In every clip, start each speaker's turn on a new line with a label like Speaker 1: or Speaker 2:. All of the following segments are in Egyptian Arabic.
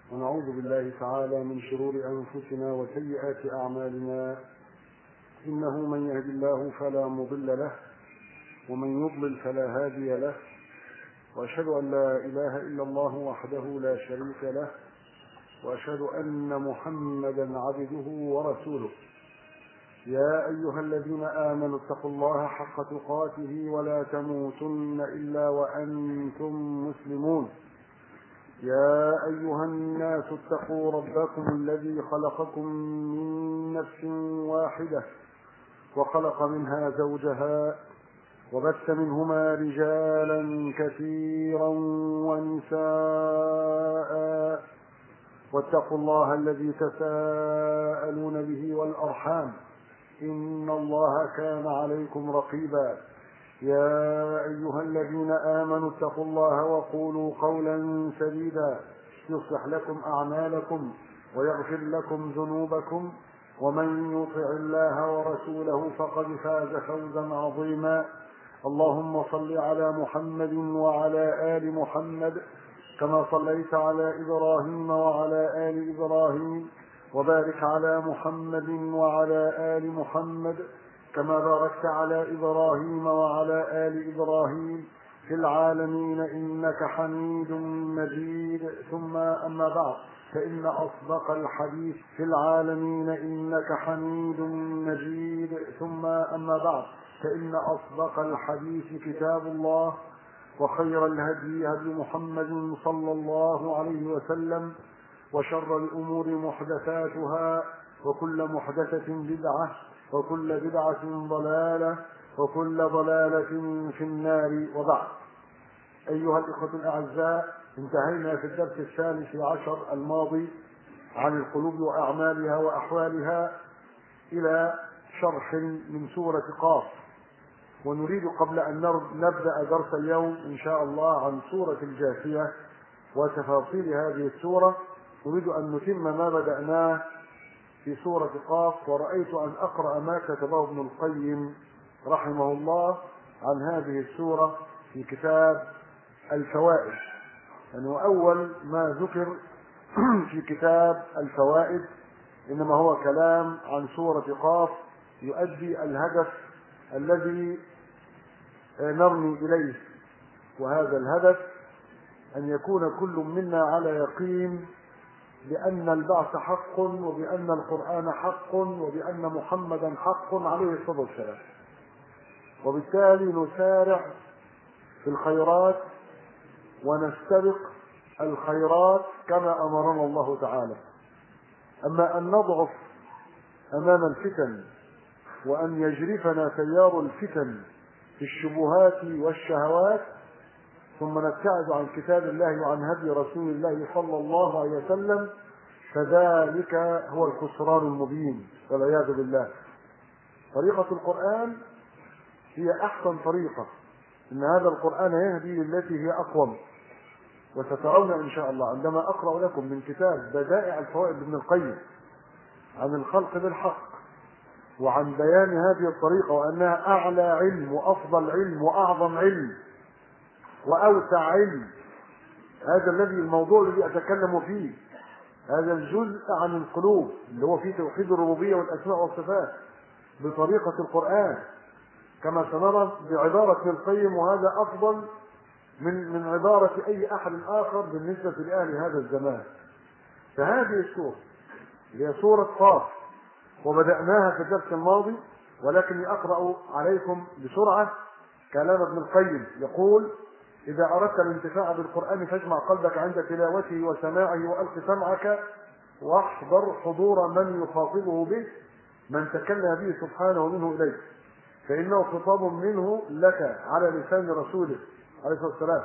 Speaker 1: ونعوذ بالله تعالى من شرور أنفسنا وسيئات أعمالنا إنه من يهد الله فلا مضل له ومن يضلل فلا هادي له وأشهد أن لا إله إلا الله وحده لا شريك له وأشهد أن محمدا عبده ورسوله يا أيها الذين آمنوا اتقوا الله حق تقاته ولا تموتن إلا وأنتم مسلمون يا أيها الناس اتقوا ربكم الذي خلقكم من نفس واحدة وخلق منها زوجها وبث منهما رجالا كثيرا ونساء واتقوا الله الذي تساءلون به والأرحام إن الله كان عليكم رقيبا يا أيها الذين آمنوا اتقوا الله وقولوا قولا سديدا يصلح لكم أعمالكم ويغفر لكم ذنوبكم ومن يطع الله ورسوله فقد فاز فوزا عظيما اللهم صل على محمد وعلى آل محمد كما صليت على إبراهيم وعلى آل إبراهيم وبارك على محمد وعلى آل محمد كما باركت على إبراهيم وعلى آل إبراهيم في العالمين إنك حميد مجيد ثم أما بعد فإن أصدق الحديث في العالمين إنك حميد مجيد ثم أما بعد فإن أصدق الحديث كتاب الله وخير الهدي هدي محمد صلى الله عليه وسلم وشر الأمور محدثاتها وكل محدثة بدعة وكل بدعة ضلالة وكل ضلالة في النار وبعد أيها الإخوة الأعزاء انتهينا في الدرس الثالث عشر الماضي عن القلوب وأعمالها وأحوالها إلى شرح من سورة قاف ونريد قبل أن نبدأ درس اليوم إن شاء الله عن سورة الجاثية وتفاصيل هذه السورة نريد أن نتم ما بدأناه في سورة قاف ورأيت أن أقرأ ما كتبه ابن القيم رحمه الله عن هذه السورة في كتاب الفوائد يعني أول ما ذكر في كتاب الفوائد إنما هو كلام عن سورة قاف يؤدي الهدف الذي نرمي إليه وهذا الهدف أن يكون كل منا على يقين بأن البعث حق وبأن القرآن حق وبأن محمدا حق عليه الصلاة والسلام وبالتالي نسارع في الخيرات ونستبق الخيرات كما أمرنا الله تعالى أما أن نضعف أمام الفتن وأن يجرفنا تيار الفتن في الشبهات والشهوات ثم نبتعد عن كتاب الله وعن هدي رسول الله صلى الله عليه وسلم فذلك هو الخسران المبين والعياذ بالله طريقة القرآن هي أحسن طريقة إن هذا القرآن يهدي للتي هي أقوم وسترون إن شاء الله عندما أقرأ لكم من كتاب بدائع الفوائد ابن القيم عن الخلق بالحق وعن بيان هذه الطريقة وأنها أعلى علم وأفضل علم وأعظم علم وأوسع علم هذا الذي الموضوع الذي أتكلم فيه هذا الجزء عن القلوب اللي هو فيه توحيد الربوبية والأسماء والصفات بطريقة القرآن كما سنرى بعبارة ابن القيم وهذا أفضل من من عبارة أي أحد آخر بالنسبة لأهل هذا الزمان فهذه السورة هي سورة قاف وبدأناها في الدرس الماضي ولكني أقرأ عليكم بسرعة كلام ابن القيم يقول إذا أردت الانتفاع بالقرآن فاجمع قلبك عند تلاوته وسماعه وألق سمعك واحضر حضور من يخاطبه به من تكلم به سبحانه منه إليك فإنه خطاب منه لك على لسان رسوله عليه الصلاة والسلام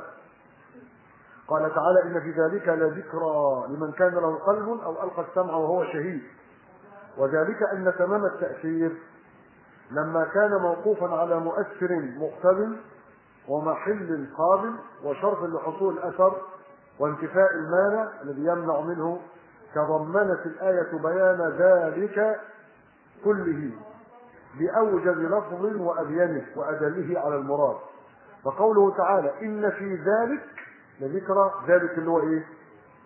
Speaker 1: قال تعالى إن في ذلك لذكرى لمن كان له قلب أو ألقى السمع وهو شهيد وذلك أن تمام التأثير لما كان موقوفا على مؤثر مقتبل ومحل قابل وشرط لحصول الأثر وانتفاء المانع الذي يمنع منه تضمنت الآية بيان ذلك كله بأوجب لفظ وأبينه وأدله على المراد فقوله تعالى إن في ذلك لذكرى ذلك اللي هو إيه؟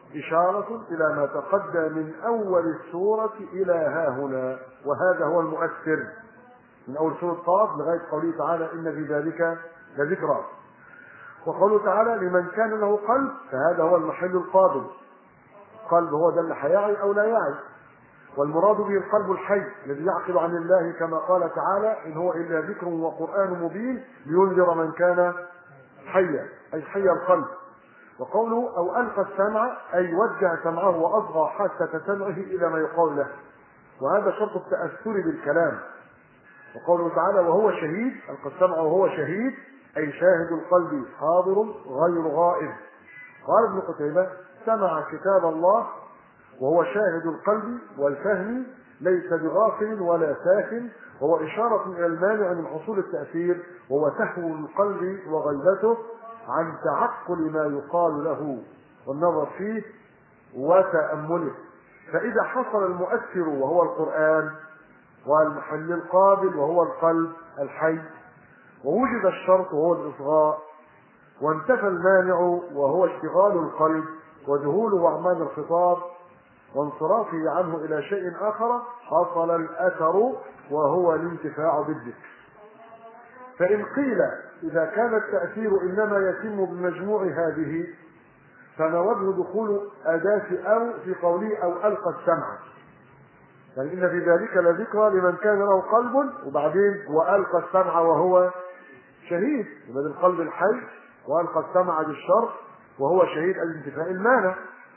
Speaker 1: إشارة إلى ما تقدم من أول السورة إلى ها هنا وهذا هو المؤثر من أول سورة طاف لغاية قوله تعالى إن في ذلك لذكرى وقوله تعالى لمن كان له قلب فهذا هو المحل القادم قلب هو ده اللي هيعي أو لا يعي والمراد به القلب الحي الذي يعقل عن الله كما قال تعالى إن هو إلا ذكر وقرآن مبين لينذر من كان حيا أي حي القلب وقوله أو ألقى السمع أي وجه سمعه وأصغى حاسة سمعه إلى ما يقال له وهذا شرط التأثر بالكلام وقوله تعالى وهو شهيد ألقى السمع وهو شهيد أي شاهد القلب حاضر غير غائب قال ابن قتيبة سمع كتاب الله وهو شاهد القلب والفهم ليس بغافل ولا ساكن وهو إشارة إلى المانع من حصول التأثير وهو سهو القلب وغيبته عن تعقل ما يقال له والنظر فيه وتأمله فإذا حصل المؤثر وهو القرآن والمحل القابل وهو القلب الحي ووجد الشرط وهو الإصغاء وانتفى المانع وهو اشتغال القلب وذهوله أعمال الخطاب وانصرافه عنه إلى شيء آخر حصل الأثر وهو الانتفاع بالذكر فإن قيل إذا كان التأثير إنما يتم بمجموع هذه فما وجه دخول أداة أو في قوله أو ألقى السمع يعني إن في ذلك لذكرى لمن كان له قلب وبعدين وألقى السمع وهو شهيد يبقى القلب الحي وألقى السمع بالشر وهو شهيد الانتفاء المانع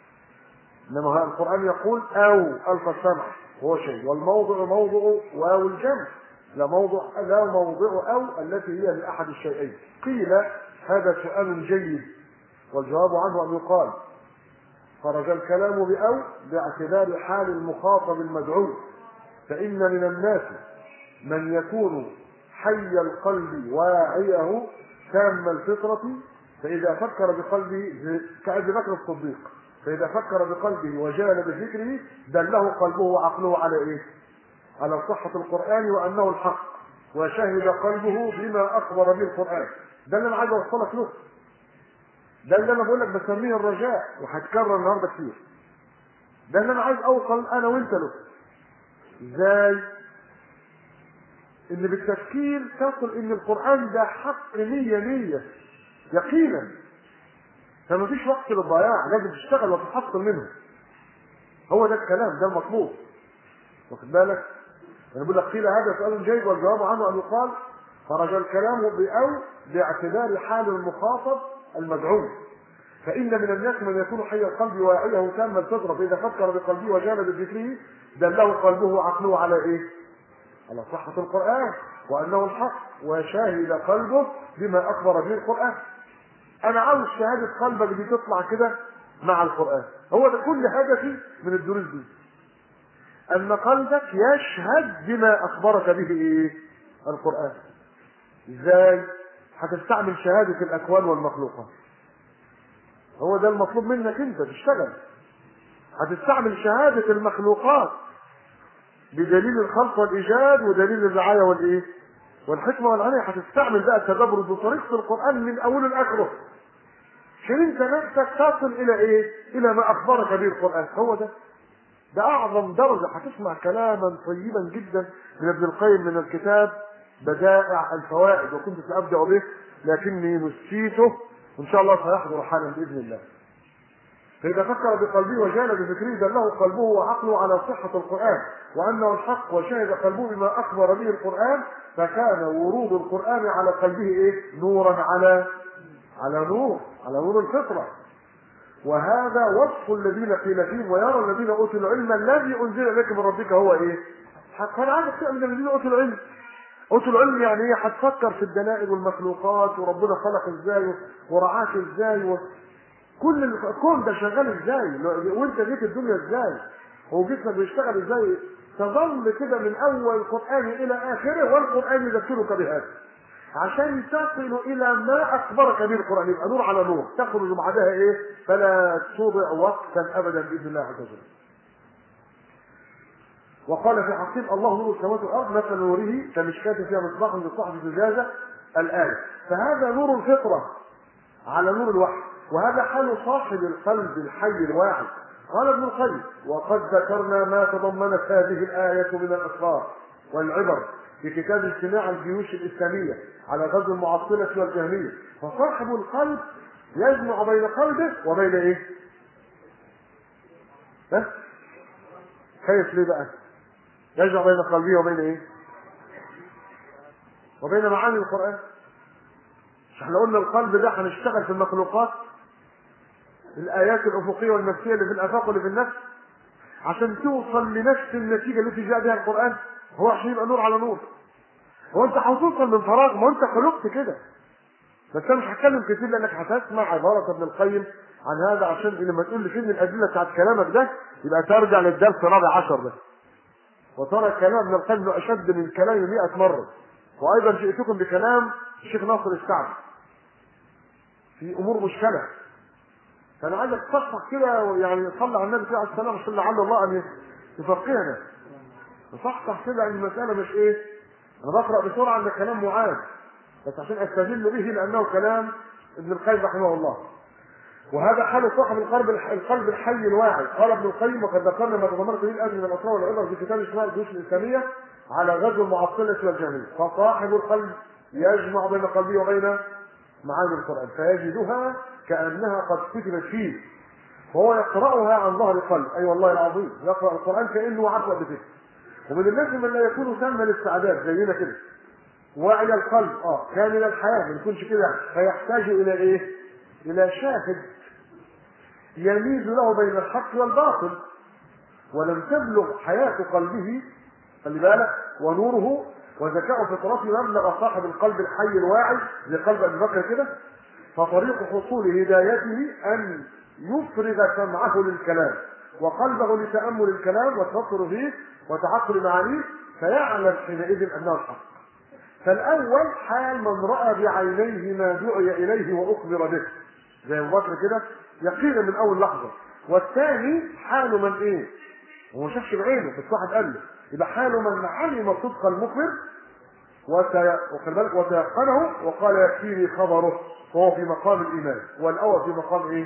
Speaker 1: إنما القرآن يقول أو ألقى السمع وهو شهيد والموضع موضع واو الجمع لا موضع لا موضع أو التي هي لأحد الشيئين قيل هذا سؤال جيد والجواب عنه أن يقال خرج الكلام بأو باعتبار حال المخاطب المدعو فإن من الناس من يكون حي القلب واعيه تام الفطرة فإذا فكر بقلبه كأبي بكر الصديق فإذا فكر بقلبه وجال بفكره دله قلبه وعقله على إيه؟ على صحة القرآن وأنه الحق وشهد قلبه بما أخبر به القرآن ده اللي أنا عايز أوصلك له ده اللي أنا بقول لك بسميه الرجاء وهتكرر النهارده كتير ده اللي أنا عايز أوصل أنا وأنت له إزاي؟ إن بالتفكير تصل إن القرآن ده حق مية مية يقينا فما فيش وقت للضياع لازم تشتغل وتحصل منه هو ده الكلام ده المطلوب واخد بالك انا بقول لك قيل هذا سؤال جيد والجواب عنه ان يقال خرج الكلام بأو باعتبار حال المخاطب المدعو فإن من الناس من يكون حي القلب واعيه تام الفطرة فإذا فكر بقلبه وجانب بذكره دله قلبه وعقله على إيه؟ على صحة القرآن وأنه الحق وشاهد قلبه بما أخبر به القرآن أنا عاوز شهادة قلبك دي تطلع كده مع القرآن هو ده كل هدفي من الدروس دي أن قلبك يشهد بما أخبرك به إيه؟ القرآن إزاي؟ هتستعمل شهادة الأكوان والمخلوقات هو ده المطلوب منك أنت تشتغل هتستعمل شهادة المخلوقات بدليل الخلق والإيجاد ودليل الرعاية والإيه؟ والحكمة والعناية هتستعمل بقى التدبر بطريقة القرآن من أوله لآخره عشان أنت نفسك تصل إلى إيه؟ إلى ما أخبرك به القرآن هو ده ده أعظم درجة هتسمع كلاما طيبا جدا من ابن القيم من الكتاب بدائع الفوائد وكنت سأبدأ به لكني نسيته وإن شاء الله سيحضر حالا بإذن الله فإذا فكر بقلبه وجال بفكره دله قلبه وعقله على صحة القرآن وأنه الحق وشهد قلبه بما أخبر به القرآن فكان ورود القرآن على قلبه إيه؟ نورا على على نور على نور الفطرة وهذا وصف الذين قيل فيهم ويرى الذين أوتوا العلم الذي أنزل إليك من ربك هو إيه؟ فأنا عايزك تؤمن الذين أوتوا العلم أوتوا العلم يعني إيه؟ هتفكر في الدلائل والمخلوقات وربنا خلق إزاي ورعاك إزاي و... كل الكون ده شغال ازاي وانت جيت الدنيا ازاي هو جسمك بيشتغل ازاي تظل كده من اول القران الى اخره والقران يذكرك بهذا عشان تصل الى ما اخبرك به القران يبقى نور على نور تخرج بعدها ايه فلا تضع وقتا ابدا باذن الله عز وجل وقال في حقين الله نور السماوات والارض مثل نوره كمشكاة فيها مصباح لصاحب زجاجه الايه فهذا نور الفطره على نور الوحي وهذا حال صاحب القلب الحي الواعي قال ابن القيم وقد ذكرنا ما تضمنت هذه الآية من الأسرار والعبر في كتاب اجتماع الجيوش الإسلامية على غزو المعطلة والجهمية فصاحب القلب يجمع بين قلبه وبين ايه؟ ها؟ كيف ليه بقى؟ يجمع بين قلبه وبين ايه؟ وبين معاني القرآن مش احنا قلنا القلب ده هنشتغل في المخلوقات الآيات الأفقية والنفسية اللي في الآفاق واللي في النفس عشان توصل لنفس النتيجة التي جاء بها القرآن هو عشان يبقى نور على نور هو أنت هتوصل من فراغ ما أنت خلقت كده بس أنا مش هتكلم كتير لأنك هتسمع عبارة ابن القيم عن هذا عشان لما تقول لي فين الأدلة بتاعت كلامك ده يبقى ترجع للدرس الرابع عشر ده وترى كلام ابن القيم أشد من كلامي 100 مرة وأيضا جئتكم بكلام الشيخ ناصر السعدي في أمور مشكلة فانا عايزك تصحح كده يعني صلي على النبي عليه السلام عشان لعل الله ان يفقهنا تصحح كده ان المساله مش ايه انا بقرا بسرعه ان كلام معاذ بس عشان استدل به لانه كلام ابن القيم رحمه الله وهذا حال صاحب القلب القلب الحي الواعي قال ابن القيم وقد ذكرنا ما تضمنت به الاجر من الاسرار والعبر في كتاب اسماء الجيوش الاسلاميه على غزو المعطله والجهميه فصاحب القلب يجمع بين قلبه وبين معاني القران فيجدها كأنها قد كتبت فيه وهو يقرأها عن ظهر قلب أي أيوة والله العظيم يقرأ القرآن كأنه عارفه قبل كده ومن الناس من لا يكون سام الاستعداد زينا كده واعي القلب اه كامل الحياة ما يكونش كده فيحتاج إلى إيه؟ إلى شاهد يميز له بين الحق والباطل ولم تبلغ حياة قلبه خلي بالك ونوره وذكاء فطرته مبلغ صاحب القلب الحي الواعي زي قلب ابي بكر كده فطريق حصول هدايته أن يفرغ سمعه للكلام وقلبه لتأمل الكلام والتفكر فيه وتعقل معانيه فيعلم حينئذ أنه الحق فالأول حال من رأى بعينيه ما دعي إليه وأخبر به زي أبو بكر كده يقينا من أول لحظة والثاني حال من إيه؟ هو ما شافش بعينه بس واحد قال له يبقى حال من علم صدق المخبر وخلي بالك وتيقنه وقال يكفيني خبره فهو في مقام الايمان والاول في مقام ايه؟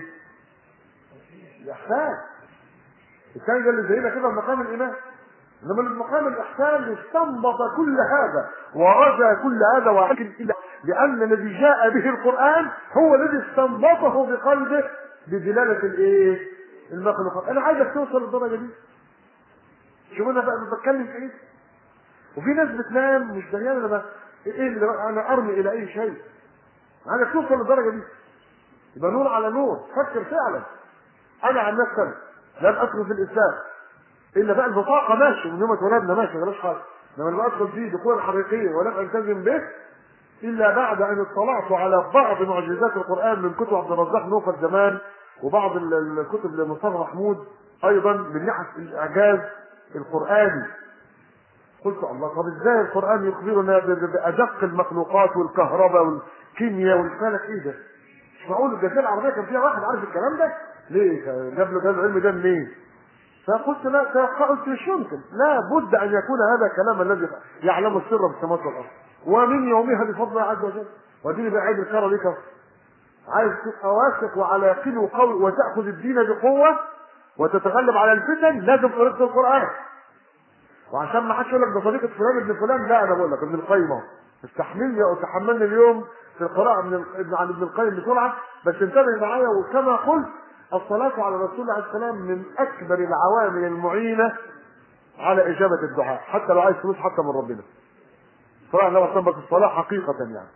Speaker 1: الاحسان الثاني ده اللي زينا كده في مقام الايمان انما اللي في مقام الاحسان استنبط كل هذا ورجى كل هذا ولكن لان الذي جاء به القران هو الذي استنبطه بقلبه بدلاله الايه؟ المخلوقات انا عايزك توصل للدرجه دي شوف انا بقى بتكلم في ايه؟ وفي ناس بتنام مش دريانه انا بقى ايه اللي انا ارمي الى اي شيء عايزك توصل للدرجه دي يبقى نور على نور فكر فعلا انا عن نفسي لم ادخل في الاسلام الا بقى البطاقه ماشي من يوم ما اتولدنا ماشي مالهاش حاجه انما لما ادخل فيه دخولا حقيقيا ولم التزم به الا بعد ان اطلعت على بعض معجزات القران من كتب عبد الرزاق نوفل زمان وبعض الكتب لمصطفى محمود ايضا من ناحيه الاعجاز القراني قلت الله طب ازاي القران يخبرنا بادق المخلوقات والكهرباء والكيمياء والفلك ايه ده؟ مش معقول الجزيره العربيه كان فيها واحد عارف الكلام ده؟ ليه؟ جاب له العلم ده منين؟ فقلت لا قلت مش يمكن لا بد ان يكون هذا كلام الذي يعلم السر في السماوات والارض ومن يومها بفضل الله عز وجل وديني بقى عيد الكره ليك عايز تبقى واثق وعلى يقين وقوي وتاخذ الدين بقوه وتتغلب على الفتن لازم طريقه القران وعشان ما حدش يقول لك ده طريقه فلان ابن فلان لا انا بقول لك ابن القيم اهو استحملني او تحملني اليوم في القراءه من ال... عن ابن القيم بسرعه بس انتبه معايا وكما قلت الصلاة على رسول الله عليه السلام من أكبر العوامل المعينة على إجابة الدعاء حتى لو عايز فلوس حتى من ربنا. صلاة لو صبت الصلاة حقيقة يعني.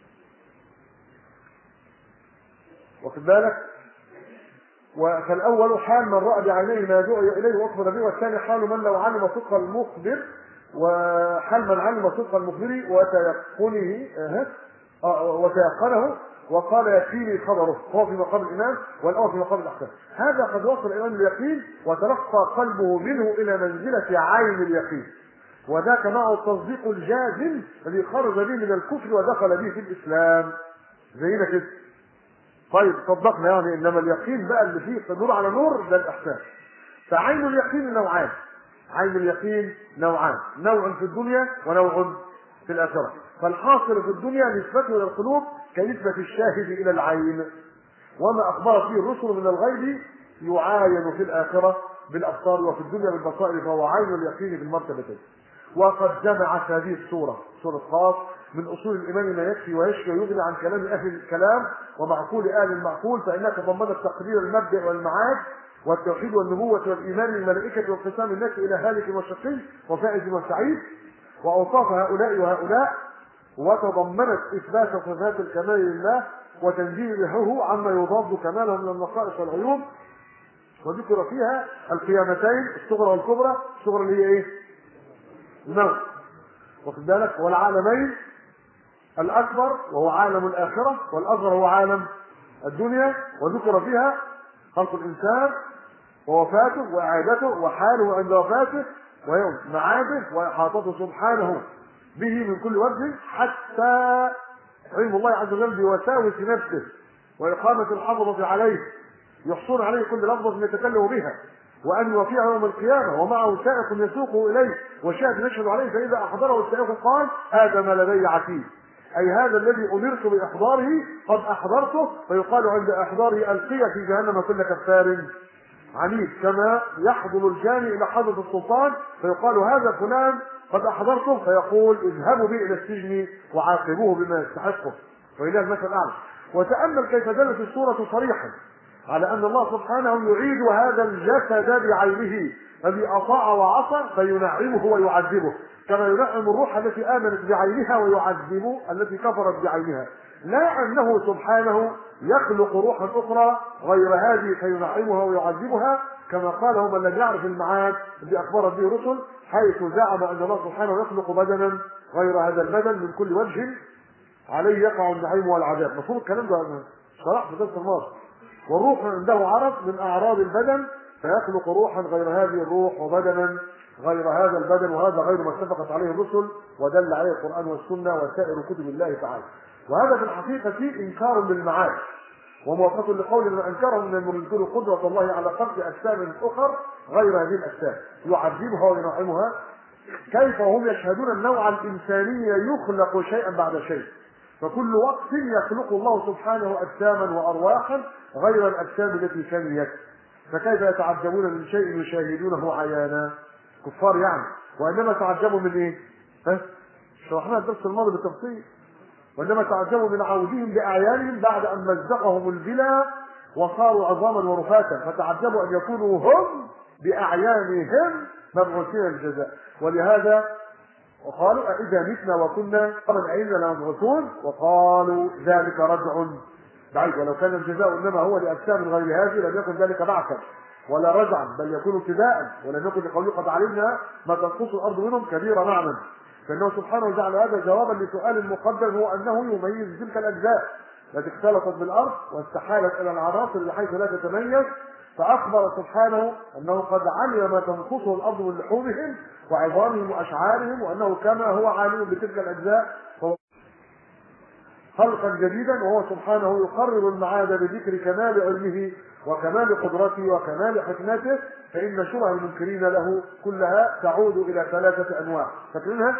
Speaker 1: واخد بالك؟ فالأول حال من رأى بعينيه ما دعي إليه وأخبر به والثاني حال من لو علم صدق المخبر وحال من علم صدق المخبر وتيقنه أه وتيقنه وقال يكفيني خبره هو في مقام الإمام والأول في مقام الأحكام هذا قد وصل الإمام اليقين وتلقى قلبه منه إلى منزلة عين اليقين وذاك معه التصديق الجازم الذي خرج به من الكفر ودخل به في الإسلام زينا كده طيب صدقنا يعني انما اليقين بقى اللي فيه نور على نور ده الاحسان فعين اليقين نوعان عين اليقين نوعان نوع في الدنيا ونوع في الاخره فالحاصل في الدنيا نسبته الى القلوب كنسبه الشاهد الى العين وما اخبرت به الرسل من الغيب يعاين في الاخره بالابصار وفي الدنيا بالبصائر فهو عين اليقين في المرتبتين وقد جمعت هذه السوره سوره قاف من اصول الايمان ما يكفي ويشفي ويغني عن كلام اهل الكلام ومعقول اهل المعقول فانها تضمنت تقرير المبدا والمعاد والتوحيد والنبوة والإيمان بالملائكة وانقسام الناس إلى هالك وشقي وفائز وسعيد وأوصاف هؤلاء وهؤلاء وتضمنت إثبات صفات الكمال لله وتنزيهه عما يضاد كماله من النقائص والعيوب وذكر فيها القيامتين الصغرى والكبرى الصغرى اللي هي ايه؟ الموت واخد بالك والعالمين الأكبر وهو عالم الآخرة والأصغر هو عالم الدنيا وذكر فيها خلق الإنسان ووفاته وإعادته وحاله عند وفاته ويوم معاده وإحاطته سبحانه به من كل وجه حتى علم الله عز وجل بوساوس نفسه وإقامة الحفظة عليه يحصون عليه كل لفظة يتكلم بها وأن يوفيه يوم القيامة ومعه سائق يسوقه إليه وشاهد يشهد عليه فإذا أحضره السائق قال هذا ما لدي عتيد أي هذا الذي أمرت بإحضاره قد أحضرته فيقال عند إحضاره ألقي في جهنم كل كفار عنيد كما يحضر الجاني إلى حضرة السلطان فيقال هذا فلان قد أحضرته فيقول اذهبوا به إلى السجن وعاقبوه بما يستحقه وإلى المثل الأعلى وتأمل كيف دلت السورة صريحا على أن الله سبحانه يعيد هذا الجسد بعينه الذي أطاع وعصى فينعمه ويعذبه كما ينعم الروح التي آمنت بعينها ويعذب التي كفرت بعينها لا أنه سبحانه يخلق روحا أخرى غير هذه فينعمها ويعذبها كما قاله من لم يعرف المعاد الذي أخبرت به الرسل حيث زعم أن الله سبحانه يخلق بدنا غير هذا البدن من كل وجه عليه يقع النعيم والعذاب مفهوم الكلام ده شرح في درس الماضي والروح عنده عرض من أعراض البدن فيخلق روحا غير هذه الروح وبدنا غير هذا البدن وهذا غير ما اتفقت عليه الرسل ودل عليه القرآن والسنة وسائر كتب الله تعالى وهذا في الحقيقة إنكار للمعاد وموافقة لقول من أنكره من المنكر قدرة الله على خلق أجسام أخر غير هذه الأجسام يعذبها وينعمها كيف وهم يشهدون النوع الإنساني يخلق شيئا بعد شيء فكل وقت يخلق الله سبحانه أجساما وأرواحا غير الأجسام التي كانت فكيف يتعجبون من شيء يشاهدونه عيانا كفار يعني وإنما تعجبوا من إيه؟ ها؟ شرحناها الدرس الماضي بالتفصيل وإنما تعجبوا من عودهم بأعيانهم بعد أن مزقهم البلا وصاروا عظاما ورفاتا فتعجبوا أن يكونوا هم بأعيانهم مبعوثين الجزاء ولهذا وقالوا أإذا متنا وكنا قبل أين لمبعوثون وقالوا ذلك رجع بعيد ولو كان الجزاء إنما هو لأجسام غير هذه لم يكن ذلك بعثا ولا رجعا بل يكون ابتداء ولم يكن لقوله قد علمنا ما تنقص الأرض منهم كبير معنى فإنه سبحانه جعل هذا جوابا لسؤال مقدم هو أنه يميز تلك الأجزاء التي اختلطت بالأرض واستحالت إلى العناصر بحيث لا تتميز فأخبر سبحانه أنه قد علم ما تنقصه الأرض من لحومهم وعظامهم وأشعارهم وأنه كما هو عالم بتلك الأجزاء فهو خلقا جديدا وهو سبحانه يقرر المعاد بذكر كمال علمه وكمال قدرته وكمال حكمته فإن شبه المنكرين له كلها تعود إلى ثلاثة أنواع فاكرينها؟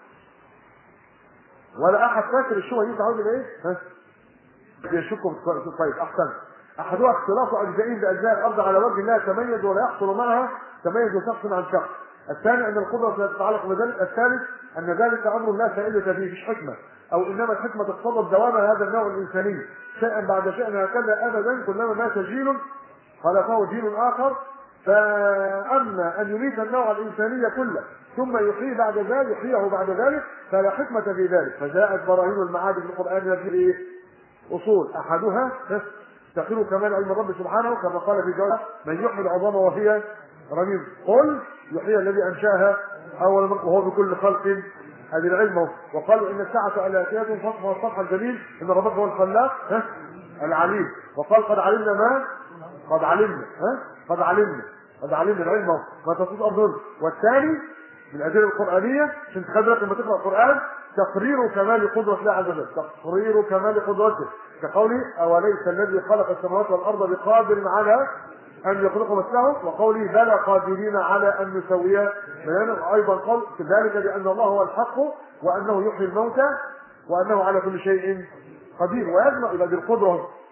Speaker 1: ولا أحد فاكر الشبهة دي تعود إلى إيه؟ ها؟ يشكوا طيب أحسن أحدها اختلاط أجزائهم بأجزاء الأرض على وجه لا يتميز ولا يحصل معها تميز شخص عن شخص الثاني أن القدرة تتعلق بذلك الثالث أن ذلك أمر لا فائدة فيه مش حكمة أو إنما الحكمة تقتضى دوام هذا النوع الإنساني شيئا بعد شيء هكذا أبدا كلما مات جيل خلفه جيل آخر فأما أن يميت النوع الإنساني كله ثم يحيي بعد ذلك يحييه بعد ذلك فلا حكمة في ذلك فجاءت براهين المعاد في القرآن في إيه؟ أصول أحدها تقر كمال علم الرب سبحانه كما قال في جواب من يحيي العظام وهي رميم قل يحيي الذي أنشاها أول مرة وهو بكل خلق هذه العلم وقالوا إن الساعة آلاتيات فصح والصفح الجميل إن ربك هو الخلاق ها العليم وقال قد علمنا ما قد علمنا ها قد علمنا قد علمنا العلم ما تفوت أرض والثاني من الأدلة القرآنية عشان تخلي بالك لما تقرأ القرآن تقرير كمال قدرة الله عز وجل تقرير كمال قدرته كقوله أوليس الذي خلق السماوات والأرض بقادر على أن يخلق مثله وقوله بلى قادرين على أن نسوي بيانا أيضا قال ذلك بأن الله هو الحق وأنه يحيي الموتى وأنه على كل شيء قدير ويجمع إلى بالقدرة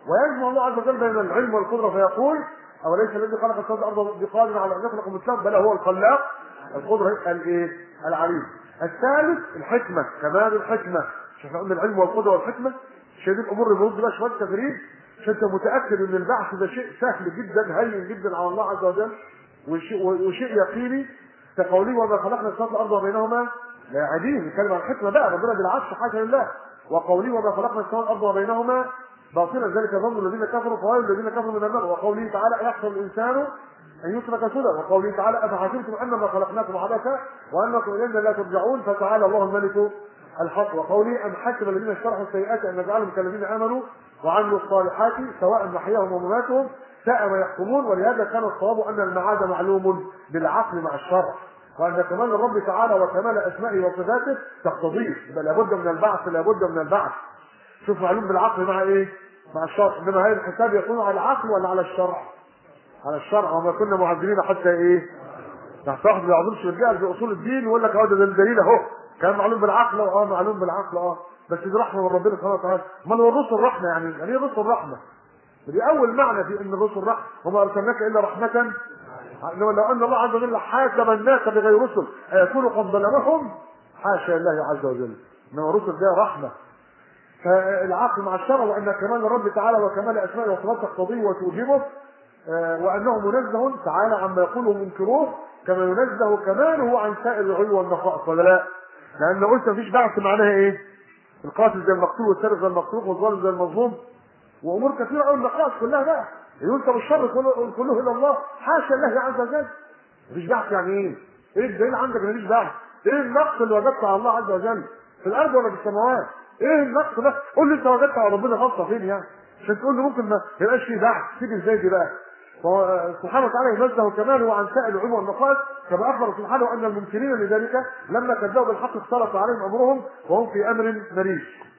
Speaker 1: ويجمع الله عز وجل بين العلم والقدره فيقول اوليس الذي خلق السماوات والارض بقادر على ان يخلق مثلهم بل هو الخلاق القدره الايه العليم الثالث الحكمه كمال الحكمه مش احنا قلنا العلم والقدره والحكمه مش هي دي الامور اللي بنرد بقى شويه تغريب عشان انت متاكد ان البعث ده شيء سهل جدا هين جدا على الله عز وجل وشيء, وشيء يقيني كقوله وما خلقنا السماوات والارض وبينهما لاعبين نتكلم عن الحكمه بقى ربنا بالعكس حاشا لله وقوله وما خلقنا السماوات والارض وبينهما باطلا ذلك ظن الذين كفروا فوائل الذين كفروا من النار وقوله تعالى يحصل الانسان ان يترك سدى وقوله تعالى افحسبتم انما خلقناكم عبثا وانكم الينا لا ترجعون فتعالى الله الملك الحق وقوله ام حسب الذين اشترحوا السيئات ان نجعلهم كالذين امنوا وعملوا الصالحات سواء محياهم ومماتهم ساء ما يحكمون ولهذا كان الصواب ان المعاد معلوم بالعقل مع الشرع وان كمال الرب تعالى وكمال اسمائه وصفاته تقتضيه يبقى لابد من البعث لابد من البعث شوف معلوم بالعقل مع ايه؟ مع الشرع انما هذا الحساب يكون على العقل ولا على الشرع؟ على الشرع وما كنا معذبين حتى ايه؟ تحت واحد ما يعظمش الرجال في اصول الدين ويقول لك اه ده الدليل اهو كان معلوم بالعقل اه معلوم بالعقل اه بس دي رحمه من ربنا سبحانه وتعالى امال هو الرسل رحمه يعني يعني ايه الرسل رحمه؟ دي اول معنى في ان الرسل رحمه وما ارسلناك الا رحمه انما لو ان الله عز وجل حاسب الناس بغير رسل ايكون قد ظلمهم؟ حاشا لله عز وجل انما الرسل ده رحمه فالعقل مع الشرع وان كمال الرب تعالى وكمال اسمائه وصفاته تقتضيه وتوجبه وانه منزه تعالى عما يقوله منكروه كما ينزه كماله عن سائر العلو والنقائص ولا لا؟ لان قلت مفيش بعث معناها ايه؟ القاتل زي المقتول والسارق زي المقتول والظالم زي المظلوم وامور كثيره قوي النقائص كلها بقى ينسب الشر كله, كله الى الله حاشا الله عز وجل مفيش بعث يعني ايه؟ ايه الدليل عندك ان مفيش بعث؟ ايه النقص اللي وجدته على الله عز وجل؟ في الارض ولا في السماوات؟ ايه النقص ده؟ قول لي انت وجدت على ربنا غلطه فين يعني؟ عشان تقول لي ممكن ما يبقاش فيه بعث تيجي ازاي دي بقى؟ سبحانه وتعالى ينزه كماله عن سائر العلوم والنقائص كما اخبر سبحانه ان الممكنين لذلك لما كذبوا بالحق اختلط عليهم امرهم وهم في امر مريج.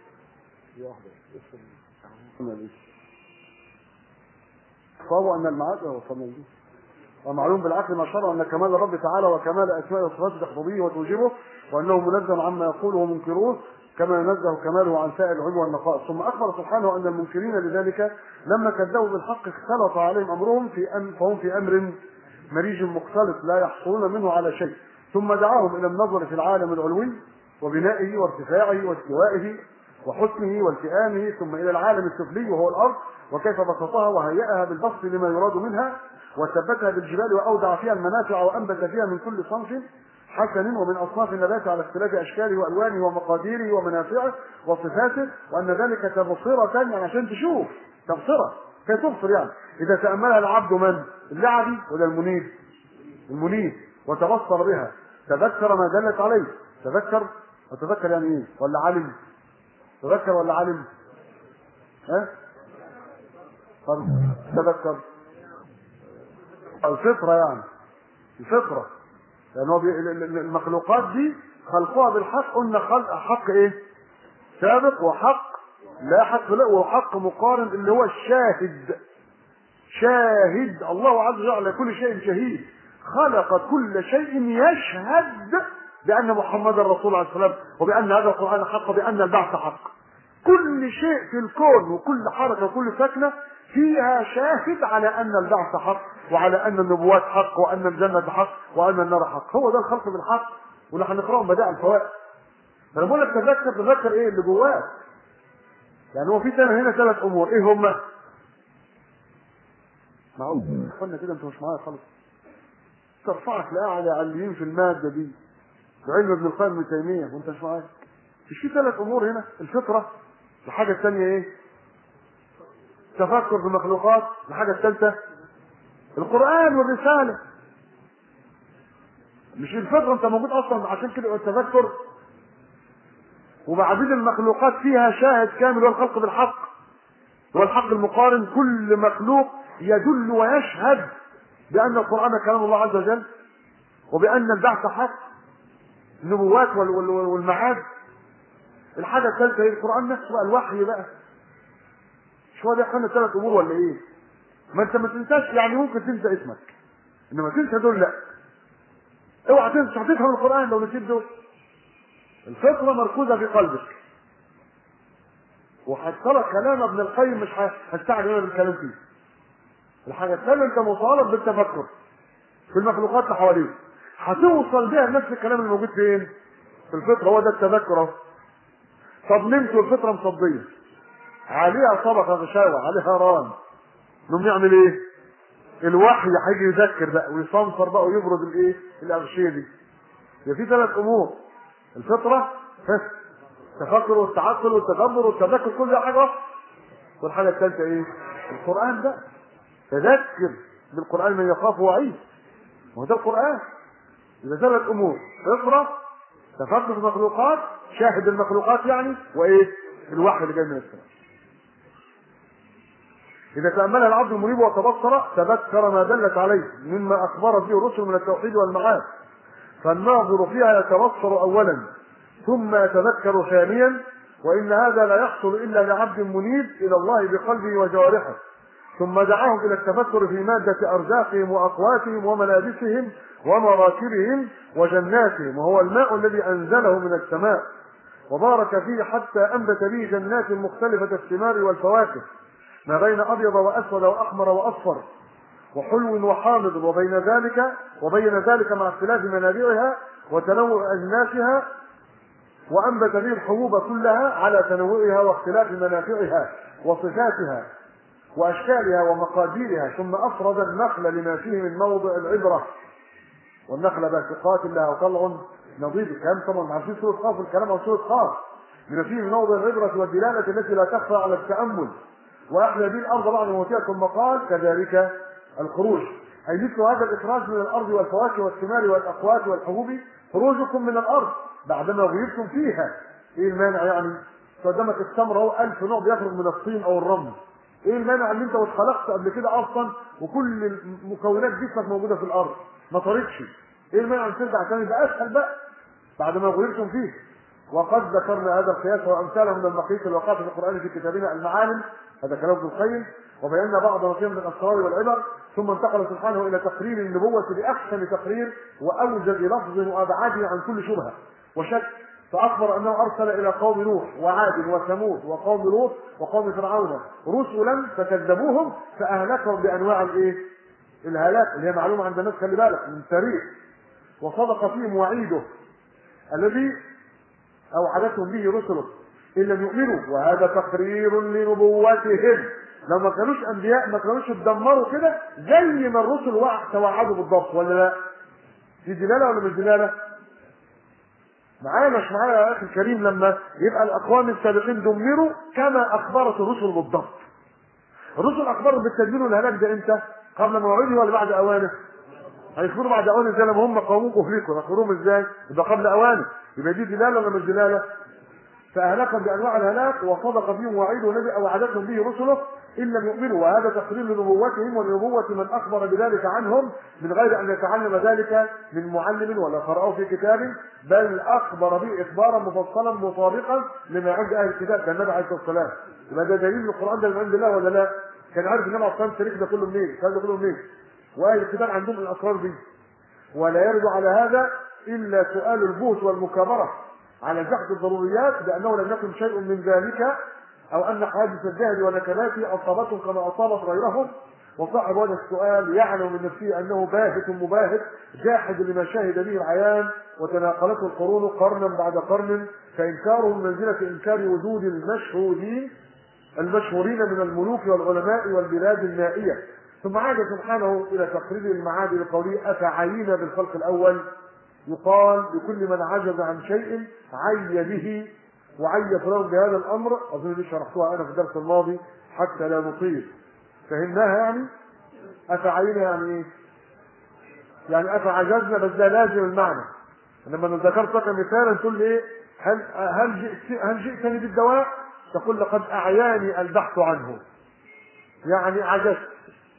Speaker 1: فهو ان المعاد وصلنا ومعلوم بالعقل ما شرع ان كمال الرب تعالى وكمال اسمائه وصفاته تقتضيه وتوجبه وانه منزه عما يقوله منكروه كما ينزه كماله عن سائر العلو والنقائص ثم اخبر سبحانه ان المنكرين لذلك لما كذبوا بالحق اختلط عليهم امرهم في أم فهم في امر مريج مختلط لا يحصلون منه على شيء ثم دعاهم الى النظر في العالم العلوي وبنائه وارتفاعه واستوائه وحسنه والتئامه ثم الى العالم السفلي وهو الارض وكيف بسطها وهيئها بالبسط لما يراد منها وثبتها بالجبال واودع فيها المنافع وانبت فيها من كل صنف حسن ومن اصناف النبات على اختلاف اشكاله والوانه ومقاديره ومنافعه وصفاته وان ذلك تبصره يعني عشان تشوف تبصره كي تبصر يعني اذا تاملها العبد من؟ اللعبي ولا المنيب؟ المنيب وتبصر بها تذكر ما دلت عليه تذكر وتذكر يعني ايه؟ ولا علم؟ تذكر ولا علم؟ ها؟ طب تذكر الفطره يعني الفطره لان هو المخلوقات دي خلقها بالحق قلنا خلق حق ايه؟ سابق وحق لا حق لا وحق مقارن اللي هو الشاهد شاهد الله عز وجل على كل شيء شهيد خلق كل شيء يشهد بان محمدا رسول عليه السلام وبان هذا القران حق وبان البعث حق كل شيء في الكون وكل حركه وكل سكنه فيها شاهد على ان البعث حق وعلى ان النبوات حق وان الجنه حق وان النار حق هو ده الخلق بالحق واللي هنقراه بدائع الفوائد انا بقول لك تذكر تذكر ايه اللي جواك يعني هو في سنه هنا ثلاث امور ايه هم معقول اخوانا كده انت مش معايا خالص ترفعك لاعلى عليين في الماده دي بعلم ابن القيم ابن تيميه وانت مش معايا مش في ثلاث امور هنا الفطره الحاجه الثانيه ايه تفكر في المخلوقات الحاجه الثالثه القران والرساله مش الفطره انت موجود اصلا عشان كده التذكر وبعدين المخلوقات فيها شاهد كامل هو الخلق بالحق هو الحق المقارن كل مخلوق يدل ويشهد بأن القرآن كلام الله عز وجل وبأن البعث حق النبوات والمعاد الحاجة الثالثة هي القرآن نفسه بقى الوحي بقى مش هو ده يا ثلاث أمور ولا إيه؟ ما أنت ما تنساش يعني ممكن تنسى اسمك إنما تنسى دول لا اوعى تنسى مش هتفهم القرآن لو نسيت دول الفطرة مركوزة في قلبك وهترى كلام ابن القيم مش هستعجل انا بالكلام فيه الحاجه الثانيه انت مطالب بالتفكر في المخلوقات اللي حواليك هتوصل بيها لنفس الكلام اللي موجود فين؟ في الفطره هو ده التذكر اهو طب نمت والفطره مصديه عليها طبقه غشاوه عليها ران نقوم نعمل ايه؟ الوحي هيجي يذكر بقى ويصنفر بقى ويبرد الايه؟ الاغشيه دي. يبقى في ثلاث امور الفطره التفكر والتعقل والتدبر والتذكر كل ده حاجه واحده. والحاجه الثالثه ايه؟ القران بقى. تذكر بالقران من يخاف وعيد. وهو ده القران. يبقى ثلاث امور اقرا تفكر في المخلوقات شاهد المخلوقات يعني وايه؟ الوحي اللي جاي من السماء. إذا تأملها العبد المنيب وتبصر تذكر ما دلت عليه مما أخبرت به الرسل من التوحيد والمعاد فالناظر فيها يتبصر أولا ثم يتذكر ثانيا وإن هذا لا يحصل إلا لعبد منيب إلى الله بقلبه وجوارحه ثم دعاهم إلى التفكر في مادة أرزاقهم وأقواتهم وملابسهم ومراكبهم وجناتهم وهو الماء الذي أنزله من السماء وبارك فيه حتى أنبت به جنات مختلفة الثمار والفواكه ما بين ابيض واسود واحمر واصفر وحلو وحامض وبين ذلك وبين ذلك مع اختلاف منابعها وتنوع اجناسها وانبت به الحبوب كلها على تنوعها واختلاف منافعها وصفاتها واشكالها ومقاديرها ثم افرد النخل لما فيه من موضع العبره والنخل باسقات لها وطلع نضيد الكلام طبعا عارفين سوره خاف الكلام عن سوره خاف بما فيه من موضع العبره والدلاله التي لا تخفى على التامل واحيا به الارض بعد موتها ثم قال كذلك الخروج اي مثل هذا الاخراج من الارض والفواكه والثمار والاقوات والحبوب خروجكم من الارض بعدما غيبتم فيها ايه المانع يعني قدامك التمر اهو 1000 نوع بيخرج من الطين او الرمل ايه المانع ان انت واتخلقت قبل كده اصلا وكل مكونات جسمك موجوده في الارض ما طارتش ايه المانع ان ترجع تاني يبقى اسهل بقى بعد ما غيبتم فيه وقد ذكرنا هذا القياس وامثاله من المقيس الواقعه في القران في كتابنا المعالم هذا كلام ابن القيم وبينا بعض ما فيه من الاسرار والعبر ثم انتقل سبحانه الى تقرير النبوه باحسن تقرير واوجد لفظ وابعاده عن كل شبهه وشك فاخبر انه ارسل الى قوم نوح وعاد وثمود وقوم لوط وقوم فرعون رسلا فكذبوهم فاهلكهم بانواع الايه؟ الهلاك اللي هي معلومه عند الناس خلي بالك من تاريخ وصدق فيهم وعيده الذي اوعدتهم به رسله ان لم يؤمنوا وهذا تقرير لنبوتهم لو ما كانوش انبياء ما كانوش اتدمروا كده زي ما الرسل وقع توعدوا بالضبط ولا لا؟ دي دلاله ولا مش دلاله؟ معايا مش معايا يا اخي الكريم لما يبقى الاقوام السابقين دمروا كما اخبرت الرسل بالضبط. الرسل اخبروا بالتدمير والهلاك ده امتى؟ قبل موعده ولا بعد اوانه؟ هيخبروا بعد اوانه زي لما هم قوموكم فيكم يخبروهم ازاي؟ يبقى قبل اوانه يبقى دي دلاله ولا مش دلاله؟ فأهلكهم بأنواع الهلاك وصدق فيهم وعيده الذي أوعدتهم به رسله إن لم يؤمنوا وهذا تقرير لنبوتهم ولنبوة من أخبر بذلك عنهم من غير أن يتعلم ذلك من معلم ولا قرأه في كتاب بل أخبر به إخبارا مفصلا مطابقا لما عند أهل الكتاب كان النبي عليه الصلاة والسلام يبقى ده دليل القرآن ده من عند الله ولا لا؟ كان عارف النبي عليه الصلاة والسلام ده كله منين؟ الكلام ده كله منين؟ وأهل الكتاب عندهم الأسرار دي ولا يرد على هذا إلا سؤال البوس والمكابرة على جحد الضروريات بانه لم يكن شيء من ذلك او ان حادث الجهل ونكباته اصابتهم كما اصابت غيرهم وصاحب هذا السؤال يعلم من نفسه انه باهت مباهت جاحد لما شهد به العيان وتناقلته القرون قرنا بعد قرن فانكاره من منزله انكار وجود المشهودين المشهورين من الملوك والعلماء والبلاد النائيه ثم عاد سبحانه الى تقرير المعاد بقوله افعينا بالخلق الاول يقال لكل من عجز عن شيء عي به وعي فلان بهذا الامر اظن دي شرحتها انا في الدرس الماضي حتى لا نطيل فهمناها يعني افعينا يعني ايه؟ يعني افعجزنا بس ده لازم المعنى لما ذكرت لك مثالا تقول لي ايه هل هل جئت هل جئتني بالدواء؟ تقول لقد اعياني البحث عنه يعني عجزت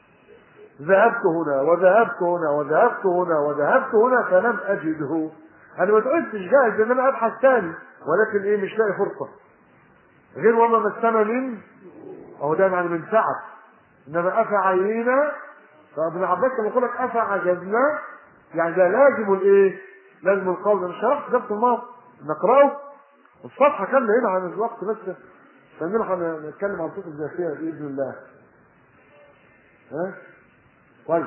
Speaker 1: ذهبت هنا وذهبت هنا وذهبت هنا وذهبت هنا فلم اجده انا ما تقولش جاهز ان انا ابحث تاني ولكن ايه مش لاقي فرصه غير وما مسنا من اهو ده يعني من سعه انما افى عينا فابن عباس لما يقول لك افى عجزنا يعني ده لازم الايه؟ لازم القول انا شرحت درس الماضي نقراه الصفحه كامله هنا عن الوقت بس فنلحق نتكلم عن صوت الذاتيه باذن الله ها طيب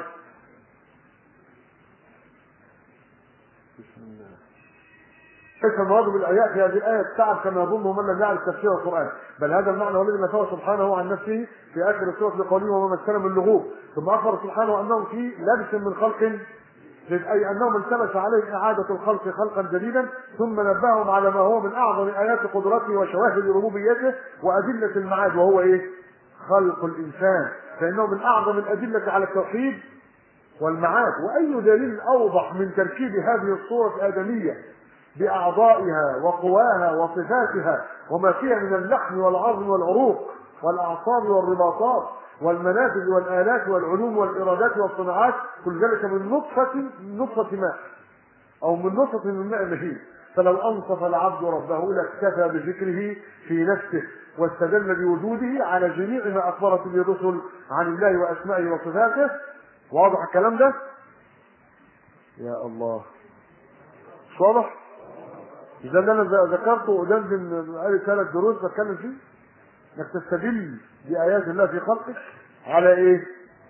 Speaker 1: بسم الله ليس المراد بالايات في هذه الايه التعب كما يظنه من لم يعرف تفسير القران بل هذا المعنى هو الذي نفاه سبحانه عن نفسه في اخر السوره بقوله وما مسنا من لغوب ثم اخبر سبحانه انه في لبس من خلق جديد اي انهم التبس عليهم اعاده الخلق خلقا جديدا ثم نبههم على ما هو من اعظم ايات قدرته وشواهد ربوبيته وادله المعاد وهو ايه؟ خلق الانسان فانه من اعظم الادله على التوحيد والمعاد واي دليل اوضح من تركيب هذه الصوره الادميه باعضائها وقواها وصفاتها وما فيها من اللحم والعظم والعروق والاعصاب والرباطات والمنافذ والالات والعلوم والارادات والصناعات كل ذلك من نطفه من نطفه ماء او من نطفه من ماء مهين فلو انصف العبد ربه لاكتفى بذكره في نفسه واستدل بوجوده على جميع ما اخبرت به الرسل عن الله واسمائه وصفاته واضح الكلام ده يا الله مش واضح ده اللي انا ذكرته قدام من بقالي ثلاث دروس بتكلم فيه انك تستدل بايات الله في خلقك على ايه؟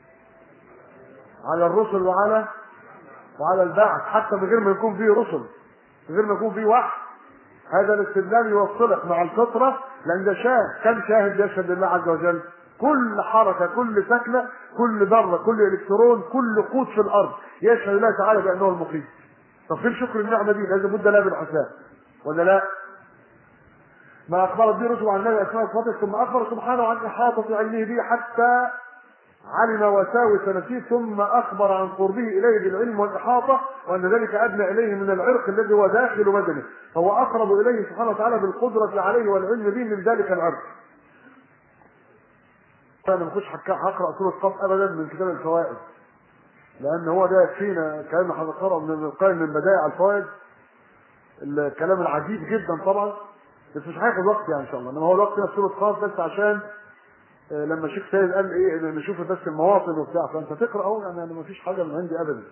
Speaker 1: على الرسل وعلى وعلى البعث حتى من غير ما يكون فيه رسل من غير ما يكون فيه وحي هذا الاستدلال يوصلك مع الفطره لان ده شاهد كم شاهد يشهد لله عز وجل كل حركه كل سكنه كل ذره كل الكترون كل قوت في الارض يشهد الله تعالى بانه المقيم طب فين شكر النعمه دي لازم بد لها بالحساب ولا لا؟ ما اخبرت به رسل عن الله اسماء وصفاته ثم اخبر سبحانه عن احاطه علمه به حتى علم وساوس نفسه ثم اخبر عن قربه اليه بالعلم والاحاطه وان ذلك ادنى اليه من العرق الذي هو داخل بدنه فهو اقرب اليه سبحانه وتعالى بالقدره عليه والعلم به من ذلك العرق. انا ما كنتش هقرا سوره قاف ابدا من كتاب الفوائد لان هو ده يكفينا كلام هنقراه من ابن القيم من بدائع الفوائد الكلام العجيب جدا طبعا بس مش هياخد وقت يعني ان شاء الله انما هو الوقت هنا في سوره قاف بس عشان لما الشيخ سيد قال ايه نشوف بس المواطن وبتاع فانت تقرا اهو يعني انا ما فيش حاجه من عندي ابدا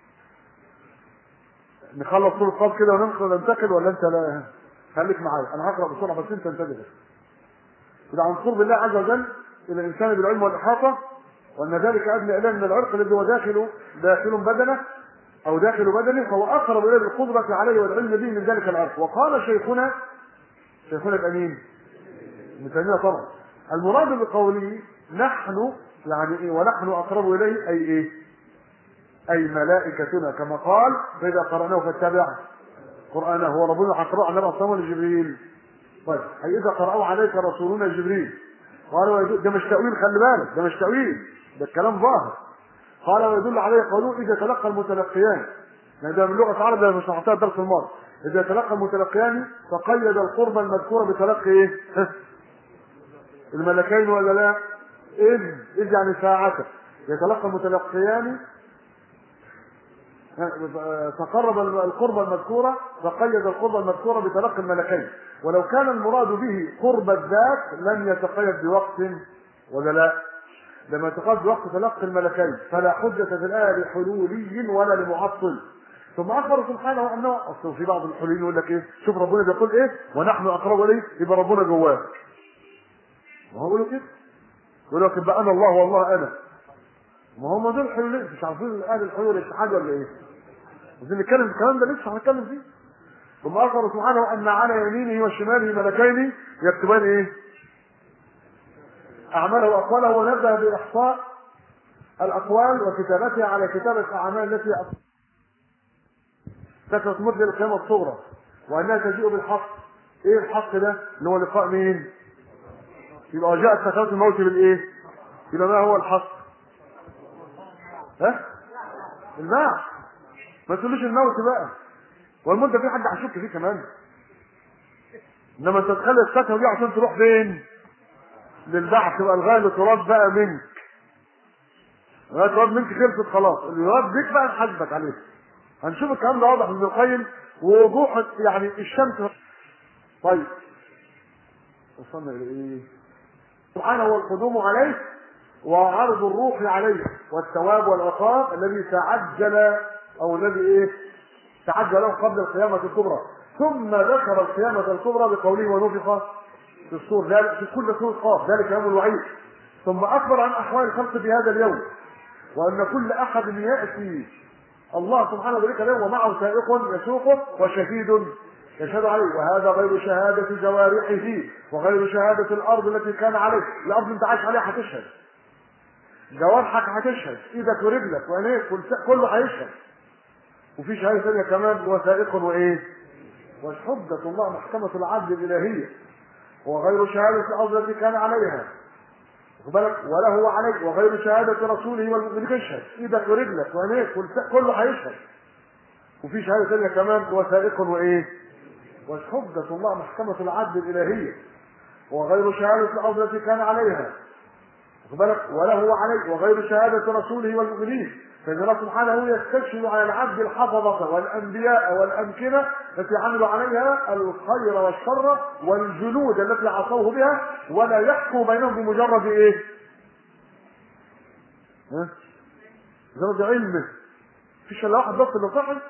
Speaker 1: نخلص سوره قاف كده وننقل ننتقل ولا انت لا خليك معايا انا هقرا بسرعه بس انت انتبه إذا عن قرب الله عز وجل الى الانسان بالعلم والاحاطه وان ذلك ادنى اليه من العرق الذي هو داخل داخل بدنه او داخل بدنه فهو اقرب اليه بالقدره عليه والعلم به من ذلك العرق وقال شيخنا شيخنا الامين ابن تيميه طبعا المراد بقوله نحن يعني ايه ونحن اقرب اليه اي ايه اي ملائكتنا كما قال فاذا قراناه فاتبع قرانه هو ربنا هيقراه على رسول جبريل طيب اي اذا قرأوا عليك رسولنا جبريل قالوا ده مش تأويل خلي بالك ده مش تأويل ده الكلام ظاهر قال ويدل عليه قوله اذا تلقى المتلقيان يعني ده من لغه العرب ده مش شرحتها الدرس الماضي اذا تلقى المتلقيان فقيد القرب المذكوره بتلقي ايه؟ الملكين ولا لا؟ اذ اذ يعني ساعته يتلقى المتلقيان فقرب القرب المذكورة فقيد القرب المذكورة بتلقي الملكين ولو كان المراد به قرب الذات لم يتقيد بوقت ولا لا لما يتقيد بوقت تلقي الملكين فلا حجة في الآية لحلولي ولا لمعطل ثم أخبر سبحانه أنه أصل في بعض الحلوليين يقول لك إيه شوف ربنا بيقول إيه ونحن أقرب إليه يبقى ربنا جواه ما هو يقولوا كده يقول لك يبقى أنا الله والله أنا ما هم دول حلولين مش عارفين اهل الحلول الاتحاد ولا ايه؟ عايزين نتكلم في الكلام ده لسه هنتكلم فيه ثم اخبر سبحانه ان على يمينه وشماله ملكين يكتبان ايه؟ اعماله واقواله ونبدا باحصاء الاقوال وكتابتها على كتابه الاعمال التي كثرت مثل القيامه الصغرى وانها تجيء بالحق ايه الحق ده؟ اللي هو لقاء مين؟ يبقى جاءت سكرات الموت بالايه؟ يبقى ما هو الحق؟ ها؟ البعث ما تقولوش الموت بقى والمدة في حد هيشك فيه كمان انما انت تخلي السكنه دي عشان تروح فين؟ للبعث يبقى الغايه تراد بقى منك الغايه تراد منك خلصت خلاص اللي يراد بيك بقى نحاسبك عليه هنشوف الكلام ده واضح من القيم ووضوح يعني الشمس طيب وصلنا الى ايه؟ سبحانه والقدوم عليه وعرض الروح عليه والثواب والعقاب الذي تعجل او الذي ايه تعجل له قبل القيامة الكبرى ثم ذكر القيامة الكبرى بقوله ونفخ في الصور ذلك في كل سورة قاف ذلك يوم الوعيد ثم أخبر عن أحوال الخلق في هذا اليوم وأن كل أحد يأتي الله سبحانه وتعالى ومعه سائق يسوقه وشهيد يشهد عليه وهذا غير شهادة جوارحه وغير شهادة الأرض التي كان عليه الأرض أنت عايش عليها هتشهد جوارحك هتشهد إيدك ورجلك وعينيك كله هيشهد وفي شهادة ثانية كمان وثائق وإيه؟ وحجة الله محكمة العدل الإلهية وغير شهادة الأرض التي كان عليها بالك وله عليك وغير شهادة رسوله والمؤمنين تشهد إيدك ورجلك وعينيك كله هيشهد وفي شهادة ثانية كمان وثائق وإيه؟ وحجة الله محكمة العدل الإلهية وغير شهادة الأرض التي كان عليها بالك وله عليه وغير شهادة رسوله والمؤمنين فإن الله سبحانه يستشهد على العبد الحفظة والأنبياء والأمكنة التي عملوا عليها الخير والشر والجنود التي عصوه بها ولا يحكم بينهم بمجرد إيه؟ ها؟ مجرد علمه فيش إلا واحد بس اللي صحي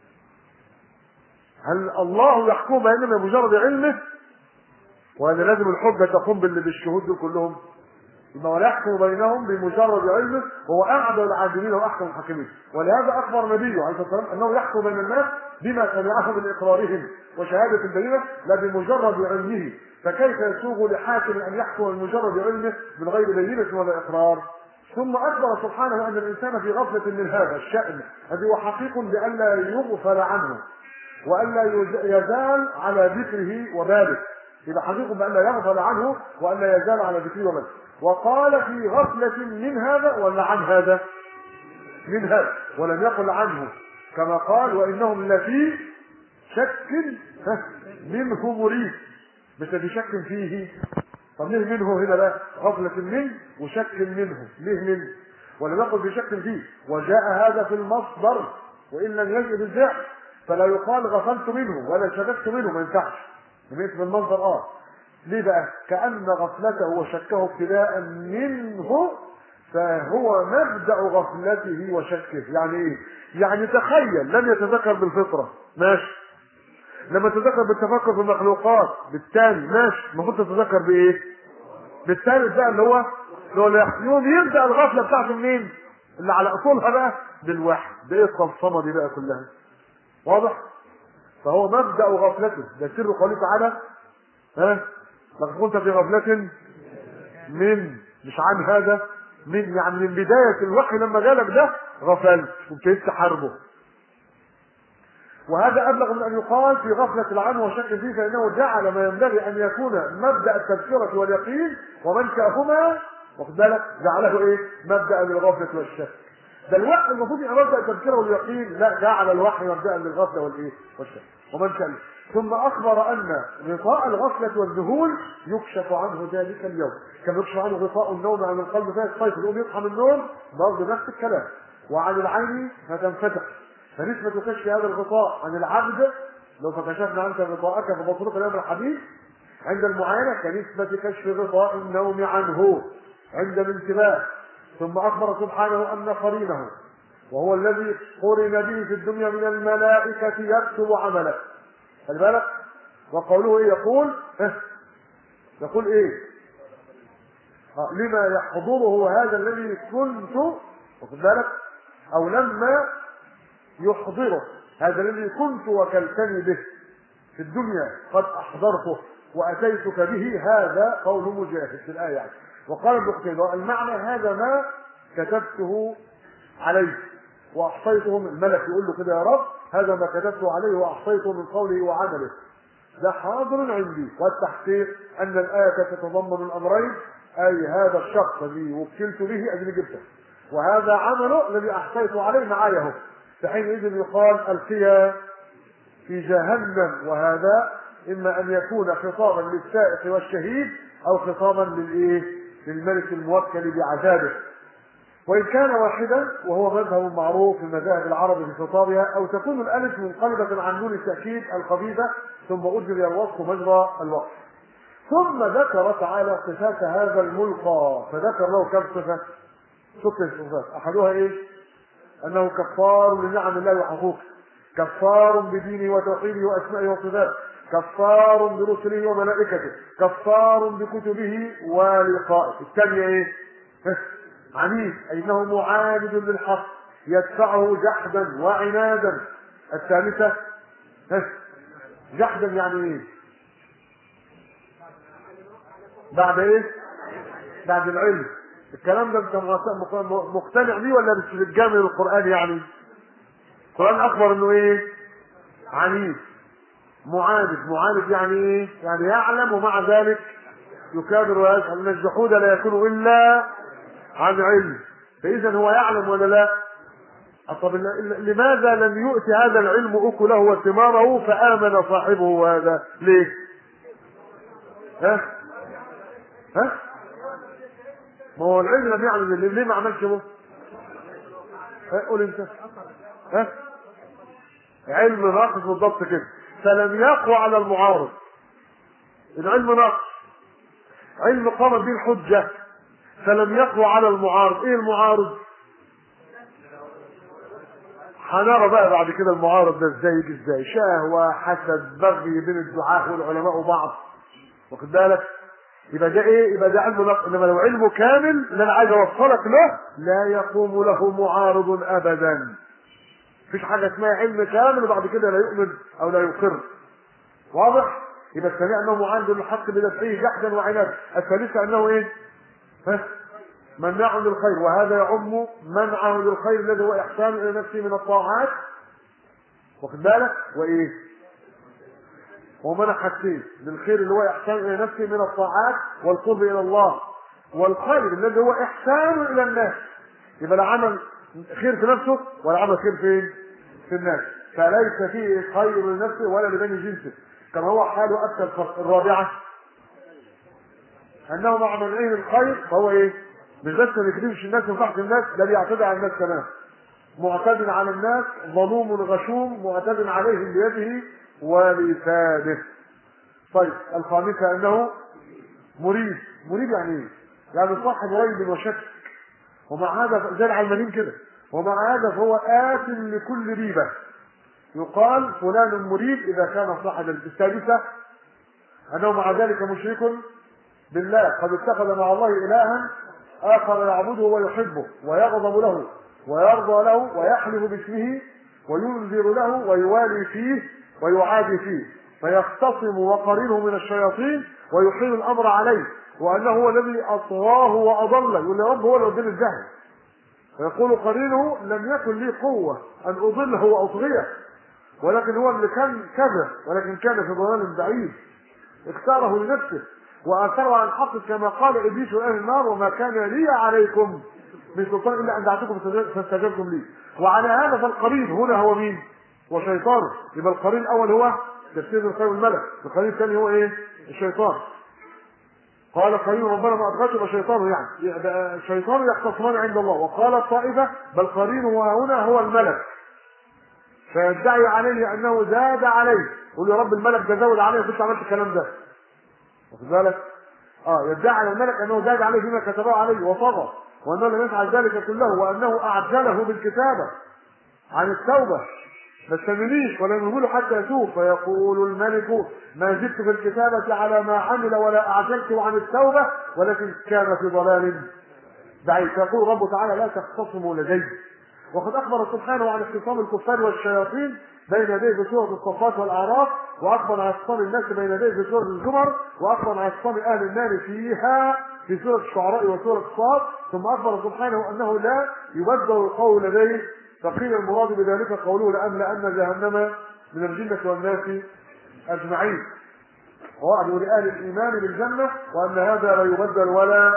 Speaker 1: هل الله يحكم بيننا بمجرد علمه ولا لازم الحجة تقوم بالشهود دول كلهم يبقى ولا يحكم بينهم بمجرد علمه وهو اعدل العادلين واحكم الحاكمين ولهذا اخبر نبيه عليه الصلاه والسلام انه يحكم بين الناس بما سمعه من اقرارهم وشهاده البينه لا بمجرد علمه فكيف يسوغ لحاكم ان يحكم بمجرد علمه من غير بينه ولا اقرار ثم اخبر سبحانه ان الانسان في غفله من هذا الشان الذي هو حقيق بألا يغفل عنه والا يزال على ذكره وباله يبقى حقيق بألا يغفل عنه والا يزال على ذكره وباله وقال في غفلة من هذا ولا عن هذا من هذا ولم يقل عنه كما قال وإنهم لفي شك منه مريب مش في شك فيه طب ليه منه هنا بقى غفلة منه وشك منه ليه منه ولم يقل في شك فيه وجاء هذا في المصدر وإن لم يجد الفعل فلا يقال غفلت منه ولا شككت منه ما ينفعش بالنسبة المصدر اه ليه بقى؟ كأن غفلته وشكه ابتداء منه فهو مبدأ غفلته وشكه يعني ايه؟ يعني تخيل لم يتذكر بالفطرة ماشي لما تذكر بالتفكر في المخلوقات بالتالي ماشي المفروض تتذكر بايه؟ بالثالث بقى اللي هو اللي هو اليوم يبدا الغفله بتاعته منين؟ اللي على اصولها بقى بالوحي ده ايه الصمصمه دي بقى كلها؟ واضح؟ فهو مبدا غفلته ده سر قوله تعالى ها لقد كنت في غفلة من مش عن هذا من يعني من بداية الوحي لما جالك ده غفلت وابتديت تحاربه وهذا أبلغ من أن يقال في غفلة العام وشك فيه فإنه جعل ما ينبغي أن يكون مبدأ التذكرة واليقين ومنشأهما واخد بالك جعله إيه؟ مبدأ للغفلة والشك ده الوحي المفروض يبقى مبدأ التذكرة واليقين لا جعل الوحي مبدأ للغفلة والإيه؟ والشك ومنشأ ثم أخبر أن غطاء الغفلة والذهول يكشف عنه ذلك اليوم كما يكشف عنه غطاء النوم عن القلب فيها الصيف يقوم يصحى من النوم برضه نفس الكلام وعن العين فتنفتح فنسبة كشف هذا الغطاء عن العبد لو فكشفنا عنك غطاءك فبصرك اليوم الحديث عند المعاينة كنسبة كشف غطاء النوم عنه عند الانتباه ثم أخبر سبحانه أن قرينه وهو الذي قرن به في الدنيا من الملائكة يكتب عمله خلي بالك وقوله ايه يقول اه يقول ايه اه لما يحضره هذا الذي كنت واخد بالك او لما يحضره هذا الذي كنت وكلتني به في الدنيا قد احضرته واتيتك به هذا قول مجاهد في الايه يعني وقال ابن قتيبة المعنى هذا ما كتبته عليه واحصيته من الملك يقول له كده يا رب هذا ما كتبته عليه واحصيته من قوله وعمله ده حاضر عندي والتحقيق ان الايه تتضمن الامرين اي هذا الشخص الذي وكلت به ادري جبته وهذا عمله الذي احصيت عليه معايا اهو فحينئذ يقال القيا في جهنم وهذا اما ان يكون خطابا للسائق والشهيد او خطابا للايه للملك الموكل بعذابه وإن كان واحدا وهو مذهب معروف في مذاهب العرب في خطابها أو تكون الألف منقلبة عن نون التأكيد الخبيثة ثم أجري الوصف مجرى الوصف ثم ذكر تعالى صفات هذا الملقى فذكر له كم صفة ست صفات أحدها إيه؟ أنه كفار لنعم الله وحقوقه كفار بدينه وتوحيده وأسمائه وصفاته كفار برسله وملائكته كفار بكتبه ولقائه الثانية ايه عنيف أي انه معاند للحق يدفعه جحدا وعنادا الثالثة جحدا يعني ايه بعد ايه بعد العلم الكلام ده انت مقتنع بيه ولا مش بتجامل القران يعني القران اخبر انه ايه عنيف معاند معاند يعني ايه يعني يعلم ومع ذلك يكابر ويجهل ان الجحود لا يكون الا عن علم فاذا هو يعلم ولا لا طب لماذا لم يؤت هذا العلم اكله وثماره فامن صاحبه هذا ليه ها ها ما هو العلم لم يعلم اللي ليه ما عملش كده ها قول انت ها علم ناقص بالضبط كده فلم يقوى على المعارض العلم ناقص علم قامت به الحجة فلم يقوى على المعارض ايه المعارض هنرى بقى بعد كده المعارض ده ازاي يجي ازاي شهوة حسد بغي بين الدعاة والعلماء وبعض واخد بالك يبقى ده ايه يبقى ده علم نقص انما لو علمه كامل اللي انا عايز اوصلك له لا يقوم له معارض ابدا مفيش حاجه اسمها علم كامل وبعد كده لا يؤمن او لا يقر واضح يبقى الثاني انه معاند للحق بنفسه جحدا وعنادا الثالثه انه ايه ها مناع للخير وهذا يعم منعه للخير الذي هو احسان الى نفسه من الطاعات واخد بالك وايه ومنع حاجتين للخير اللي هو احسان الى نفسه من الطاعات والقرب الى الله والخير الذي هو احسان الى الناس يبقى لا عمل خير في نفسه ولا عمل خير فين؟ في الناس فليس فيه خير لنفسه ولا لبني جنسه كما هو حاله أكثر الفرق الرابعة أنه مع منعه الخير فهو إيه؟ مش بس ما بيكذبش الناس وينفعش الناس ده بيعتدي على الناس كمان معتد على الناس ظلوم غشوم معتد عليهم بيده ولسانه طيب الخامسة أنه مريد مريد يعني إيه؟ يعني صاحب ريب وشك ومع هذا زي العلمانيين كده ومع هذا فهو آت لكل ريبة يقال فلان مريب إذا كان صاحب السادسة أنه مع ذلك مشرك بالله قد اتخذ مع الله إلها آخر يعبده ويحبه ويغضب له ويرضى له ويحلف باسمه وينذر له ويوالي فيه ويعادي فيه فيختصم وقرينه من الشياطين ويحيل الأمر عليه وأنه هو الذي أطغاه وأضله يقول يا رب هو اللي قدام الجهل ويقول قرينه لم يكن لي قوة أن أضله وأطغيه ولكن هو اللي كان كذا ولكن كان في ضلال بعيد اختاره لنفسه وآثره عن الحق كما قال إبليس لأهل النار وما كان لي عليكم من سلطان إلا أن دعتكم فاستجبتم لي وعلى هذا فالقرين هنا هو مين؟ هو شيطان يبقى القرين الأول هو تفسير الخير والملك القرين الثاني هو إيه؟ الشيطان قال قرين ربنا ما أدخلته يبقى شيطان يعني الشيطان يختصمان عند الله وقال الطائفة بل قرينه هنا هو الملك فيدعي عليه انه زاد عليه يقول يا رب الملك ده زود عليه كنت عملت الكلام ده واخد بالك اه يدعي على الملك انه زاد عليه فيما كتبه عليه وطغى وانه لم يفعل ذلك كله وانه اعجله بالكتابه عن التوبه ما تستنونيش ولا يقول حتى يتوب فيقول الملك ما زدت في الكتابة على ما عمل ولا أعجلت عن التوبة ولكن كان في ضلال بعيد فيقول رب تعالى لا تختصموا لدي وقد اخبر سبحانه عن اختصام الكفار والشياطين بين يديه في سوره الصفات والاعراف واخبر عن اختصام الناس بين يديه في سوره الزمر واخبر عن اختصام اهل النار فيها في سوره الشعراء وسوره الصاد ثم اخبر سبحانه انه لا يبدل القول لديه فقيل المراد بذلك قوله لاملان جهنم من الجنه والناس اجمعين ووعد لاهل الايمان بالجنه وان هذا لا يبدل ولا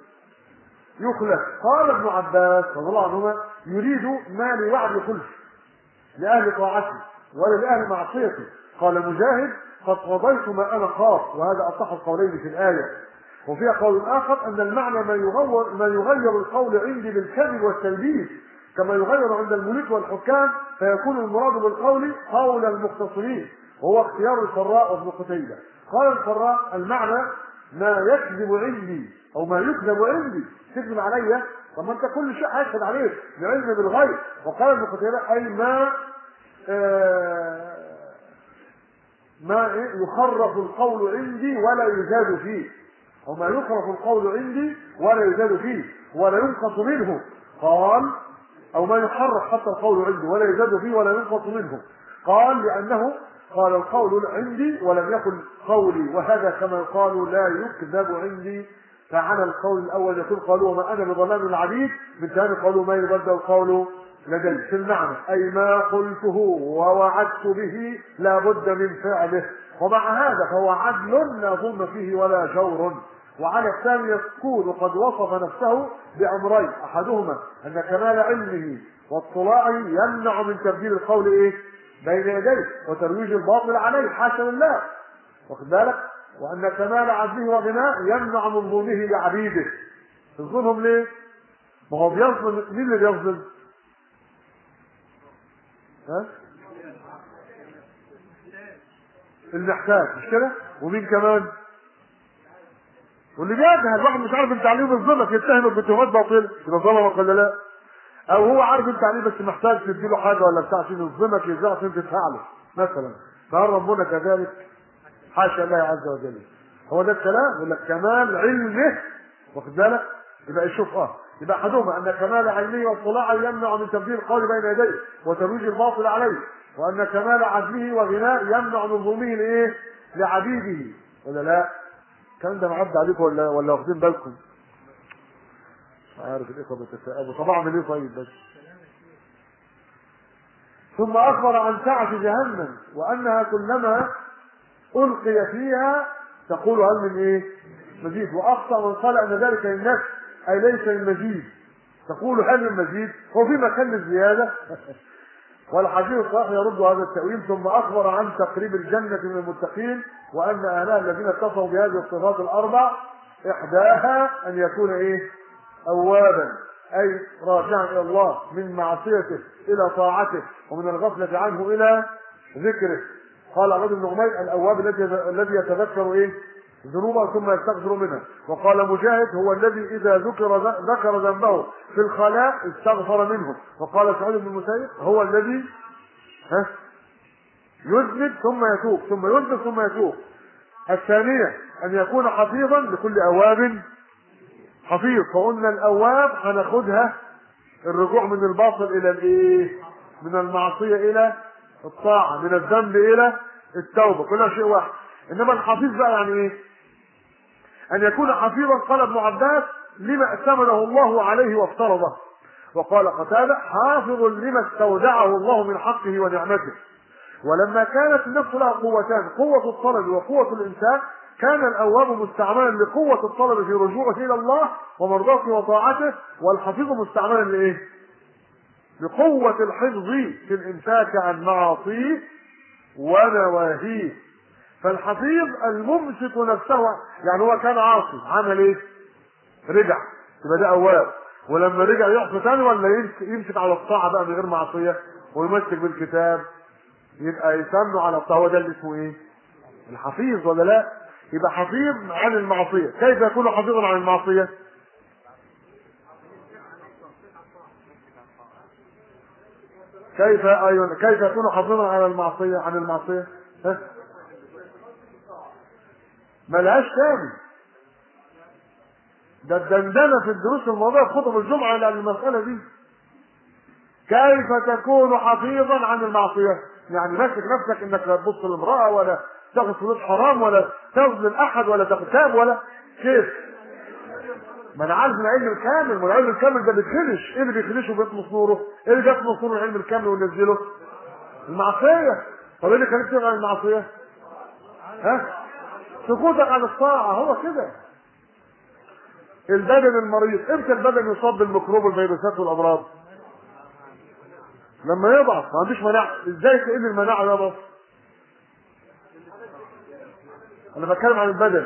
Speaker 1: يخلف قال ابن عباس رضي الله عنهما يريد ما لوعد خلف لأهل طاعته ولا لأهل معصيته قال مجاهد قد قضيت ما أنا خاف وهذا أصح القولين في الآية وفيها قول آخر أن المعنى ما يغير ما يغير القول عندي بالكذب والتلبيس كما يغير عند الملوك والحكام فيكون المراد بالقول قول المختصرين وهو اختيار الفراء وابن قتيبة قال الفراء المعنى ما يكذب عندي او ما يكذب عندي تكذب عليا طب ما انت كل شيء هيشهد عليك لعلم بالغيب وقال ابن قتيبة اي ما آه ما إيه؟ يخرف القول عندي ولا يزاد فيه أو ما يخرف القول عندي ولا يزاد فيه ولا ينقص منه قال أو ما يحرف حتى القول عندي ولا يزاد فيه ولا ينقص منه قال لأنه قال القول عندي ولم يكن قولي وهذا كما يقال لا يكذب عندي فعلى القول الأول يقول قالوا وما أنا بظلام العبيد من ثاني قالوا ما يبدأ القول لدي في المعنى أي ما قلته ووعدت به لا بد من فعله ومع هذا فهو عدل لا ظلم فيه ولا جور وعلى الثاني يكون قد وصف نفسه بأمرين أحدهما أن كمال علمه واطلاعه يمنع من تبديل القول إيه؟ بين يديه وترويج الباطل عليه حاشا لله واخد بالك؟ وأن كمال عدله وغناه يمنع من ظلمه لعبيده يظلمهم ليه؟ ما هو بيظلم مين اللي بيظلم؟ ها؟ المحتاج مش كده؟ ومين كمان؟ واللي بيجهل واحد مش عارف التعليم يظلمك يتهمك بتهمات باطله يبقى ظلمك ولا لا؟ او هو عارف التعليم بس محتاج تديله حاجه ولا بتاع عشان يظلمك يزعل عشان تدفع له مثلا فهل ربنا كذلك؟ حاشا الله عز وجل هو ده الكلام يقول لك كمال علمه واخد بالك؟ يبقى يشوف اه يبقى احدهما ان كمال علمه واطلاعه يمنع من تبديل القول بين يديه وترويج الباطل عليه وان كمال عدله وغناه يمنع من ظلمه لايه؟ لعبيده ولا لا؟ الكلام ده معدي عليكم ولا ولا واخدين بالكم؟ مش عارف الاخوه بيتساءلوا طب اعمل ايه طيب بس؟ ثم اخبر عن سعه جهنم وانها كلما القي فيها تقول هل من ايه؟ مزيد واخطا من قال ان ذلك للنفس اي ليس للمزيد تقول هل من مزيد؟ هو في مكان للزياده؟ والحديث الصحيح يرد هذا التأويل ثم أخبر عن تقريب الجنة من المتقين وأن أهلها الذين اتصفوا بهذه الصفات الأربع إحداها أن يكون إيه؟ أوابا أي راجعا إلى الله من معصيته إلى طاعته ومن الغفلة عنه إلى ذكره قال عبد بن عمير الأواب الذي الذي يتذكر إيه؟ ذنوبه ثم يستغفر منها وقال مجاهد هو الذي إذا ذكر ذكر ذنبه في الخلاء استغفر منه وقال سعيد بن المسيب هو الذي ها يذنب ثم يتوب ثم يذنب ثم يتوب الثانية أن يكون حفيظا لكل أواب حفيظ فقلنا الأواب هناخدها الرجوع من الباطل إلى الإيه؟ من المعصية إلى الطاعة من الذنب إلى التوبة كلها شيء واحد إنما الحفيظ بقى يعني إيه؟ أن يكون حفيظا قال ابن عباس لما ائتمنه الله عليه وافترضه وقال قتادة حافظ لما استودعه الله من حقه ونعمته ولما كانت النفس لها قوتان قوة الطلب وقوة الإنسان كان الأواب مستعملا لقوة الطلب في رجوعه إلى الله ومرضاته وطاعته والحفيظ مستعملا لإيه؟ لقوة الحفظ في الإمساك عن معاصيه ونواهيه فالحفيظ الممسك نفسه يعني هو كان عاصي عمل ايه؟ رجع يبقى ده اواب ولما رجع يعصي ثاني ولا يمسك, يمسك على الطاعه بقى من غير معصيه ويمسك بالكتاب يبقى يسموا على الطاعه هو ده اللي اسمه ايه؟ الحفيظ ولا لا؟ يبقى حفيظ عن المعصيه كيف يكون حفيظا عن المعصيه؟ كيف ايوه كيف يكون حافظا على المعصيه عن المعصيه؟ ها؟ ملهاش تاني ده الدندنه في الدروس الموضوع في خطب الجمعه على المساله دي كيف تكون حفيظا عن المعصيه؟ يعني ماسك نفسك انك لا تبص لامراه ولا تاخذ فلوس حرام ولا تظلم احد ولا تغتاب ولا كيف؟ ما انا عارف العلم الكامل ما العلم الكامل ده بيتخدش ايه اللي بيخدشه وبيطمس نوره؟ ايه اللي بيطمس نور العلم الكامل وينزله؟ المعصيه طب ايه اللي خليك تبعد عن المعصيه؟ ها؟ سقوطك عن الطاعه هو كده البدن المريض امتى البدن يصاب بالميكروب والفيروسات والامراض؟ لما يضعف ما عندوش مناعه ازاي تقل المناعه يضعف؟ انا بتكلم عن البدن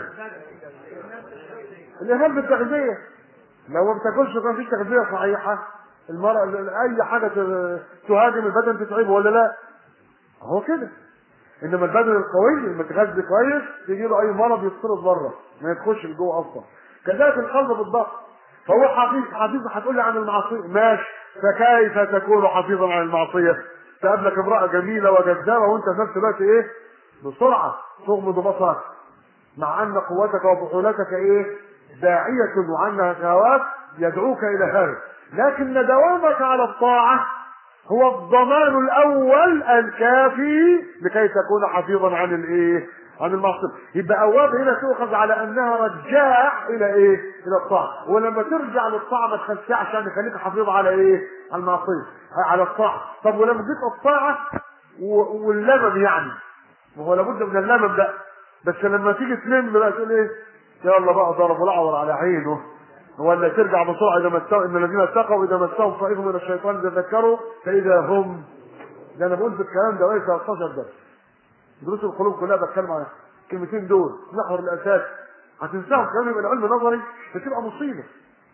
Speaker 1: الاهمال بالتغذيه لو ما بتاكلش ما فيش تغذيه صحيحه المرأة اي حاجه تهاجم البدن تتعبه ولا لا هو كده انما البدن القوي المتغذي كويس تيجي له اي مرض يطرد بره ما يدخلش لجوه اصلا كذلك القلب بالضغط فهو حفيظ حفيظ هتقول لي عن المعصيه ماشي فكيف تكون حفيظا عن المعصيه تقابلك امراه جميله وجذابه وانت في نفس الوقت ايه بسرعه تغمض بصرك مع ان قوتك وفحولتك ايه داعيه وعنها شهوات يدعوك الى هذا لكن دوامك على الطاعه هو الضمان الاول الكافي لكي تكون حفيظا عن الايه عن المعصيه يبقى اواب هنا تؤخذ على انها رجاع الى ايه الى الطاعه ولما ترجع للطاعه ما تخليش عشان يخليك حفيظ على ايه على المعصيه على الطاعه طب ولما جيت الطاعه و- واللمم يعني ما هو لابد من اللمم ده بس لما تيجي تلم بقى تقول ايه يلا بقى ضرب الاعور على عينه ولا ترجع بسرعه اذا مسوا ان الذين اتقوا اذا مسهم طائف من الشيطان تذكروا فاذا هم ده انا بقول في الكلام ده ليس 13 درس دروس القلوب كلها بتكلم عن الكلمتين دول محور الاساس هتنساهم كلام يبقى العلم نظري فتبقى مصيبه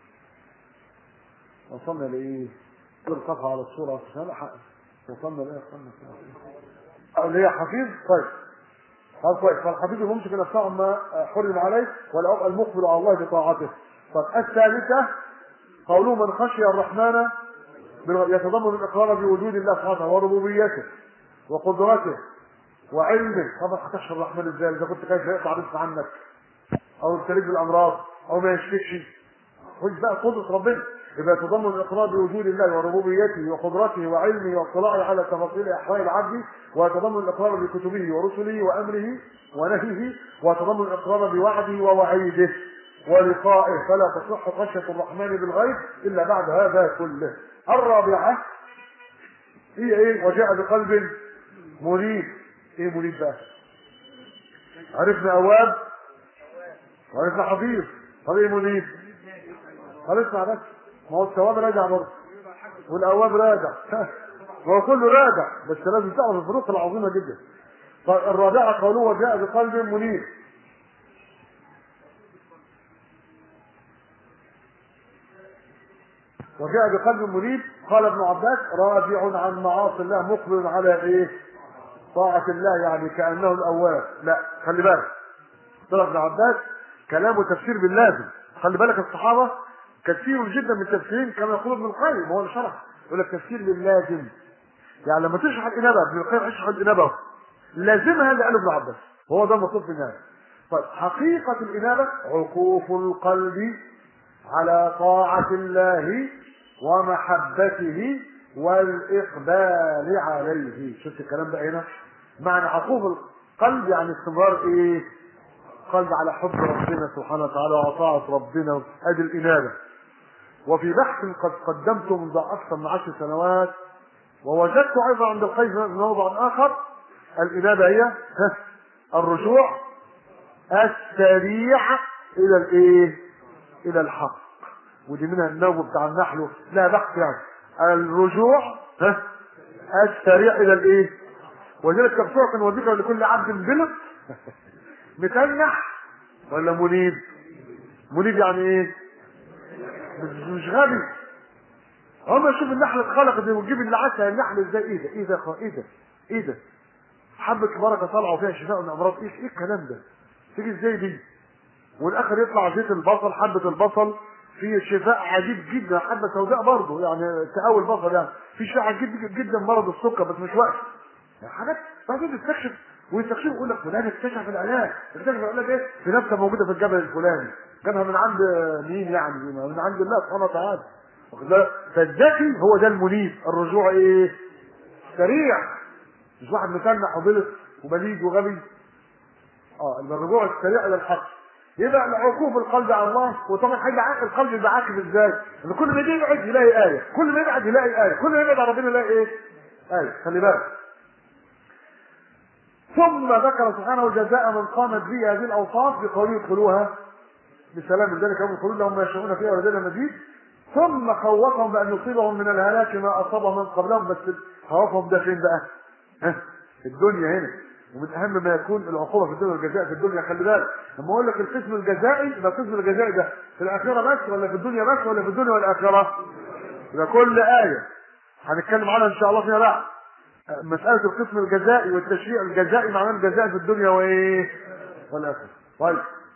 Speaker 1: وصلنا لايه؟ كل صفحه على الصوره عشان حق وصلنا لايه وصلنا لايه؟ اللي هي حفيظ طيب طب كويس فالحفيظ الممسك نفسه ما حرم عليه ولا يبقى المقبل على الله بطاعته طب الثالثه قوله من خشي الرحمن بالغ- يتضمن الاقرار بوجود الله سبحانه وتعالى وربوبيته وقدرته وعلمه طبعا هتخشى الرحمن ازاي اذا كنت خايف يقطع رزق عنك او يبتليك بالامراض او ما يشفيكش خد بقى قدره ربنا يبقى يتضمن الاقرار بوجود الله وربوبيته وقدرته وعلمه واطلاعه على تفاصيل احوال العبد ويتضمن الاقرار بكتبه ورسله وامره ونهيه ويتضمن الاقرار بوعده ووعيده ولقائه فلا تصح خشيه الرحمن بالغيب الا بعد هذا كله الرابعه هي ايه وجاء بقلب منيب ايه منيب بقى عرفنا اواب وعرفنا حفيظ طب ايه منيب طب اسمع بس ما هو الثواب راجع برضه والاواب راجع ما هو كله راجع بس لازم تعرف الفروق العظيمه جدا طيب الرابعه قوله وجاء بقلب منيب وجاء بقلب منيب قال ابن عباس راجع عن معاصي الله مقبل على ايه طاعة الله يعني كأنه الأواب لا خلي بالك طلع ابن عباس كلامه تفسير باللازم خلي بالك الصحابة كثير جدا من التفسيرين كما يقول ابن القيم هو اللي شرح يقول لك تفسير باللازم يعني لما تشرح الإنابة ابن القيم يشرح الإنابة لازمها اللي قاله ابن عباس هو ده المطلوب في النهاية طيب حقيقة الإنابة عكوف القلب على طاعة الله ومحبته والإقبال عليه شفت الكلام ده هنا معنى عقوف القلب يعني استمرار ايه قلب على حب ربنا سبحانه وتعالى وطاعة ربنا ادي الإنابة وفي بحث قد قدمته منذ أكثر من عشر سنوات ووجدت أيضا عند القيس في موضع آخر الإنابة هي ها، الرجوع السريع إلى الإيه؟ إلى الحق ودي منها النوم بتاع النحل لا بحث يعني الرجوع ها السريع الى الايه وذلك تبصرة وذكر لكل عبد بلط متنح ولا منيب منيب يعني ايه مش, مش غبي هم شوف النحل اتخلقت وتجيب العسل النحل ازاي ايه ده ايه ده خ- ايه ده ايه ده حبة بركة طالعة وفيها شفاء من امراض ايه ايه الكلام ده تيجي ازاي دي والاخر يطلع زيت البصل حبة البصل في شفاء عجيب جدا حبة سوداء برضه يعني تقوي البصل يعني في شفاء عجيب جدا مرض السكر بس مش وقت يعني حاجات بعدين تستكشف ويستكشف يقول لك فلان اكتشف العلاج اكتشف العلاج ايه في نفسه موجوده في الجبل الفلاني جابها من عند مين يعني من عند الله سبحانه وتعالى واخد بالك؟ فالذكي هو ده المنيب الرجوع ايه سريع مش واحد متنح وبلط وبليد وغبي اه الرجوع السريع الى الحق يبقى عكوف القلب على الله وطبعا هيبقى عا- القلب يبقى عاكف ازاي؟ ان كل ما يجي يقعد يلاقي ايه، كل ما يقعد يلاقي ايه، كل ما يبعد عن ربنا يلاقي ايه؟ ايه، خلي بالك. ثم ذكر سبحانه جزاء من قامت به هذه الاوصاف بقوله ادخلوها بسلام ذلك هم يدخلون لهم ما يشاءون فيها ولدينا مزيد ثم خوفهم بان يصيبهم من الهلاك ما اصابهم من قبلهم بس خوفهم ده فين بقى؟ ها؟ في الدنيا هنا ومن اهم ما يكون العقوبه في الدنيا والجزاء في الدنيا خلي بالك لما اقول لك القسم الجزائي يبقى القسم الجزائي ده في الاخره بس ولا في الدنيا بس ولا في الدنيا والاخره؟ يبقى كل ايه هنتكلم عنها ان شاء الله فيما بعد مساله القسم الجزائي والتشريع الجزائي معناه الجزاء في الدنيا وايه؟ والاخره طيب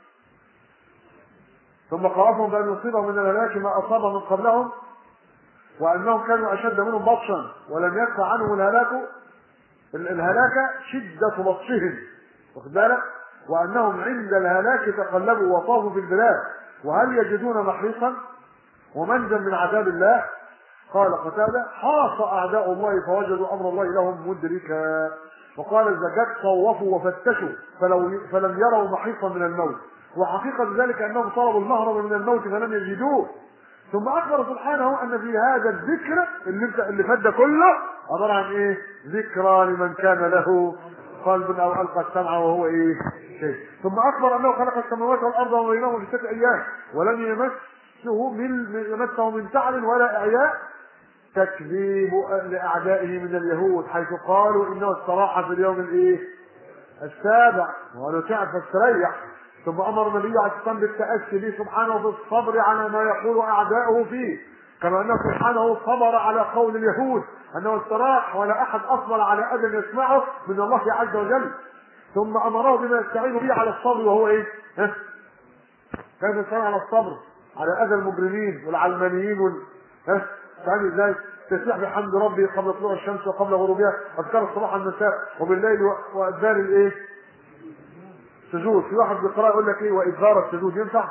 Speaker 1: ثم خوفهم بان يصيبهم من الهلاك ما اصابهم من قبلهم وانهم كانوا اشد منهم بطشا ولم يدفع عنهم الهلاك ال- الهلاك شدة بطشهم واخد بالك وانهم عند الهلاك تقلبوا وطافوا في البلاد وهل يجدون محيصا ومنجا من عذاب الله قال قتاده حاص اعداء الله فوجدوا امر الله لهم مدركا وقال الزجاج طوفوا وفتشوا فلو فلم يروا محيصا من الموت وحقيقة ذلك أنهم طلبوا المهرب من الموت فلم يجدوه ثم أخبر سبحانه أن في هذا الذكر اللي انت اللي فات ده كله عبارة عن إيه؟ ذكرى لمن كان له قلب أو ألقى السمع وهو إيه؟ شيء ثم أخبر أنه خلق السماوات والأرض وما بينهما في ست أيام ولم يمسه من يمسه من تعب ولا إعياء تكذيب لأعدائه من اليهود حيث قالوا إنه استراح في اليوم الإيه؟ السابع وقالوا تعب فاستريح ثم امر النبي عليه الصلاه والسلام بالتاسي به سبحانه بالصبر على ما يقول اعداؤه فيه كما انه سبحانه صبر على قول اليهود انه استراح ولا احد اصبر على اذى يسمعه من الله عز وجل ثم امره بما يستعين به على الصبر وهو ايه؟ ها؟ كيف يستعين على الصبر على اذى المجرمين والعلمانيين وال ها؟ فاهم ازاي؟ تسبيح بحمد ربي قبل طلوع الشمس وقبل غروبها اذكار الصباح والمساء وبالليل واذكار الايه؟ سجود في واحد بيقرا يقول لك ايه وادبار السجود ينفع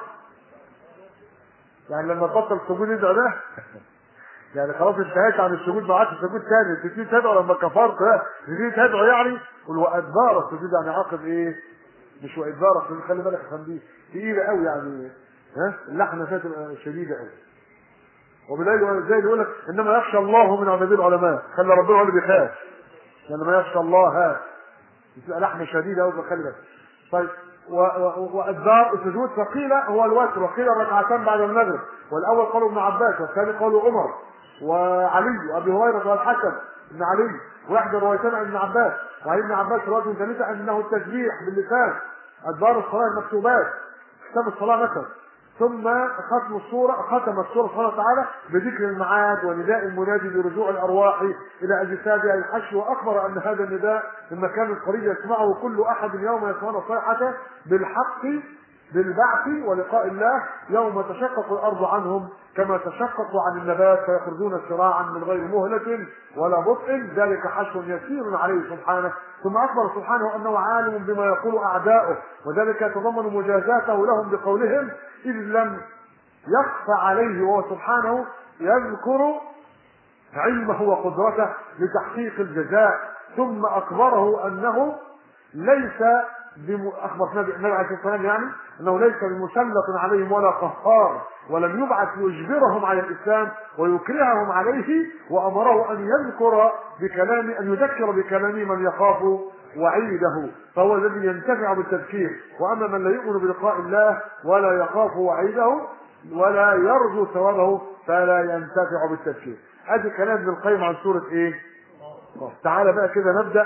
Speaker 1: يعني لما تبطل السجود يدعو ده يعني خلاص انتهيت عن السجود ما عادش سجود تاني تبتدي تدعو لما كفرت لا تبتدي تدعو يعني قل وادبار السجود يعني عاقب ايه مش وادبار السجود خلي بالك يا فندم تقيله قوي يعني ها اللحنه فيها تبقى شديده قوي وبالليل زي يقول لك انما يخشى الله من عباد العلماء خلي ربنا هو اللي بيخاف انما يخشى الله بتبقى لحن شديد قوي فخلي بالك طيب وادبار السجود فقيل هو الوتر وقيل الركعتان بعد المغرب والاول قالوا ابن عباس والثاني قالوا عمر وعلي وابي هريره والحسن بن علي واحدى روايتين عن ابن عباس وعن ابن عباس روايه ثالثه انه التسبيح باللسان ادبار الصلاه المكتوبات كتاب الصلاه مثلا ثم ختم السورة ختم السورة سبحانه وتعالى بذكر المعاد ونداء المنادي برجوع الأرواح إلى أجسادها الحش وأخبر أن هذا النداء من مكان القريب يسمعه كل أحد يوم يسمعون صيحته بالحق بالبعث ولقاء الله يوم تشقق الأرض عنهم كما تشققوا عن النبات فيخرجون سراعا من غير مهلة ولا بطء ذلك حشر يسير عليه سبحانه ثم أخبر سبحانه أنه عالم بما يقول أعداؤه وذلك يتضمن مجازاته لهم بقولهم إذ لم يخفى عليه وهو سبحانه يذكر علمه وقدرته لتحقيق الجزاء ثم أخبره أنه ليس بم... أخبر النبي عليه الصلاة والسلام يعني أنه ليس بمسلط عليهم ولا قهار ولم يبعث ليجبرهم على الإسلام ويكرههم عليه وأمره أن يذكر بكلام أن يذكر بكلام من يخاف وعيده فهو الذي ينتفع بالتذكير واما من لا يؤمن بلقاء الله ولا يخاف وعيده ولا يرجو ثوابه فلا ينتفع بالتذكير ادي كلام ابن القيم عن سوره ايه تعالى بقى كده نبدا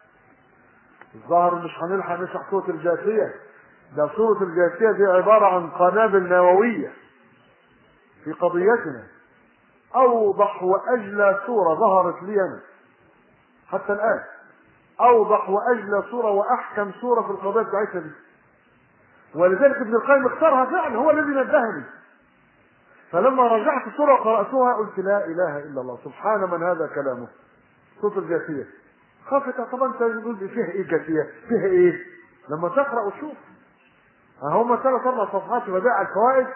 Speaker 1: الظاهر مش هنلحق نشرح سوره الجاثيه ده سوره الجاثيه دي عباره عن قنابل نوويه في قضيتنا اوضح واجلى سوره ظهرت لي انا حتى الان اوضح واجلى صوره واحكم صوره في القضيه بتاعتها دي ولذلك ابن القيم اختارها فعلا هو الذي نبهني فلما رجعت الصوره وقراتها قلت لا اله الا الله سبحان من هذا كلامه صوت الجاثيه خافت طب انت تقول فيها ايه جاثيه فيها ايه لما تقرا وتشوف هم ثلاث اربع صفحات في بدائع الفوائد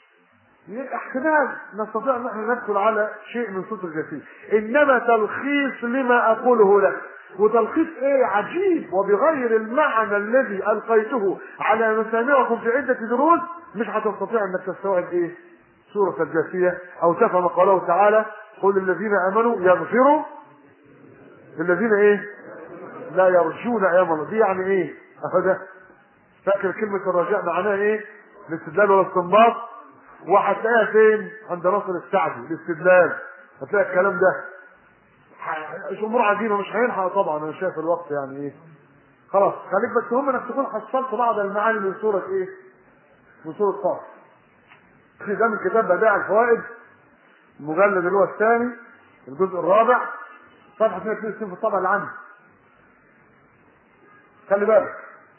Speaker 1: احتمال نستطيع ان احنا ندخل على شيء من صوت الجاثيه انما تلخيص لما اقوله لك وتلخيص ايه عجيب وبغير المعنى الذي القيته على مسامعكم في عده دروس مش هتستطيع انك تستوعب ايه سورة الجاثية او تفهم قوله تعالى قل الذين امنوا يغفروا للذين ايه لا يرجون ايام الله دي يعني ايه اهو ده فاكر كلمة الرجاء معناها ايه الاستدلال والاستنباط وهتلاقيها فين عند ناصر السعدي الاستدلال هتلاقي الكلام ده مش امور عجيبه مش هيلحق طبعا انا شايف الوقت يعني ايه خلاص خليك بس هم انك تكون حصلت بعض المعاني من سوره ايه من سوره قاف ده من كتاب بدائع الفوائد المجلد اللي هو الثاني الجزء الرابع صفحه 262 في الطبعه اللي عندي خلي بالك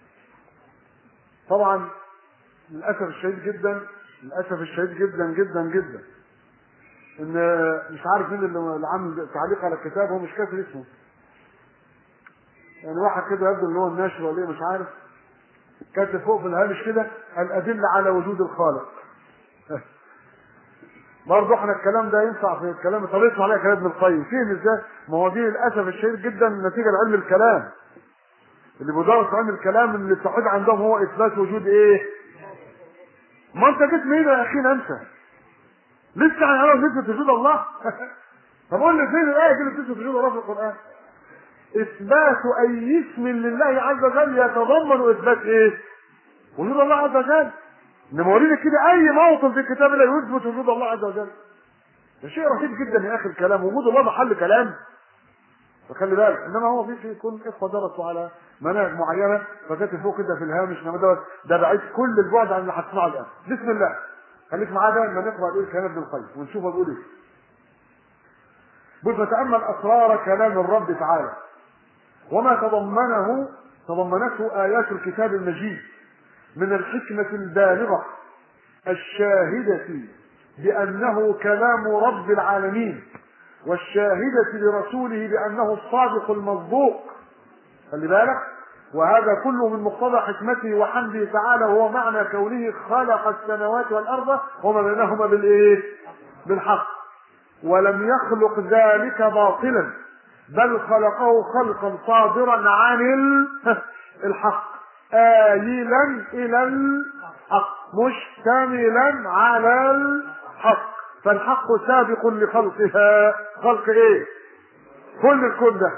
Speaker 1: طبعا للاسف الشديد جدا للاسف الشديد جدا جدا جدا ان مش عارف مين اللي عامل تعليق على الكتاب هو مش كاتب اسمه يعني واحد كده يبدو ان هو الناشر ولا ايه مش عارف كاتب فوق في الهامش كده الادله على وجود الخالق برضه احنا الكلام ده ينفع في الكلام طب اسمع عليها كلام ابن القيم فين ازاي ما هو دي للاسف الشديد جدا نتيجه لعلم الكلام اللي بيدرس علم الكلام اللي التوحيد عندهم هو اثبات وجود ايه ما انت جيت منين يا اخينا انت لسه هنعرف نثبت وجود الله طب قول لي فين الايه اللي بتثبت وجود الله في القران اثبات اي اسم لله عز وجل يتضمن اثبات ايه وجود الله عز وجل انما وريني كده اي موطن في الكتاب لا يثبت وجود الله عز وجل ده شيء رهيب جدا يا اخي الكلام وجود الله محل كلام فخلي بالك انما هو في يكون اخوه درسوا على مناهج معينه فكاتب فوق كده في الهامش انما ده ده بعيد كل البعد عن اللي هتسمعه الان بسم الله خليك معايا بقى لما نقرا ايه كلام ابن القيم ونشوف بيقول ايه بص نتامل اسرار كلام الرب تعالى وما تضمنه تضمنته ايات الكتاب المجيد من الحكمه البالغه الشاهده بانه كلام رب العالمين والشاهدة لرسوله بأنه الصادق المصدوق خلي بالك وهذا كله من مقتضى حكمته وحمده تعالى وهو معنى كونه خلق السماوات والأرض وما بينهما بالإيه؟ بالحق ولم يخلق ذلك باطلا بل خلقه خلقا صادرا عن الحق آيلا إلى الحق مشتملا على الحق فالحق سابق لخلقها خلق ايه كل الكون ده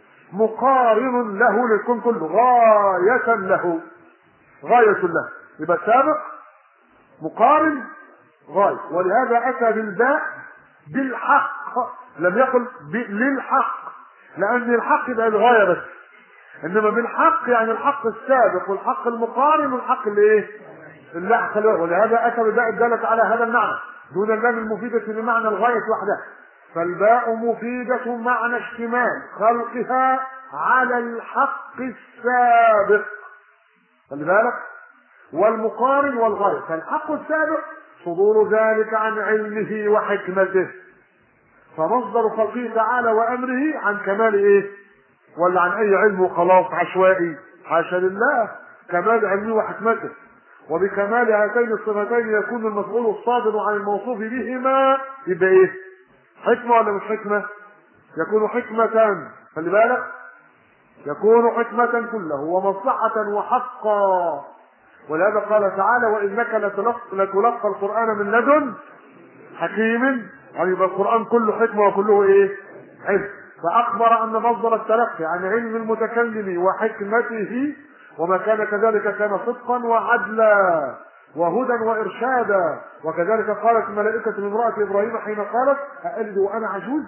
Speaker 1: مقارن له للكون كله غاية له غاية له يبقى سابق مقارن غاية ولهذا أتى بالباء بالحق لم يقل للحق لأن الحق يبقى الغاية بس إنما بالحق يعني الحق السابق والحق المقارن والحق اللي إيه؟ اللي ولهذا أتى بالباء الدالة على هذا المعنى دون اللام المفيدة بمعنى الغاية وحدها فالباء مفيدة معنى اشتمال خلقها على الحق السابق خلي بالك والمقارن والغاية فالحق السابق صدور ذلك عن علمه وحكمته فمصدر خلقه تعالى وامره عن كمال ايه ولا عن اي علم وخلاص عشوائي حاشا لله كمال علمه وحكمته وبكمال هاتين الصفتين يكون المفعول الصادر عن الموصوف بهما يبقى ايه؟ حكمة ولا مش حكمة؟ يكون حكمة خلي بالك يكون حكمة كله ومصلحة وحقا ولهذا قال تعالى وإنك لتلقى, لتلقى القرآن من لدن حكيم يعني يبقى القرآن كله حكمة وكله إيه؟ علم فأخبر أن مصدر التلقي عن علم المتكلم وحكمته وما كان كذلك كان صدقا وعدلا وهدى وارشادا وكذلك قالت الملائكه لامراه ابراهيم حين قالت أألد وانا عجوز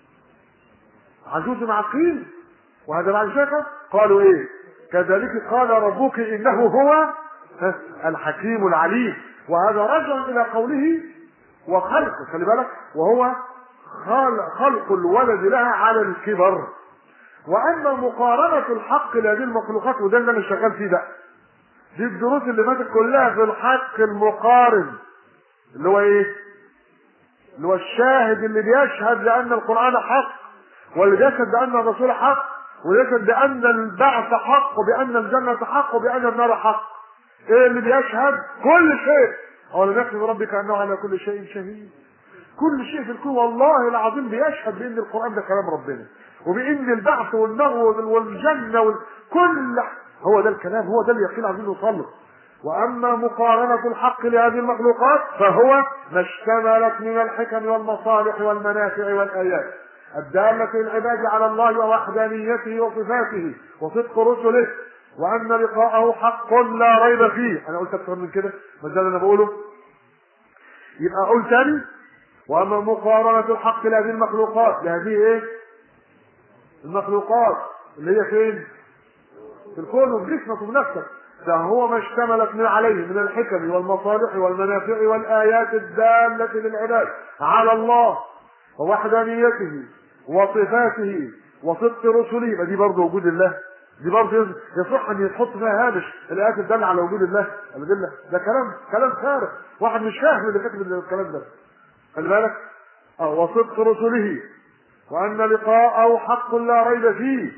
Speaker 1: عجوز عقيم وهذا بعد شيخة قالوا ايه كذلك قال ربك انه هو الحكيم العليم وهذا رجع الى قوله وخلقه خلي بالك وهو خلق الولد لها على الكبر واما مقارنه الحق لهذه المخلوقات وده اللي انا شغال فيه بقى دي الدروس اللي فاتت كلها في الحق المقارن اللي هو ايه اللي هو الشاهد اللي بيشهد لان القران حق واللي بيشهد بان الرسول حق ويشهد بان البعث حق وبان الجنه حق وبان النار حق ايه اللي بيشهد كل شيء اولم يكفي بربك انه على كل شيء شهيد كل شيء في الكون والله العظيم بيشهد بان القران ده كلام ربنا وبان البعث والنار والجنه وكل هو ده الكلام هو ده اليقين عايزين نوصل له واما مقارنه الحق لهذه المخلوقات فهو ما اشتملت من الحكم والمصالح والمنافع والايات الدالة للعباد على الله ووحدانيته وصفاته وصدق رسله وأن لقاءه حق لا ريب فيه أنا قلت أكثر من كده ما ده أنا بقوله يبقى أقول تاني وأما مقارنة الحق لهذه المخلوقات لهذه إيه؟ المخلوقات اللي هي فين؟ في الكون وفي جسمك وفي نفسك ده هو ما اشتملت من عليه من الحكم والمصالح والمنافع والآيات الدالة للعباد على الله ووحدانيته وصفاته وصدق رسله يبقى دي برضه وجود الله دي برضه يصح ان يتحط فيها هامش الايات الداله على وجود الله الادله ده كلام كلام فارغ واحد مش فاهم اللي كاتب الكلام ده خلي بالك اه وصدق رسله وان لقاءه حق لا ريب فيه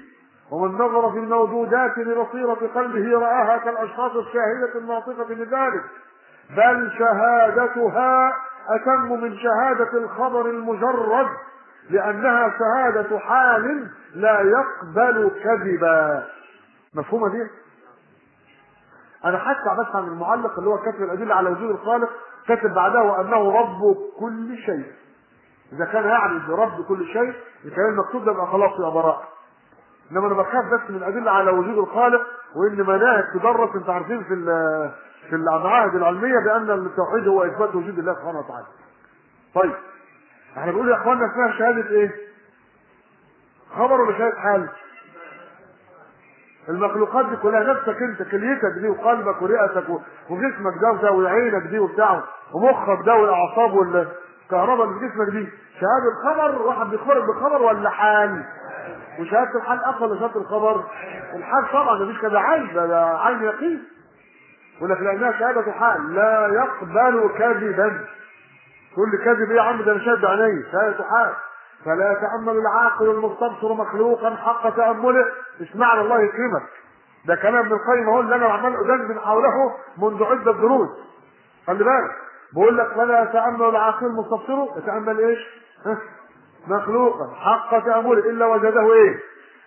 Speaker 1: ومن نظر في الموجودات ببصيرة قلبه رآها كالأشخاص الشاهدة الناطقة بذلك بل شهادتها أتم من شهادة الخبر المجرد لأنها شهادة حال لا يقبل كذبا مفهومة دي؟ أنا حتى بس عن المعلق اللي هو كاتب الأدلة على وجود الخالق كاتب بعدها وأنه رب كل شيء إذا كان يعني برب كل شيء الكلام المكتوب ده يبقى خلاص يا براء إنما أنا بخاف بس من الأدلة على وجود الخالق وإن مناهج تدرس أنتوا عارفين في في المعاهد العلمية بأن التوحيد هو إثبات وجود الله سبحانه وتعالى. طيب احنا بنقول يا اخوانا اسمها شهادة ايه؟ خبر ولا شهادة حال؟ المخلوقات دي كلها نفسك انت كليتك دي وقلبك ورئتك وجسمك ده وده وعينك دي وبتاع ومخك ده والاعصاب والكهرباء اللي في جسمك دي شهادة الخبر واحد بيخبرك بالخبر ولا حال؟ وشهادة الحال أقل ولا شهادة الخبر؟ الحال طبعا مفيش كده عين ده, ده عين يقين ولكن لأنها شهادة حال لا يقبل كذبا كل كذب ايه يا عم ده انا شاهد بعيني شهادة حال فلا يتأمل العاقل المستبصر مخلوقا حق تأمله اسمعنا الله يكرمك ده كلام ابن القيم اهو اللي انا عمال ادندن حوله منذ عدة دروس خلي بالك بقول لك ولا يتأمل العاقل المستبصر يتأمل ايش؟ ها؟ مخلوقا حق تأمله إلا وجده ايه؟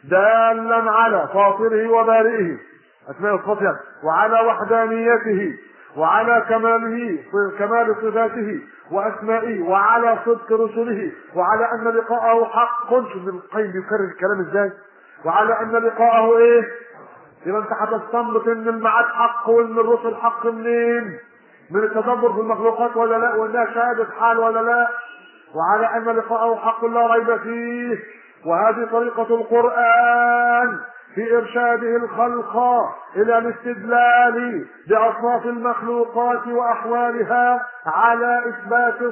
Speaker 1: دالا على فاطره وبارئه أسماء الصفات وعلى وحدانيته وعلى كماله كمال صفاته واسمائه وعلى صدق رسله وعلى ان لقاءه حق شوف ابن القيم بيكرر الكلام ازاي وعلى ان لقاءه ايه يبقى انت هتستنبط ان الميعاد حق وان الرسل حق منين من التدبر في المخلوقات ولا لا وانها شهاده حال ولا لا وعلى ان لقاءه حق لا ريب فيه وهذه طريقه القران في إرشاده الخلق إلى الاستدلال بأصناف المخلوقات وأحوالها على إثبات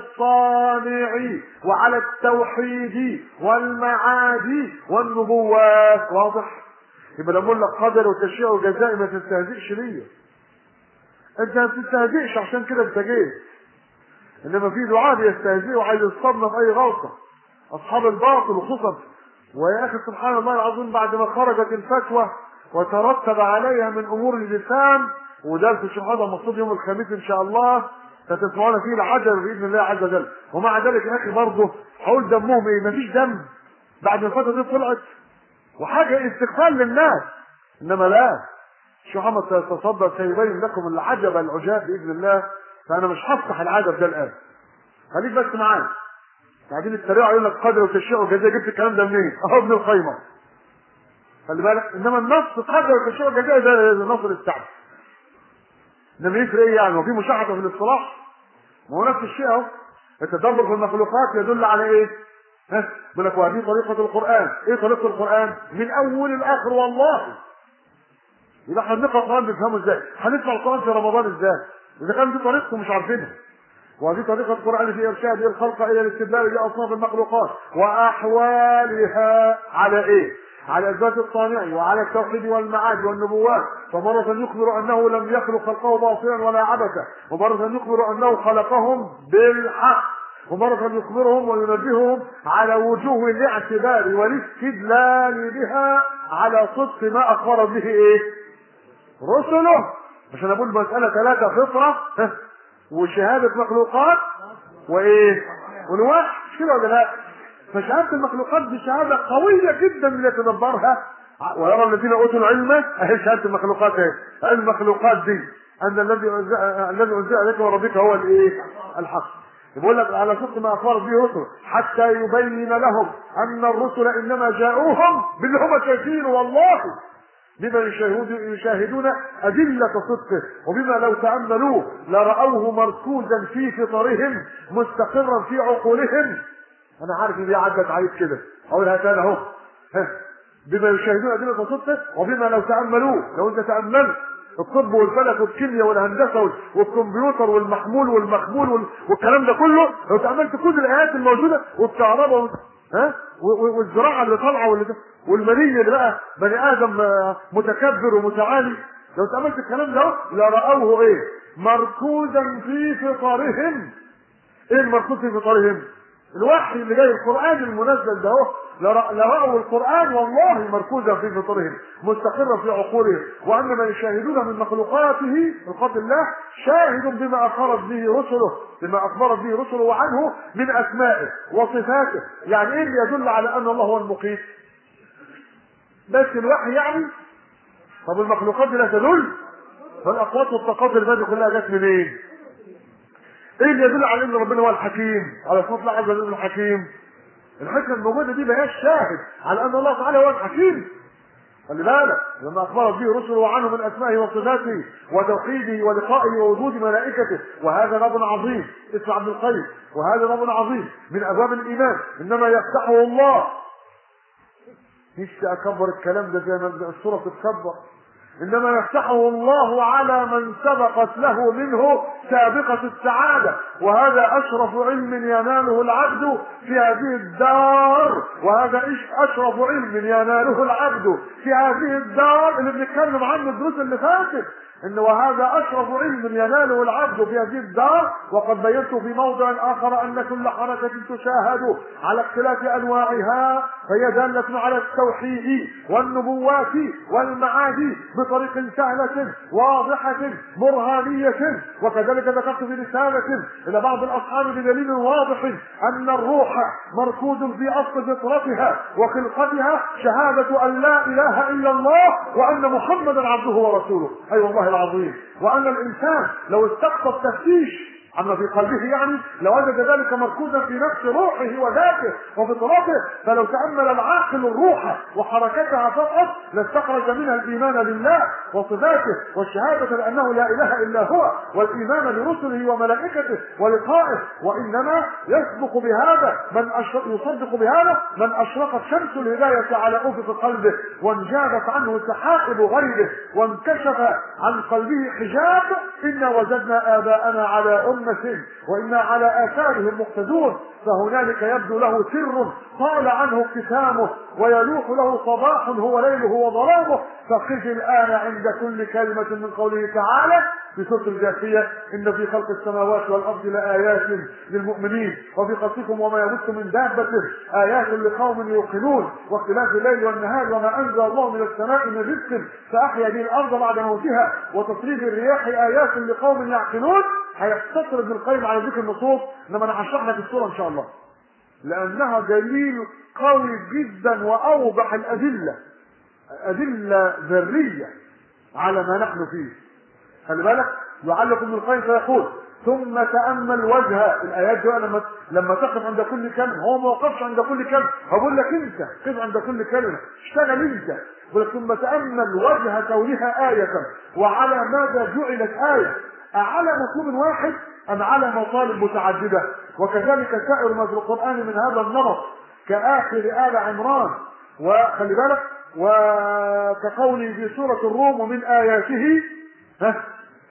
Speaker 1: الصانع وعلى التوحيد والمعاد والنبوات واضح؟ يبقى لما اقول لك قدر وتشريع وجزاء ما تستهزئش ليا انت ما بتستهزئش عشان كده انت جيت انما في دعاء بيستهزئوا عايز يصطدم في اي غلطه اصحاب الباطل وخصوصا ويا اخي سبحان الله العظيم بعد ما خرجت الفتوى وترتب عليها من امور اللسان ودرس الشيخ هذا المفروض يوم الخميس ان شاء الله ستسمعون فيه العجل باذن الله عز وجل ومع ذلك يا اخي برضه هقول دمهم ايه مفيش دم بعد ما الفتوى دي طلعت وحاجه استغفال للناس انما لا الشيخ محمد سيتصدر سيبين لكم العجب العجاب باذن الله فانا مش هفتح العجب ده الان خليك بس معايا بعدين التريقه يقول لك قدر وتشريع وجزاء جبت الكلام ده منين؟ اهو ابن القيمه. خلي بالك انما النص قدر وتشريع وجزاء ده النص الاستعمال. انما يفرق ايه يعني؟ وفي مشاحطه في الاصطلاح؟ ما هو نفس الشيء اهو. التدبر في المخلوقات يدل على ايه؟ ها؟ بيقول لك وهذه طريقة القرآن، ايه طريقة القرآن؟ من أول الآخر والله. يبقى احنا بنقرأ القرآن بنفهمه ازاي؟ هنسمع القرآن في رمضان ازاي؟ إذا كان دي طريقته مش عارفينها. وهذه طريقة القرآن في إرشاد الخلق إلى الاستدلال بأصناف المخلوقات وأحوالها على إيه؟ على إثبات الصانع وعلى التوحيد والمعاد والنبوات فمرة يخبر أنه لم يخلق خلقه باطلا ولا عبثا ومرة يخبر أنه خلقهم بالحق ومرة يخبرهم وينبههم على وجوه الاعتبار والاستدلال بها على صدق ما أخبر به إيه؟ رسله عشان أقول مسألة ثلاثة فطرة وشهادة مخلوقات وإيه؟ والوحي مش كده ولا لا؟ فشهادة المخلوقات دي شهادة قوية جدا من يتدبرها ويرى الذين أوتوا العلم أهي شهادة المخلوقات إيه؟ المخلوقات دي أن الذي الذي أنزل عليك وربك هو الإيه؟ الحق. يقول لك على صدق ما أخبر به رسل حتى يبين لهم أن الرسل إنما جاءوهم باللي هم شايفينه والله بما يشاهدون أدلة صدقه وبما لو تأملوه لرأوه مركوزا في فطرهم مستقرا في عقولهم أنا عارف إن دي عدت عليك كده أقولها تاني أهو بما يشاهدون أدلة صدقه وبما لو تأملوه لو أنت تأملت الطب والفلك والكيمياء والهندسه والكمبيوتر والمحمول والمخمول والكلام ده كله لو تأملت كل الآيات الموجودة والكهرباء ها والزراعه اللي طالعه واللي والمني اللي بقى بني ادم متكبر ومتعالي لو تأملت الكلام ده لرأوه ايه؟ مركوزا في فطرهم ايه المركوز في فطرهم؟ الوحي اللي جاي القرآن المنزل ده لر- لرأوا القرآن والله مركوزا في فطرهم مستقرا في عقولهم وأن ما يشاهدون من مخلوقاته خلقات الله شاهد بما أخبرت به رسله بما أخبرت به رسله عنه من أسمائه وصفاته يعني إيه اللي يدل على أن الله هو المقيت بس الوحي يعني طب المخلوقات دي لا تدل فالاقوات والطاقات اللي فاتت كلها جت منين؟ ايه اللي يدل على ان ربنا هو الحكيم؟ على صفات الله عز وجل الحكيم؟ الحكمه الموجوده دي ما هياش شاهد على ان الله تعالى هو الحكيم. خلي بالك لما اخبرت به رسله عنه من اسمائه وصفاته وتوحيده ولقائه ووجود ملائكته وهذا باب عظيم اسمع ابن القيم وهذا باب عظيم من ابواب الايمان انما يفتحه الله نفسي اكبر الكلام ده زي ما الصوره بتتكبر انما يفتحه الله على من سبقت له منه سابقه السعاده وهذا اشرف علم يناله العبد في هذه الدار وهذا إش- اشرف علم يناله العبد في هذه الدار اللي بنتكلم عنه الدروس اللي فاتت ان وهذا اشرف علم يناله العبد في هذه الدار وقد بينت في موضع اخر ان كل حركه تشاهد على اختلاف انواعها فهي داله على التوحيد والنبوات والمعاد بطريق سهله واضحه برهانيه وكذلك ذكرت في رساله الى بعض الاصحاب بدليل واضح ان الروح مركوز في اصل فطرتها وخلقتها شهاده ان لا اله الا الله وان محمدا عبده ورسوله اي أيوة والله العظيم وان الانسان لو استقصى التفتيش عما في قلبه يعني لوجد ذلك مركوزا في نفس روحه وذاته وفطرته فلو تامل العاقل الروح وحركتها فقط لاستخرج منها الايمان بالله وصفاته والشهاده بانه لا اله الا هو والايمان برسله وملائكته ولقائه وانما يسبق بهذا من أشرق يصدق بهذا من اشرقت شمس الهدايه على افق قلبه وانجابت عنه سحائب غيره وانكشف عن قلبه حجاب انا وجدنا اباءنا على امه وانا على اثارهم مقتدون فهنالك يبدو له سر طال عنه ابتسامه ويلوح له صباح هو ليله وظلامه فقف الان عند كل كلمه من قوله تعالى في سوره الجاثيه ان في خلق السماوات والارض لايات للمؤمنين وفي خلقكم وما يبث من دابه ايات لقوم يوقنون واختلاف الليل والنهار وما انزل الله من السماء من رزق فاحيا به الارض بعد موتها وتصريف الرياح ايات لقوم يعقلون هيقتصر ابن القيم على ذكر النصوص انما انا هشرح لك الصوره ان شاء الله لانها دليل قوي جدا واوضح الادله ادله ذريه على ما نحن فيه خلي بالك يعلق ابن القيم فيقول ثم تامل وجه الايات دي لما لما تقف عند كل كلمه هو ما وقفش عند كل كلمه هقول لك انت قف عند كل كلمه اشتغل انت يقول ثم تامل وجه كونها ايه وعلى ماذا جعلت ايه أعلى مطلوب واحد أم على مطالب متعددة وكذلك سائر ما في القرآن من هذا النمط كآخر آل عمران وخلي بالك وكقوله في سورة الروم ومن آياته ها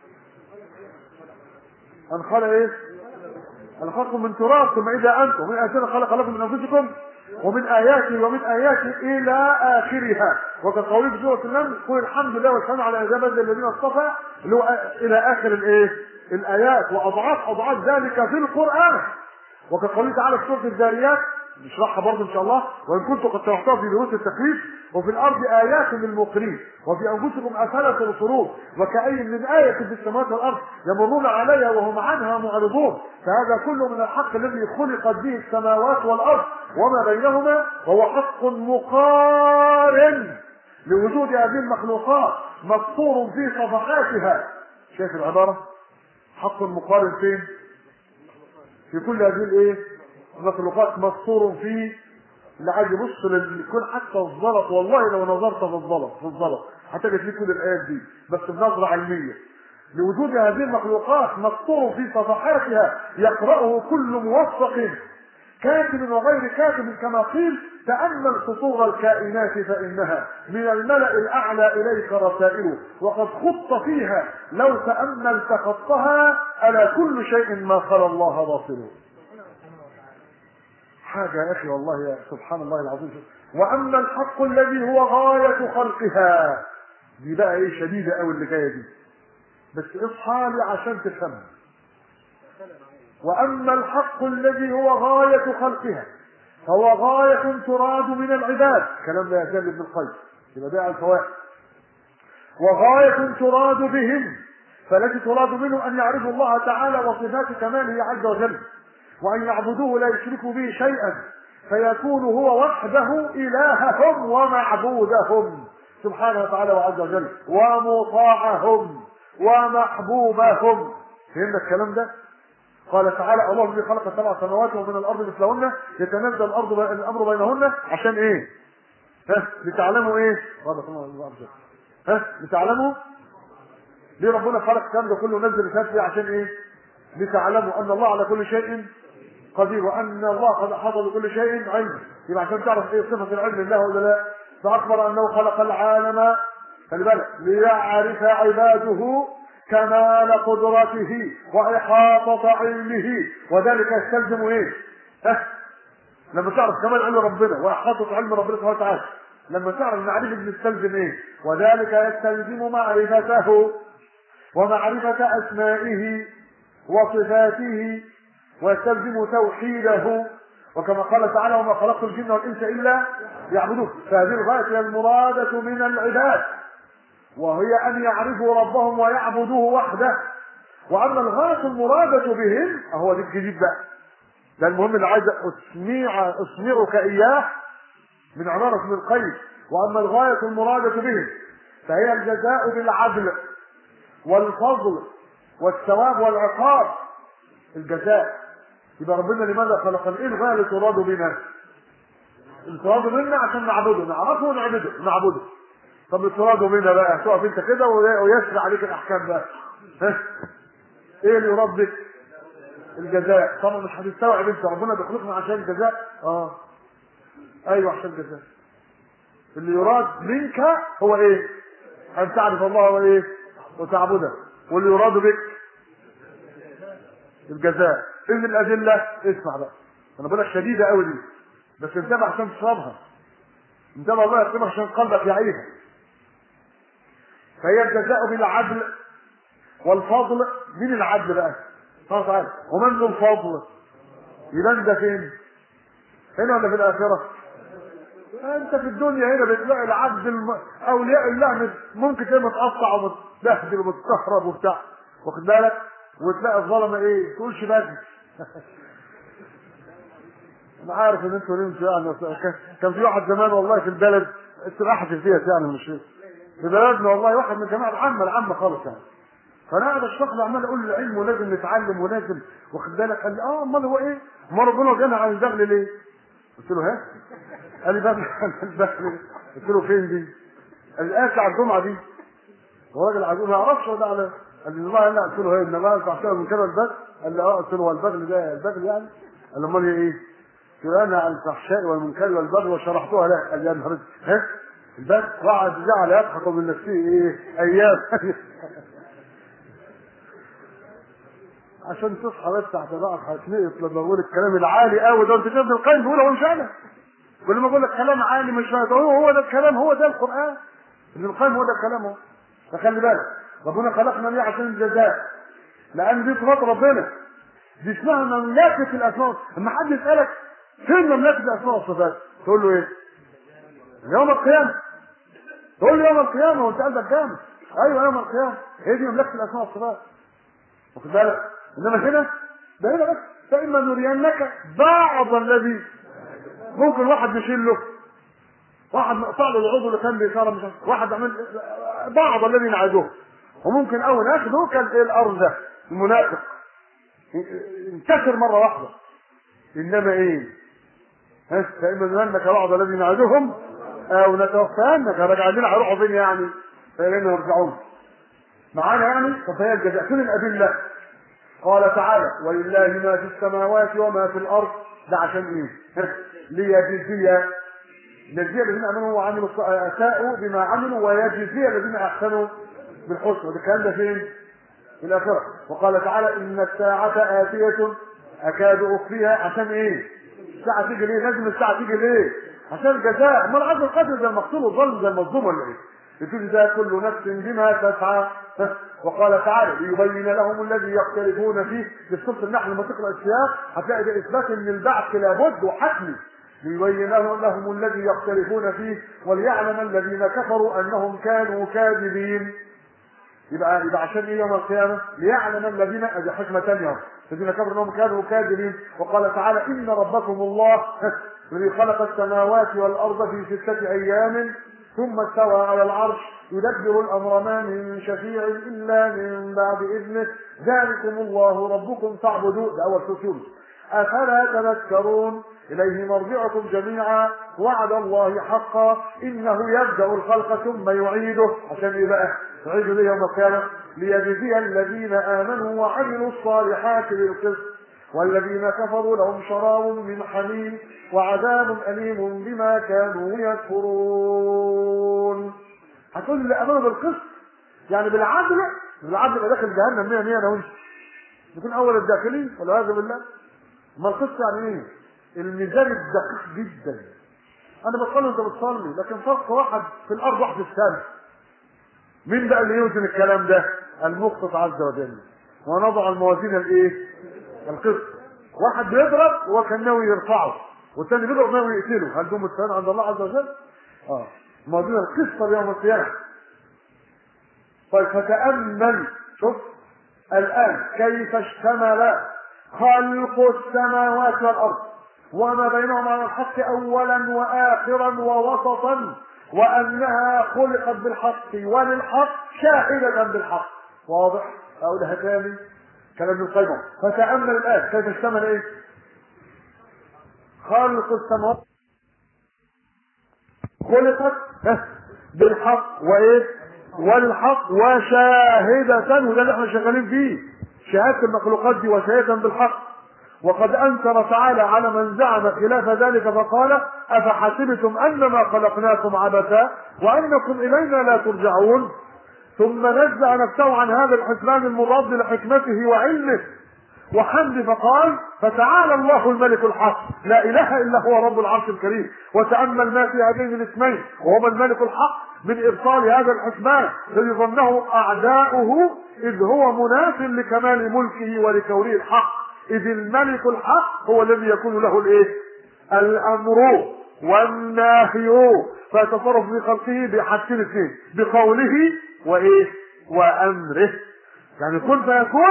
Speaker 1: أن خلق إيه؟ خلقكم من تراب ثم إذا أنتم ومن آياته خلق لكم من أنفسكم ومن آياته ومن آياته إلى آخرها وكقوله في سورة النمل قل الحمد لله والسلام على عباد الذين اصطفى اللي هو إلى آخر الإيه؟ الآيات وأضعاف أضعاف ذلك في القرآن وكقوله تعالى في سورة الذاريات نشرحها برضه ان شاء الله وان كنت قد شرحتها في دروس التكليف وفي الارض ايات للموقنين وفي انفسكم افلا تبصرون وكأي من آية في السماوات والارض يمرون عليها وهم عنها معرضون فهذا كله من الحق الذي خلقت به السماوات والارض وما بينهما وهو حق مقارن لوجود هذه المخلوقات مسطور في صفحاتها شايف العبارة حق مقارن فين في كل هذه الايه المخلوقات مسطور فيه اللي عايز يبص للكون حتى الزلط والله لو نظرت في الزلط في الزلط هتجد فيه كل الايات دي بس بنظره علميه لوجود هذه المخلوقات مسطور في صفحاتها يقرأه كل موفق كاتب وغير كاتب كما قيل تأمل سطور الكائنات فإنها من الملأ الأعلى إليك رسائل وقد خط فيها لو تأملت خطها ألا كل شيء ما خلا الله باطل حاجة يا أخي والله يا سبحان الله العظيم وأما الحق الذي هو غاية خلقها دي بقى إيه شديدة أوي اللي جاية دي بس اصحى لي عشان تفهمها وأما الحق الذي هو غاية خلقها فهو غاية تراد من العباد كلام لا يزال ابن القيم يبقى ده الفوائد وغاية تراد بهم فالتي تراد منه أن يعرفوا الله تعالى وصفات كماله عز وجل وأن يعبدوه لا يشركوا به شيئا فيكون هو وحده إلههم ومعبودهم سبحانه وتعالى وعز وجل ومطاعهم ومحبوبهم فهمنا الكلام ده؟ قال تعالى الله الذي خلق سبع سماوات ومن الارض مثلهن يتنزل الارض الامر بينهن عشان ايه؟ ها لتعلموا ايه؟ قال الله ها لتعلموا ليه ربنا خلق الكلام ده كله ونزل الكتاب عشان ايه؟ لتعلموا ان الله على كل شيء قدير وان الله قد احاط بكل شيء علما يبقى عشان تعرف ايه صفه العلم لله ولا لا فاخبر انه خلق العالم خلي بالك ليعرف عباده كمال قدرته وإحاطة علمه وذلك يستلزم إيه؟ أه؟ لما تعرف كمال علم ربنا وإحاطة علم ربنا سبحانه وتعالى لما تعرف معرفة بتستلزم إيه؟ وذلك يستلزم معرفته ومعرفة أسمائه وصفاته ويستلزم توحيده وكما قال تعالى وما خلقت الجن والإنس إلا يعبدون فهذه الغاية المرادة من العباد وهي أن يعرفوا ربهم ويعبدوه وحده وأما الغاية المرادة بهم هو دي الجديد بقى ده المهم اللي عايز أسمع أسمعك إياه من عمارة ابن القيم وأما الغاية المرادة بهم فهي الجزاء بالعدل والفضل والثواب والعقاب الجزاء يبقى ربنا لماذا خلقنا ايه الغايه اللي تراد بنا؟ اللي تراد بنا عشان نعبده نعرفه ونعبده نعبده طب التراد بنا بقى تقف انت كده ويسري عليك الاحكام بقى ها ايه اللي يراد بك؟ الجزاء طبعا مش هتستوعب انت ربنا بيخلقنا عشان الجزاء اه ايوه عشان الجزاء اللي يراد منك هو ايه؟ ان تعرف الله وايه؟ وتعبده واللي يراد بك الجزاء ايه الادله؟ اسمع بقى انا بقول لك شديده قوي دي بس انتبه عشان تشربها انتبه الله يكرمك عشان قلبك يعيها فهي الجزاء بالعدل والفضل مين العدل بقى؟ سبحانه وتعالى ومن ذو الفضل؟ يبان ده فين؟ هنا ولا في الاخره؟ انت في الدنيا هنا بتلاقي العبد الم... اولياء الله ممكن تلاقيه متقطع ومتبهدل ومتكهرب وبتاع واخد بالك وتلاقي الظلمه ايه تقولش باجي انا عارف ان انتوا نمتوا يعني كان في واحد زمان والله في البلد استراحه فيها يعني مش في بلدنا والله واحد من الجماعه العامه العامه خالص يعني فانا قاعد اشرح له عمال اقول له العلم ولازم نتعلم ولازم واخد بالك قال لي اه امال هو ايه؟ امال ربنا جانا عن البغل ليه؟ قلت له ها؟ قال لي بغل البغل قلت له فين دي؟ قال لي آية على الجمعه دي هو راجل عجوز ما يعرفش ولا على قال لي الله لا قلت له ايه ان الله ينفع من كده البغل قال لي اه قلت له هو البغل ده البغل يعني؟ قال لي امال هي ايه؟ قلت له انا عن الفحشاء والمنكر والبغي وشرحتها له قال لي يا نهار ها؟ البغي وقعد جعل يضحك من نفسه ايه؟ ايام عشان تصحى بس تحت بقى هتنقط لما بقول الكلام العالي قوي ده انت ابن القيم بيقوله مش انا كل ما اقول لك كلام عالي مش هو هو ده الكلام هو ده القران ابن القيم هو ده الكلام هو فخلي بالك ربنا خلقنا ليه عشان الجزاء لان دي صفات ربنا دي اسمها مملكه الاسماء اما حد يسالك فين مملكه الاسماء والصفات تقول له ايه؟ يوم القيامه تقول له يوم القيامه وانت قلبك جامد ايوه يوم القيامه هي دي مملكه الاسماء والصفات واخد بالك انما هنا ده هنا بس فاما نرينك بعض الذي ممكن واحد نشيل له واحد نقطع له العضو اللي كان بيشاره مش واحد عمل بعض الذي نعدوه وممكن اول ناخده كان ايه الارض ده المنافق انتشر مره واحده انما ايه ها فاما نرينك بعض الذي نعدهم او نتوفينك راجع لنا هيروحوا فين يعني فإلينا يرجعون معانا يعني فهي الجزاء فين الادله قال تعالى ولله ما في السماوات وما في الارض ده عشان ايه ليجزي يجزي الذين امنوا وعملوا اساءوا بما عملوا ويجزي الذين احسنوا بالحسنى ده الكلام ده فين في الاخره وقال تعالى ان الساعه اتيه اكاد اخفيها عشان ايه الساعه تيجي ليه لازم الساعه تيجي ليه عشان الجزاء امال عايز القتل زي المقتول والظلم زي المظلوم ولا ايه لتجزى كل نفس بما تسعى وقال تعالى ليبين لهم الذي يختلفون فيه في سوره النحل لما تقرا السياق هتلاقي ده اثبات ان البعث لابد وحتمي ليبين لهم الذي يختلفون فيه وليعلم الذين كفروا انهم كانوا كاذبين يبقى يبقى عشان ايه يوم القيامه؟ ليعلم الذين ادي حكمه ثانيه الذين كفروا انهم كانوا كاذبين وقال تعالى ان ربكم الله الذي خلق السماوات والارض في سته ايام ثم استوى على العرش يدبر الامر ما من شفيع الا من بعد اذنه ذلكم الله ربكم فاعبدوه ده اول سوره افلا تذكرون اليه مرجعكم جميعا وعد الله حقا انه يبدا الخلق ثم يعيده عشان ايه بقى؟ يعيده ليه يوم القيامه؟ ليجزي الذين امنوا وعملوا الصالحات بالقسط والذين كفروا لهم شراب من حميم وعذاب أليم بما كانوا يكفرون هتقول اللي أمانه بالقسط يعني بالعدل بالعدل يبقى داخل جهنم 100 100 أنا وأنت نكون أول الداخلين والعياذ بالله ما القسط يعني إيه؟ الميزان الدقيق جدا أنا بصلي وأنت بتصلي لكن فرق واحد في الأرض واحد في السماء مين بقى اللي يوزن الكلام ده؟ المقسط عز وجل ونضع الموازين الايه؟ القسط واحد بيضرب وهو كان ناوي يرفعه والثاني بيضرب ناوي يقتله هل دول متفقين عند الله عز وجل؟ اه موازين القسط يوم القيامه طيب فتامل شوف الان كيف اشتمل خلق السماوات والارض وما بينهما على الحق اولا واخرا ووسطا وانها خلقت بالحق وللحق شاهده بالحق واضح اقولها تاني كلام ابن القيم فتامل الان كيف اشتمل ايه خالق السماوات خلقت بالحق وايه والحق وشاهدة وده اللي احنا شغالين فيه شهادة المخلوقات دي وشاهدة بالحق وقد انكر تعالى على من زعم خلاف ذلك فقال افحسبتم انما خلقناكم عبثا وانكم الينا لا ترجعون ثم نزع نفسه عن هذا الحسبان المضاد لحكمته وعلمه وحمد فقال فتعالى الله الملك الحق لا اله الا هو رب العرش الكريم وتامل ما في هذين الاسمين وهما الملك الحق من ابطال هذا الحسبان الذي ظنه اعداؤه اذ هو مناف لكمال ملكه ولكونه الحق اذ الملك الحق هو الذي يكون له الايه الامر والنهي فيتصرف في خلقه بحاجتين اثنين بقوله وايه وامره يعني كن فيكون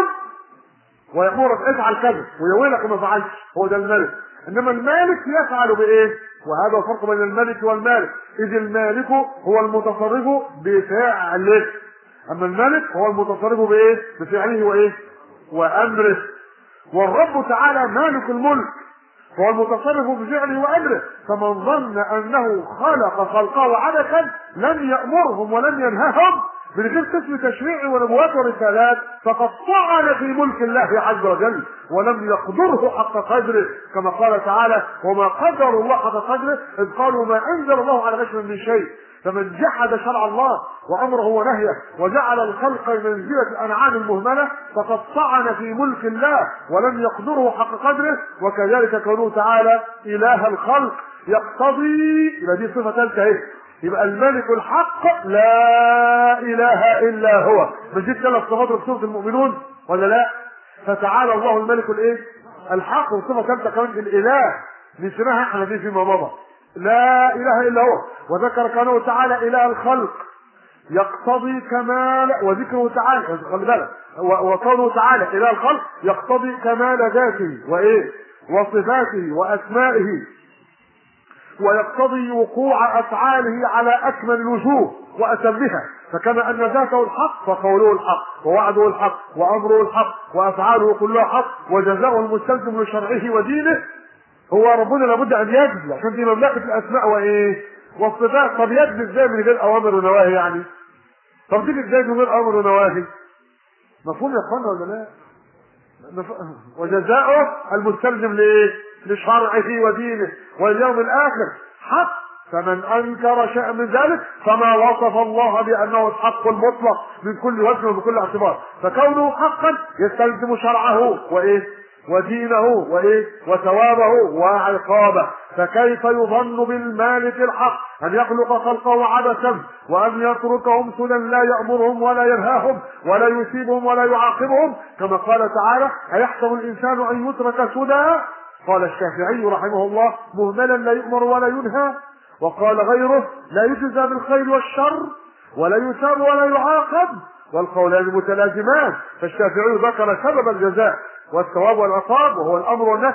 Speaker 1: ويامرك افعل كذا ويويلك ما فعلتش هو ده الملك انما المالك يفعل بايه وهذا الفرق بين الملك والمالك اذ المالك هو المتصرف بفعله اما الملك هو المتصرف بايه بفعله وايه وامره والرب تعالى مالك الملك هو المتصرف بفعله وامره فمن ظن انه خلق خلقه عبثا لم يامرهم ولم ينههم من غير قسم تشريع ونبوات ورسالات فقد طعن في ملك الله عز وجل ولم يقدره حق قدره كما قال تعالى وما قدر الله حق قدره اذ قالوا ما انزل الله على بشر من شيء فمن جحد شرع الله وامره ونهيه وجعل الخلق منزله الانعام المهمله فقد طعن في ملك الله ولم يقدره حق قدره وكذلك كونه تعالى اله الخلق يقتضي يبقى دي صفه ثالثه اهي يبقى الملك الحق لا اله الا هو مش دي ثلاث صفات في سوره المؤمنون ولا لا فتعالى الله الملك الايه الحق وصفه ثالثه كمان الاله نسمعها احنا دي فيما مضى لا اله الا هو وذكر كونه تعالى اله الخلق يقتضي كمال وذكره تعالى خلي بالك وكونه تعالى اله الخلق يقتضي كمال ذاته وايه وصفاته واسمائه ويقتضي وقوع افعاله على اكمل الوجوه واتمها فكما ان ذاته الحق فقوله الحق ووعده الحق وامره الحق وافعاله كلها حق وجزاؤه المستلزم لشرعه ودينه هو ربنا لابد ان يجزي عشان دي مملكه الاسماء وايه والصفات طب يجزي ازاي من غير اوامر ونواهي يعني طب تيجي ازاي من غير امر ونواهي مفهوم يا اخوانا ولا لا وجزاؤه المستلزم لايه لشرعه ودينه واليوم الاخر حق فمن انكر شيئا من ذلك فما وصف الله بانه الحق المطلق من كل وجه وبكل اعتبار فكونه حقا يستلزم شرعه وايه ودينه وايه وثوابه وعقابه فكيف يظن بالمالك الحق ان يخلق خلقه عبثا وان يتركهم سدى لا يامرهم ولا ينهاهم ولا يثيبهم ولا يعاقبهم كما قال تعالى ايحسب الانسان ان يترك سدى قال الشافعي رحمه الله مهملا لا يؤمر ولا ينهى وقال غيره لا يجزى بالخير والشر ولا يثاب ولا يعاقب والقولان متلازمان فالشافعي ذكر سبب الجزاء والثواب والعقاب وهو الامر والنهي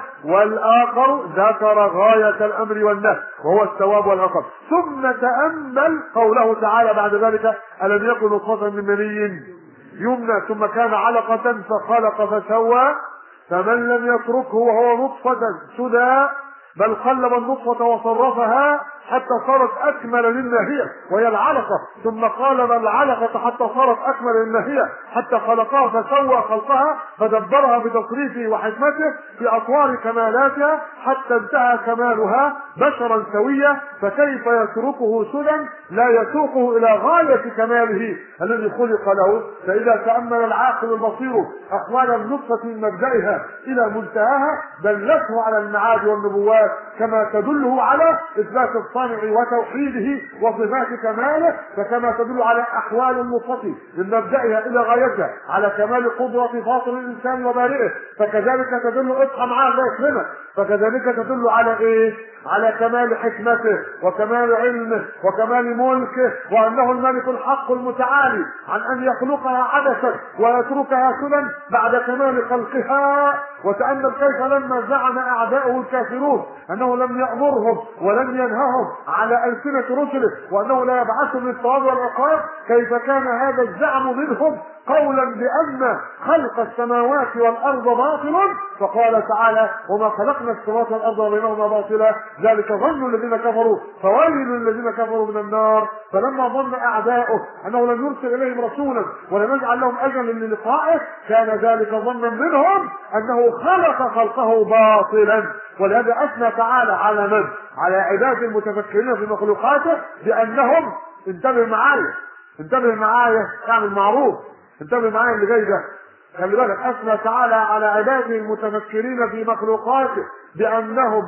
Speaker 1: والاخر ذكر غايه الامر والنهي وهو الثواب والعقاب ثم تامل قوله تعالى بعد ذلك الم يكن نطفه من مني يمنى ثم كان علقه فخلق فسوى فمن لم يتركه وهو نطفه سدى بل قلب النطفه وصرفها حتى صارت اكمل للناهيه وهي العلقه ثم قالب العلقه حتى صارت اكمل للناهيه حتى خلقها فسوى خلقها فدبرها بتصريفه وحكمته في اطوار كمالاتها حتى انتهى كمالها بشرا سويا فكيف يتركه سدى لا يسوقه الى غايه كماله الذي خلق له فاذا تامل العاقل البصير احوال النطفه من مبدئها الى منتهاها دلته على المعاد والنبوات كما تدله على اثبات الصالح وتوحيده وصفات كماله فكما تدل على احوال النطفه من مبدئها الى غايتها على كمال قدره فاطر الانسان وبارئه فكذلك تدل اصحى معاه الله يكرمك فكذلك تدل على ايه؟ على كمال حكمته وكمال علمه وكمال ملكه وانه الملك الحق المتعالي عن ان يخلقها عبثا ويتركها سدى بعد كمال خلقها وتامل كيف لما زعم اعداؤه الكافرون انه لم يامرهم ولم ينههم على السنه رسله وانه لا يبعثهم للثواب والعقاب كيف كان هذا الزعم منهم قولا بان خلق السماوات والارض باطل فقال تعالى وما خلقنا السماوات والارض وبينهما باطلا ذلك ظن الذين كفروا فويل للذين كفروا من النار فلما ظن اعداؤه انه لم يرسل اليهم رسولا ولم يجعل لهم اجلا للقائه كان ذلك ظنا منهم انه خلق خلقه باطلا ولهذا اثنى تعالى على من؟ على عباد المتفكرين في مخلوقاته بانهم انتبه معايا انتبه معايا اعمل معروف انتبه معايا اللي جاي ده خلي بالك اثنى تعالى على عباده المتفكرين في مخلوقاته بانهم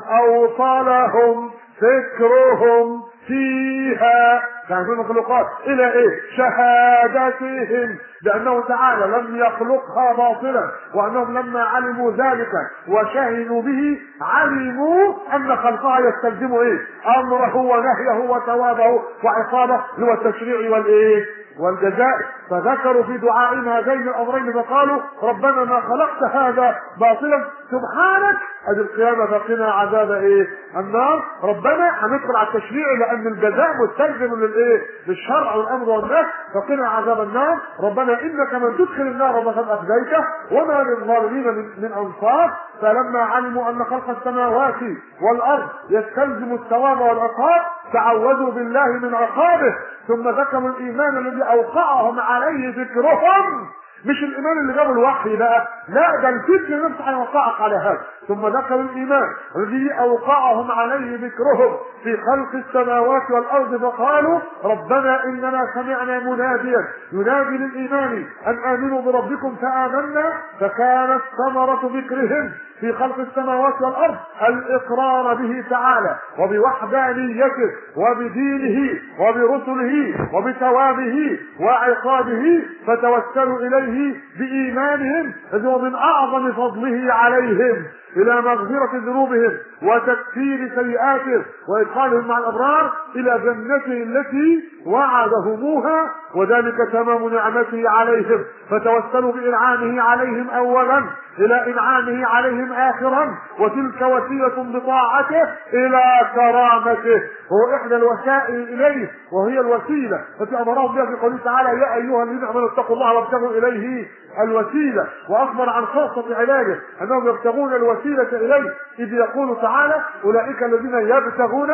Speaker 1: اوصلهم فكرهم فيها يعني في المخلوقات الى ايه شهادتهم بانه تعالى لم يخلقها باطلا وانهم لما علموا ذلك وشهدوا به علموا ان خلقها يستلزم ايه امره ونهيه وثوابه وعقابه هو التشريع والايه والجزاء فذكروا في دعائهم هذين الامرين فقالوا ربنا ما خلقت هذا باطلا سبحانك ادي القيامة فقنا عذاب ايه النار ربنا هندخل على التشريع لان الجزاء مستلزم للايه للشرع والامر والنهي فقنا عذاب النار ربنا انك من تدخل النار فقد اخزيته وما للظالمين من, من انصار فلما علموا ان خلق السماوات والارض يستلزم الثواب والعقاب تعوذوا بالله من عقابه ثم ذكروا الايمان الذي اوقعهم عليه ذكرهم مش الايمان اللي جابه الوحي بقى لا ده الفكر نفسه هيوقعك على هذا ثم ذكر الايمان الذي اوقعهم عليه ذكرهم في خلق السماوات والارض فقالوا ربنا اننا سمعنا مناديا ينادي للايمان ان امنوا بربكم فامنا فكانت ثمره ذكرهم في خلق السماوات والارض الاقرار به تعالى وبوحدانيته وبدينه وبرسله وبثوابه وعقابه فتوسلوا اليه بايمانهم اذ هو من اعظم فضله عليهم الى مغفرة ذنوبهم وتكفير سيئاتهم وادخالهم مع الابرار الى جنته التي وعدهموها وذلك تمام نعمته عليهم فتوسلوا بانعامه عليهم اولا الى انعامه عليهم اخرا وتلك وسيله بطاعته الى كرامته هو احدى الوسائل اليه وهي الوسيله التي امرهم بها في قوله تعالى يا ايها الذين امنوا اتقوا الله وابتغوا اليه الوسيله واخبر عن خاصه عباده انهم يبتغون الوسيله اليه اذ يقول تعالى اولئك الذين يبتغون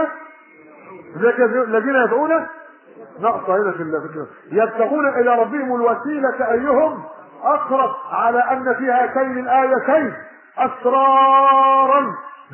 Speaker 1: الذين يدعون نقص هنا في الفكرة يبتغون الى ربهم الوسيله ايهم اقرب على ان في هاتين الايتين اسرارا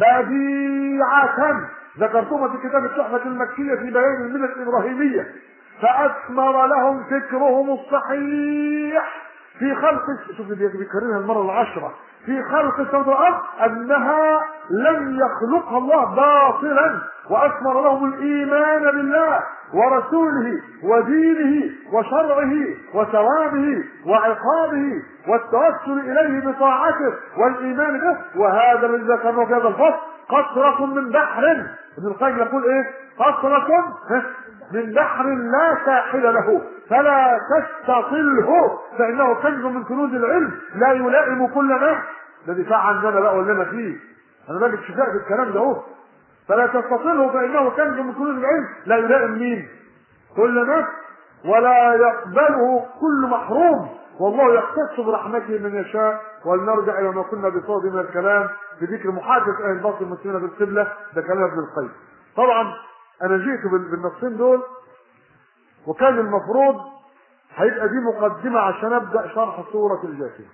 Speaker 1: بديعه ذكرتما في كتاب التحفه المكيه في بيان المله الابراهيميه فاثمر لهم فكرهم الصحيح في خلق شوف بيكررها المره العشره في خلق السماوات والارض انها لم يخلقها الله باطلا واثمر لهم الايمان بالله ورسوله ودينه وشرعه وثوابه وعقابه والتوسل اليه بطاعته والايمان به وهذا الذي ذكرناه في هذا الفصل قطرة من بحر ابن القيم يقول ايه قطرة من بحر لا ساحل له فلا تستطله فانه كنز من كنوز العلم لا يلائم كل نفس ده دفاع عننا بقى واللي انا فيه انا باجي شفاء في الكلام ده اهو فلا تستطله فانه كنز من كنوز العلم لا يلائم مين كل نفس ولا يقبله كل محروم والله يختص برحمته من يشاء ولنرجع الى ما كنا بصدد من الكلام في ذكر محادثه اهل باطل المسلمين بالقبله ده كلام ابن القيم طبعا انا جئت بالنصين دول وكان المفروض هيبقى دي مقدمه عشان ابدا شرح سوره الجاثيه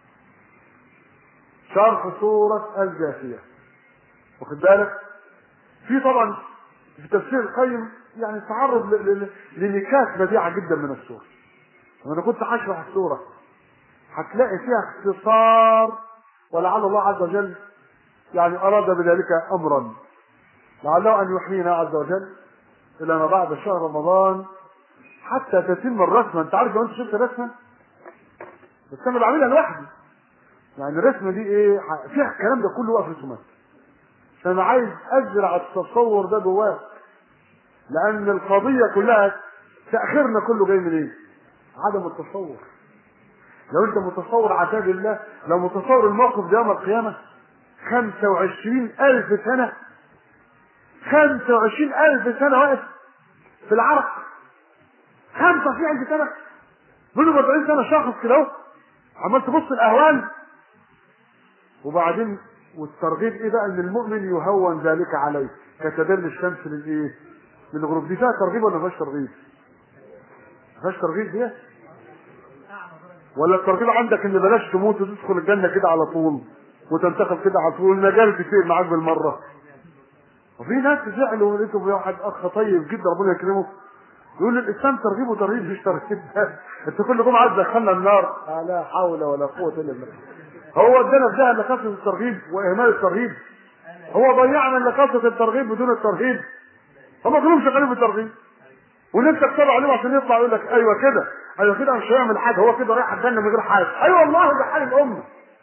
Speaker 1: شرح سوره الجاثيه واخد بالك في طبعا في تفسير القيم يعني تعرض لنكات بديعه جدا من السوره وانا كنت هشرح السوره هتلاقي فيها اختصار ولعل الله عز وجل يعني اراد بذلك امرا لعله ان يحيينا عز وجل الى ما بعد شهر رمضان حتى تتم الرسمه انت عارف لو انت شفت الرسمه بس انا بعملها لوحدي يعني الرسمه دي ايه فيها الكلام ده كله واقف رسومات فانا عايز ازرع التصور ده جواك لان القضيه كلها تاخيرنا كله جاي من ايه عدم التصور لو انت متصور عذاب الله لو متصور الموقف ده يوم القيامه 25 ألف سنة 25 ألف سنة واقف في العرق 25 ألف سنة منهم 40 سنة شخص كده اهو عمال تبص الأهوال وبعدين والترغيب ايه بقى ان المؤمن يهون ذلك عليه كتدل الشمس للايه؟ للغروب دي فيها ترغيب ولا ما فيهاش ترغيب؟ ما فيهاش ترغيب دي؟ ولا الترغيب عندك ان بلاش تموت وتدخل الجنه كده على طول وتنتقل كده على طول المجال كتير معاك بالمره وفي ناس زعلوا لقيتهم واحد اخ طيب جدا ربنا يكرمه يقول الاسلام ترغيب وترهيب مش ترهيب انت كل يوم عايز تدخلنا النار لا حول ولا قوه الا بالله هو ادانا في جهل لكثره الترغيب واهمال الترهيب هو ضيعنا لكثره الترغيب بدون الترهيب هم كلهم شغالين في الترغيب ونفسك تتابع عليهم عشان يطلع يقول لك ايوه كده ايوه كده مش هيعمل حاجه هو كده رايح الجنه من غير حاجه ايوه والله ده حال الامه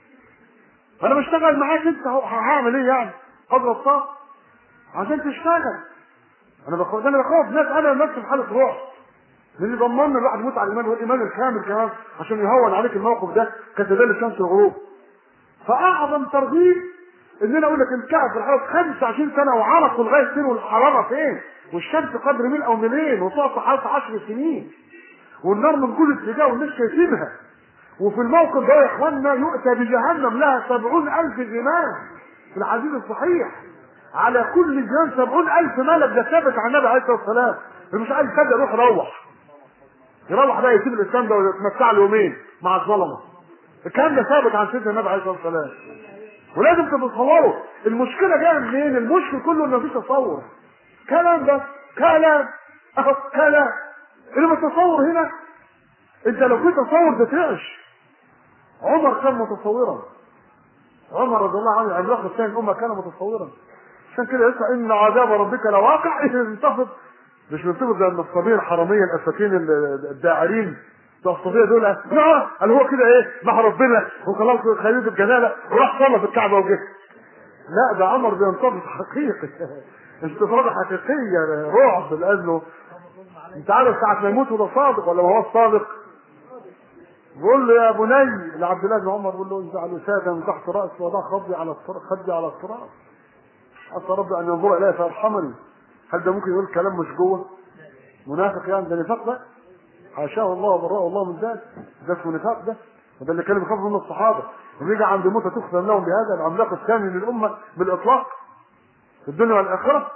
Speaker 1: انا بشتغل معاك انت هعمل ايه يعني قدر الطاقه عشان تشتغل انا بخوف انا بخوف ناس انا نفسي في حاله روح لان ضمننا الواحد يموت على الايمان والايمان الكامل كمان عشان يهون عليك الموقف ده كتدل الشمس الغروب فاعظم ترغيب ان انا اقول لك الكعب في الحراره 25 سنه وعرقوا لغايه فين والحراره فين والشمس قدر ميل او ميلين وتقف في حراره 10 سنين والنار من كل اتجاه والناس شايفينها وفي الموقف ده يا اخوانا يؤتى بجهنم لها سبعون الف زمام في الحديث الصحيح على كل زمام سبعون الف ملك ده ثابت عن النبي عليه الصلاه والسلام مش عايز كده يروح يروح يروح بقى يسيب الاسلام ده ويتمتع له يومين مع الظلمه الكلام ده ثابت عن سيدنا النبي عليه الصلاه والسلام ولازم تتصوروا المشكله جايه منين المشكل كله ان مفيش تصور كلام بس كلام اهو كلام انما التصور هنا انت لو في تصور ده تعيش عمر كان متصورا عمر رضي الله عنه العملاق الثاني الامه كان متصورا عشان كده يسمع ان عذاب ربك لواقع ينتفض مش بينتفض زي النصابين الحراميه الاساتين الداعرين بتوع الصوفيه دول لا قال هو كده ايه مع ربنا وخلاص خليل الجلاله وراح صلى في الكعبه وجه لا ده عمر بينتفض حقيقي انتفاضه حقيقيه رعب لانه انت عارف ساعه ما يموت وده صادق ولا ما هو الصادق بيقول له يا بني لعبد الله بن عمر بيقول له انزع وساده من تحت راسي وضع خدي على الصراط خدي على الصراط عسى ربي ان ينظر الي فيرحمني هل ده ممكن يقول كلام مش جوه منافق يعني ده نفاق ده حاشاه الله وبرأه الله من ذلك ده اسمه نفاق ده وده اللي كان بيخاف منه الصحابه وبيجي عند موته تختم لهم بهذا العملاق الثاني للامه بالاطلاق في الدنيا والاخره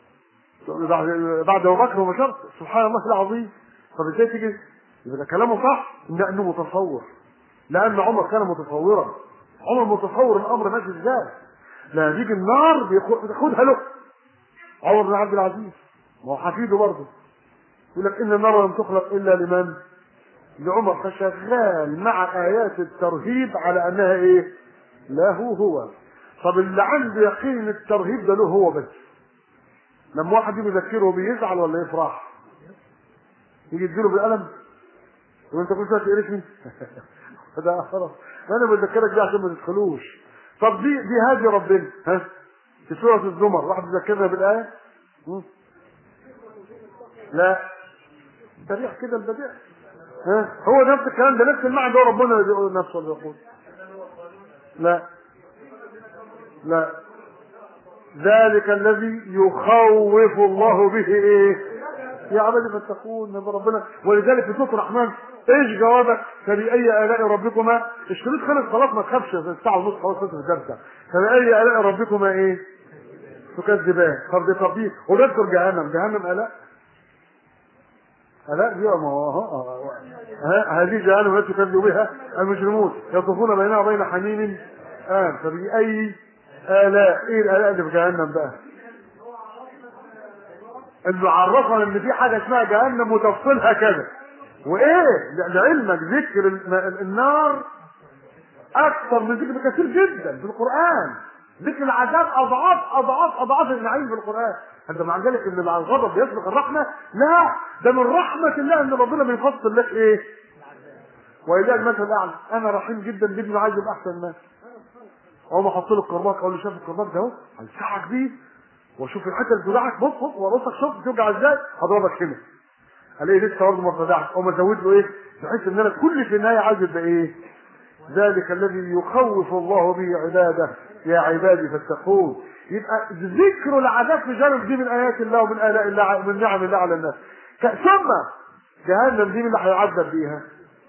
Speaker 1: بعد ابو بكر وبشر سبحان الله العظيم طب ازاي تيجي يبقى كلامه صح لانه متصور لان عمر كان متصورا عمر متصور الامر ماشي ازاي لا يجي النار بياخدها له عمر بن عبد العزيز ما هو حفيده برضه يقول لك ان النار لم تخلق الا لمن لعمر فشغال مع ايات الترهيب على انها ايه له هو طب اللي عنده يقين ان الترهيب ده له هو بس لما واحد يجي يذكره بيزعل ولا يفرح يجي يديله بالقلم وانت كل شويه تقرفني ده خلاص انا بذكرك ده عشان ما تدخلوش طب دي دي هادي ربنا ها في سوره الزمر واحد يذكرنا بالايه م? لا بديع كده البديع ها هو نفس الكلام ده نفس المعنى ده ربنا اللي بيقول نفسه اللي يقول لا لا ذلك الذي يخوف الله به ايه يا عبادي فاتقون من ربنا ولذلك في سوره الرحمن ايش جوابك فبأي آلاء ربكما الشريط خلص خلاص ما تخافش الساعة ونص خلاص خلص الدرس فبأي آلاء ربكما ايه تكذبان طب دي طب دي وذكر جهنم جهنم آلاء آلاء دي ما هو هذه جهنم التي تكذب بها المجرمون يطوفون بينها وبين حميم آن فبأي آلاء ايه الآلاء اللي في جهنم بقى انه عرفنا ان في حاجه اسمها جهنم وتفصيلها كذا وايه لعلمك ذكر النار اكثر من ذكر بكثير جدا في القران ذكر العذاب اضعاف اضعاف اضعاف النعيم في القران انت مع ذلك ان الغضب يسبق الرحمه لا ده من رحمه الله ان ربنا بيفصل لك ايه ولله المثل الاعلى انا رحيم جدا بابني عايز يبقى احسن الناس اول ما احط له الكرباج اقول له شايف الكرباج ده اهو هنسحك بيه واشوف الحته اللي توجعك بص بص وارصك شوف توجع ازاي هضربك هنا الاقي لسه برضه ما اتفزعش او ازود له ايه بحيث ان انا كل في النهايه عايز يبقى ايه ذلك الذي يخوف الله به عباده يا عبادي فاتقون يبقى ذكر العذاب في جانب دي من ايات الله ومن الاء الله من نعم الله على الناس ثم جهنم دي من اللي هيعذب بيها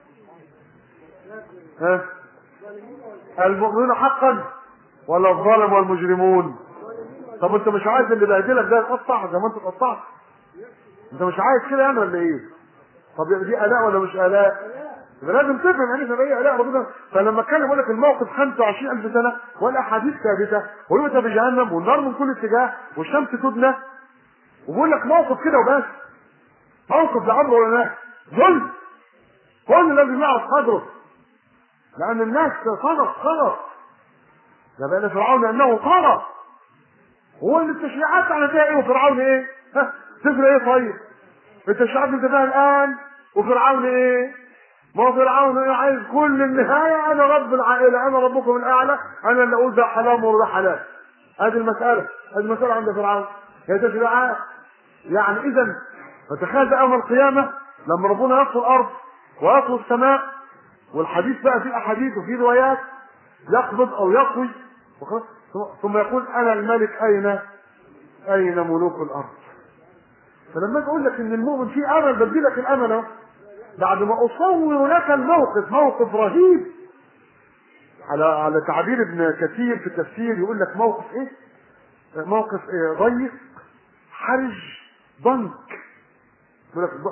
Speaker 1: ها المؤمنون حقا ولا الظالم والمجرمون طب انت مش عايز اللي بهدلك ده يتقطع زي ما انت اتقطعت انت مش عايز كده يعني ولا ايه طب يبقى دي الاء ولا مش الاء يبقى لازم تفهم يعني في ايه الاء ربنا فلما اتكلم يقول لك الموقف 25000 سنه والاحاديث ثابته ويؤتى بجهنم والنار من كل اتجاه والشمس تدنى وبيقول لك موقف كده وبس موقف لا امر ولا نهي ظلم كل لازم يعرف قدره لان الناس صدق صدق ده بقى فرعون انه طغى هو اللي التشريعات على فيها ايه وفرعون ايه؟ ها تفرق ايه طيب؟ التشريعات انت فيها الان وفرعون ايه؟ ما هو فرعون ايه عايز كل النهايه انا رب العائله انا ربكم الاعلى انا اللي اقول ده حرام وده حلال هذه المساله هذه المساله عند فرعون هي تشريعات يعني اذا فتخيل بقى يوم القيامه لما ربنا يطفو الارض ويطفو السماء والحديث بقى فيه احاديث وفيه روايات يقبض او يطوي ثم يقول انا الملك اين اين ملوك الارض فلما اقول لك ان المؤمن فيه امل بدي لك الامل اهو بعد ما اصور لك الموقف موقف رهيب على على تعبير ابن كثير في التفسير يقول لك موقف ايه موقف إيه ضيق حرج ضنك يقول لك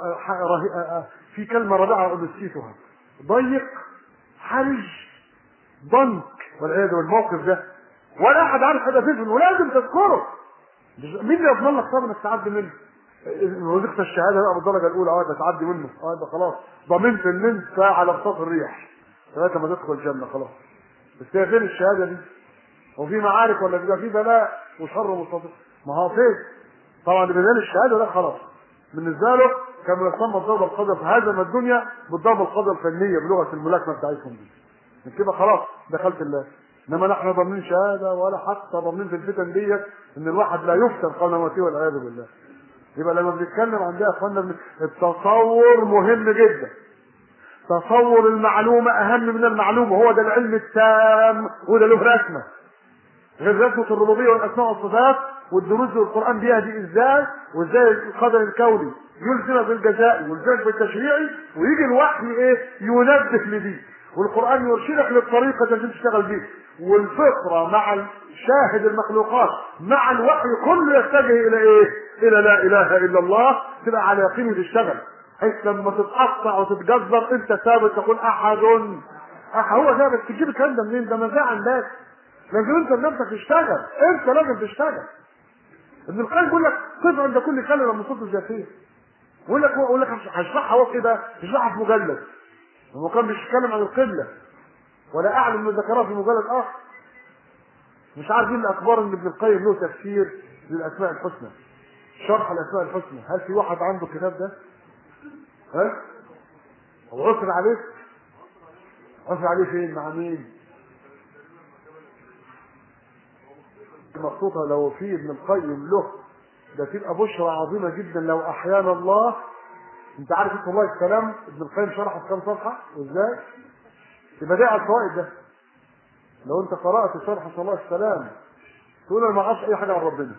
Speaker 1: في كلمه رابعه نسيتها ضيق حرج ضنك والعياذ بالموقف ده ولا احد عارف هذا فين ولازم تذكره مين اللي يضمن لك طبعا انك تعدي منه وظيفه الشهاده بقى بالدرجه الاولى اه تعدي منه اه يبقى خلاص ضمنت ان انت على بساط الريح لغايه ما تدخل الجنه خلاص بس هي فين الشهاده دي؟ هو في معارك ولا بيبقى في بلاء وشر مستطيل ما هو فين؟ طبعا بدل الشهاده ده خلاص بالنسبه له كان يسمى الضربه القدر فهزم الدنيا بالضربه القدر الفنيه بلغه الملاكمه بتاعتهم دي من كده خلاص دخلت الله انما نحن ضامنين شهاده ولا حتى ضامنين في الفتن ديت ان الواحد لا يفتن قبل موته والعياذ بالله يبقى لما بنتكلم عن ده يا اخوانا التصور مهم جدا تصور المعلومة أهم من المعلومة هو ده العلم التام وده له رسمة غير رسمة الربوبية والأسماء والصفات والدروس والقرآن بيهدي إزاي وإزاي القدر الكوني يلزمك بالجزاء ويلزمك بالتشريعي ويجي الوحي إيه ينبه لدي والقرآن يرشدك للطريقة اللي تشتغل بيها والفطرة مع شاهد المخلوقات مع الوحي كله يتجه إلى إيه؟ إلى لا إله إلا الله تبقى على يقين وتشتغل حيث لما تتقطع وتتجذر أنت ثابت تقول أحد أحد هو ثابت تجيب الكلام ده منين؟ ده مزاع عندك لازم أنت بنفسك تشتغل أنت لازم تشتغل ابن القيم بيقول لك قف عند كل كلمة من صوت الجاثير يقول لك يقول لك هشرحها هو كده هشرحها في مجلد هو كان بيتكلم عن القبلة ولا أعلم من ذكرها في مجلد آخر مش عارفين الاخبار ان ابن القيم له تفسير للاسماء الحسنى شرح الاسماء الحسنى هل في واحد عنده الكتاب ده ها هو عثر عليك عثر عليه فين مع مين مخطوطة لو في ابن القيم له ده تبقى بشرى عظيمة جدا لو أحيانا الله أنت عارف اسم الله السلام ابن القيم شرحه في كام صفحة وإزاي؟ يبقى ده على الفوائد ده لو أنت قرأت شرح صلى الله السلام تقول أنا ما أعرفش أي حاجة عن ربنا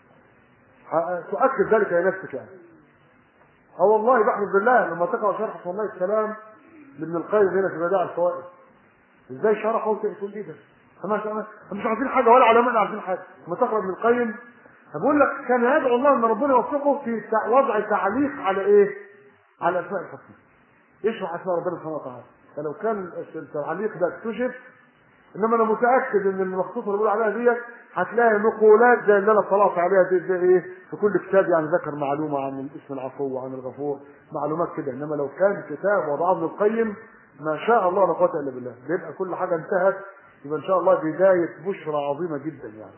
Speaker 1: تؤكد ذلك لنفسك يعني اه والله بحمد بالله لما تقرا شرح صلى الله السلام لابن القيم هنا في بدائع الفوائد ازاي شرحه وتقول ايه ده؟ احنا مش عارفين حاجه ولا علماء عارفين حاجه لما تقرا ابن القيم بقول لك كان يدعو الله ان ربنا يوفقه في وضع تعليق على ايه؟ على الاسماء الحسنى يشرح اسماء ربنا سبحانه وتعالى فلو كان التعليق ده اكتشف انما انا متاكد ان المخطوطه اللي بقول عليها ديت هتلاقي نقولات زي اللي انا طلعت عليها دي زي ايه في كل كتاب يعني ذكر معلومه عن الاسم العفو وعن الغفور معلومات كده انما لو كان كتاب وضعه ابن القيم ما شاء الله لا قوه الا بالله بيبقى كل حاجه انتهت يبقى ان شاء الله بدايه بشرى عظيمه جدا يعني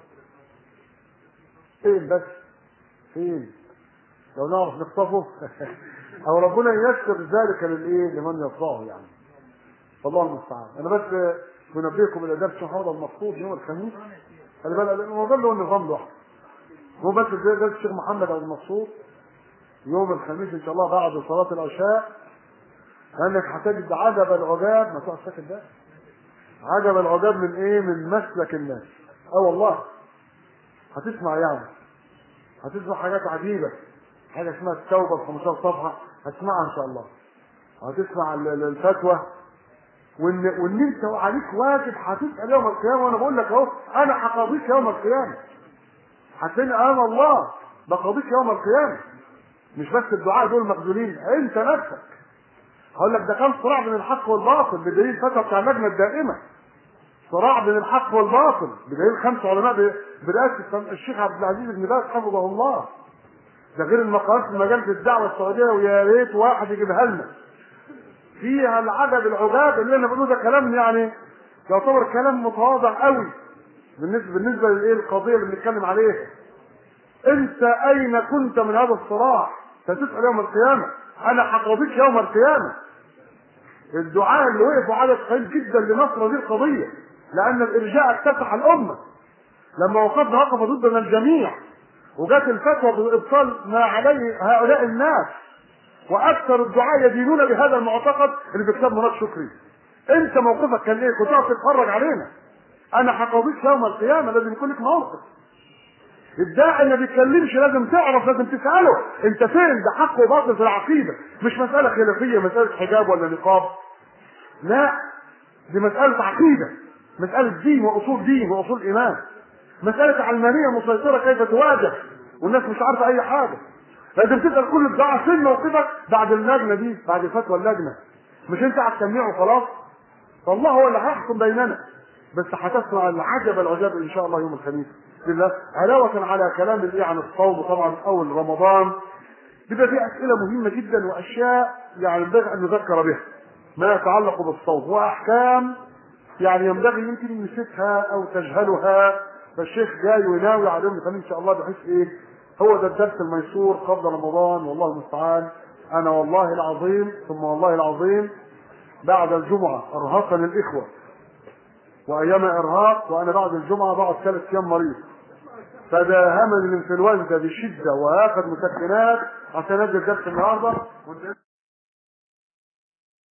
Speaker 1: فين بس فين لو نعرف نخطفه او ربنا ييسر ذلك للايه لمن يطلعه يعني والله المستعان انا بس بنبهكم الى درس هذا المقصود يوم الخميس خلي بالك الموضوع له نظام لوحده هو بس درس الشيخ محمد عبد المقصود يوم الخميس ان شاء الله بعد صلاه العشاء لانك هتجد عجب العجاب ما تقعد ساكت ده عجب العجاب من ايه من مسلك الناس اه والله هتسمع يعني هتسمع حاجات عجيبه حاجه اسمها التوبه ب 15 صفحه هتسمعها ان شاء الله هتسمع الفتوى وان وان انت عليك واجب هتسال يوم القيامه وانا بقول لك اهو انا هقاضيك يوم القيامه هتلاقيني انا الله بقاضيك يوم القيامه مش بس الدعاء دول مخذولين انت نفسك هقول لك ده كان صراع بين الحق والباطل بدليل الفتوى بتاع اللجنه الدائمه صراع بين الحق والباطل بدليل خمس علماء برئاسه الشيخ عبد العزيز بن باز حفظه الله ده غير المقالات في مجال الدعوه السعوديه ويا ريت واحد يجيبها لنا فيها العجب العجاب اللي انا بقوله ده كلام يعني يعتبر كلام متواضع قوي بالنسبه بالنسبه للايه القضيه اللي بنتكلم عليها انت اين كنت من هذا الصراع ستسال يوم القيامه انا هقاضيك يوم القيامه الدعاء اللي وقفوا عدد قليل جدا لنصر هذه القضيه لان الارجاء اكتسح الامه لما وقفنا وقف ضدنا الجميع وجات الفتوى بابطال ما عليه هؤلاء الناس واكثر الدعاء يدينون بهذا المعتقد اللي في كتاب مراد شكري انت موقفك كان ايه كنت تقعد تتفرج علينا انا هقاضيك يوم القيامه لازم يكون لك موقف الداعي ما بيتكلمش لازم تعرف لازم تساله انت فين ده حق وباطل في العقيده مش مساله خلافيه مساله حجاب ولا نقاب لا دي مساله عقيده مساله دين واصول دين واصول ايمان مساله علمانيه مسيطره كيف تواجه والناس مش عارفه اي حاجه لازم تسال كل الدعاء فين موقفك بعد اللجنه دي بعد فتوى اللجنه مش انت هتسمعه خلاص فالله هو اللي هيحكم بيننا بس هتسمع العجب العجاب ان شاء الله يوم الخميس بالله علاوة على كلام الايه عن الصوم طبعا اول رمضان بيبقى في اسئله مهمه جدا واشياء يعني ينبغي ان نذكر بها ما يتعلق بالصوم واحكام يعني ينبغي يمكن نسيتها او تجهلها فالشيخ جاي ويناوي على يوم الخميس ان شاء الله بحيث ايه هو ده الدرس الميسور قبل رمضان والله المستعان انا والله العظيم ثم والله العظيم بعد الجمعه ارهقني الاخوه وايام ارهاق وانا بعد الجمعه بقعد ثلاث ايام مريض فداهمني الانفلونزا بشده واخذ مسكنات عشان ادي الدرس النهارده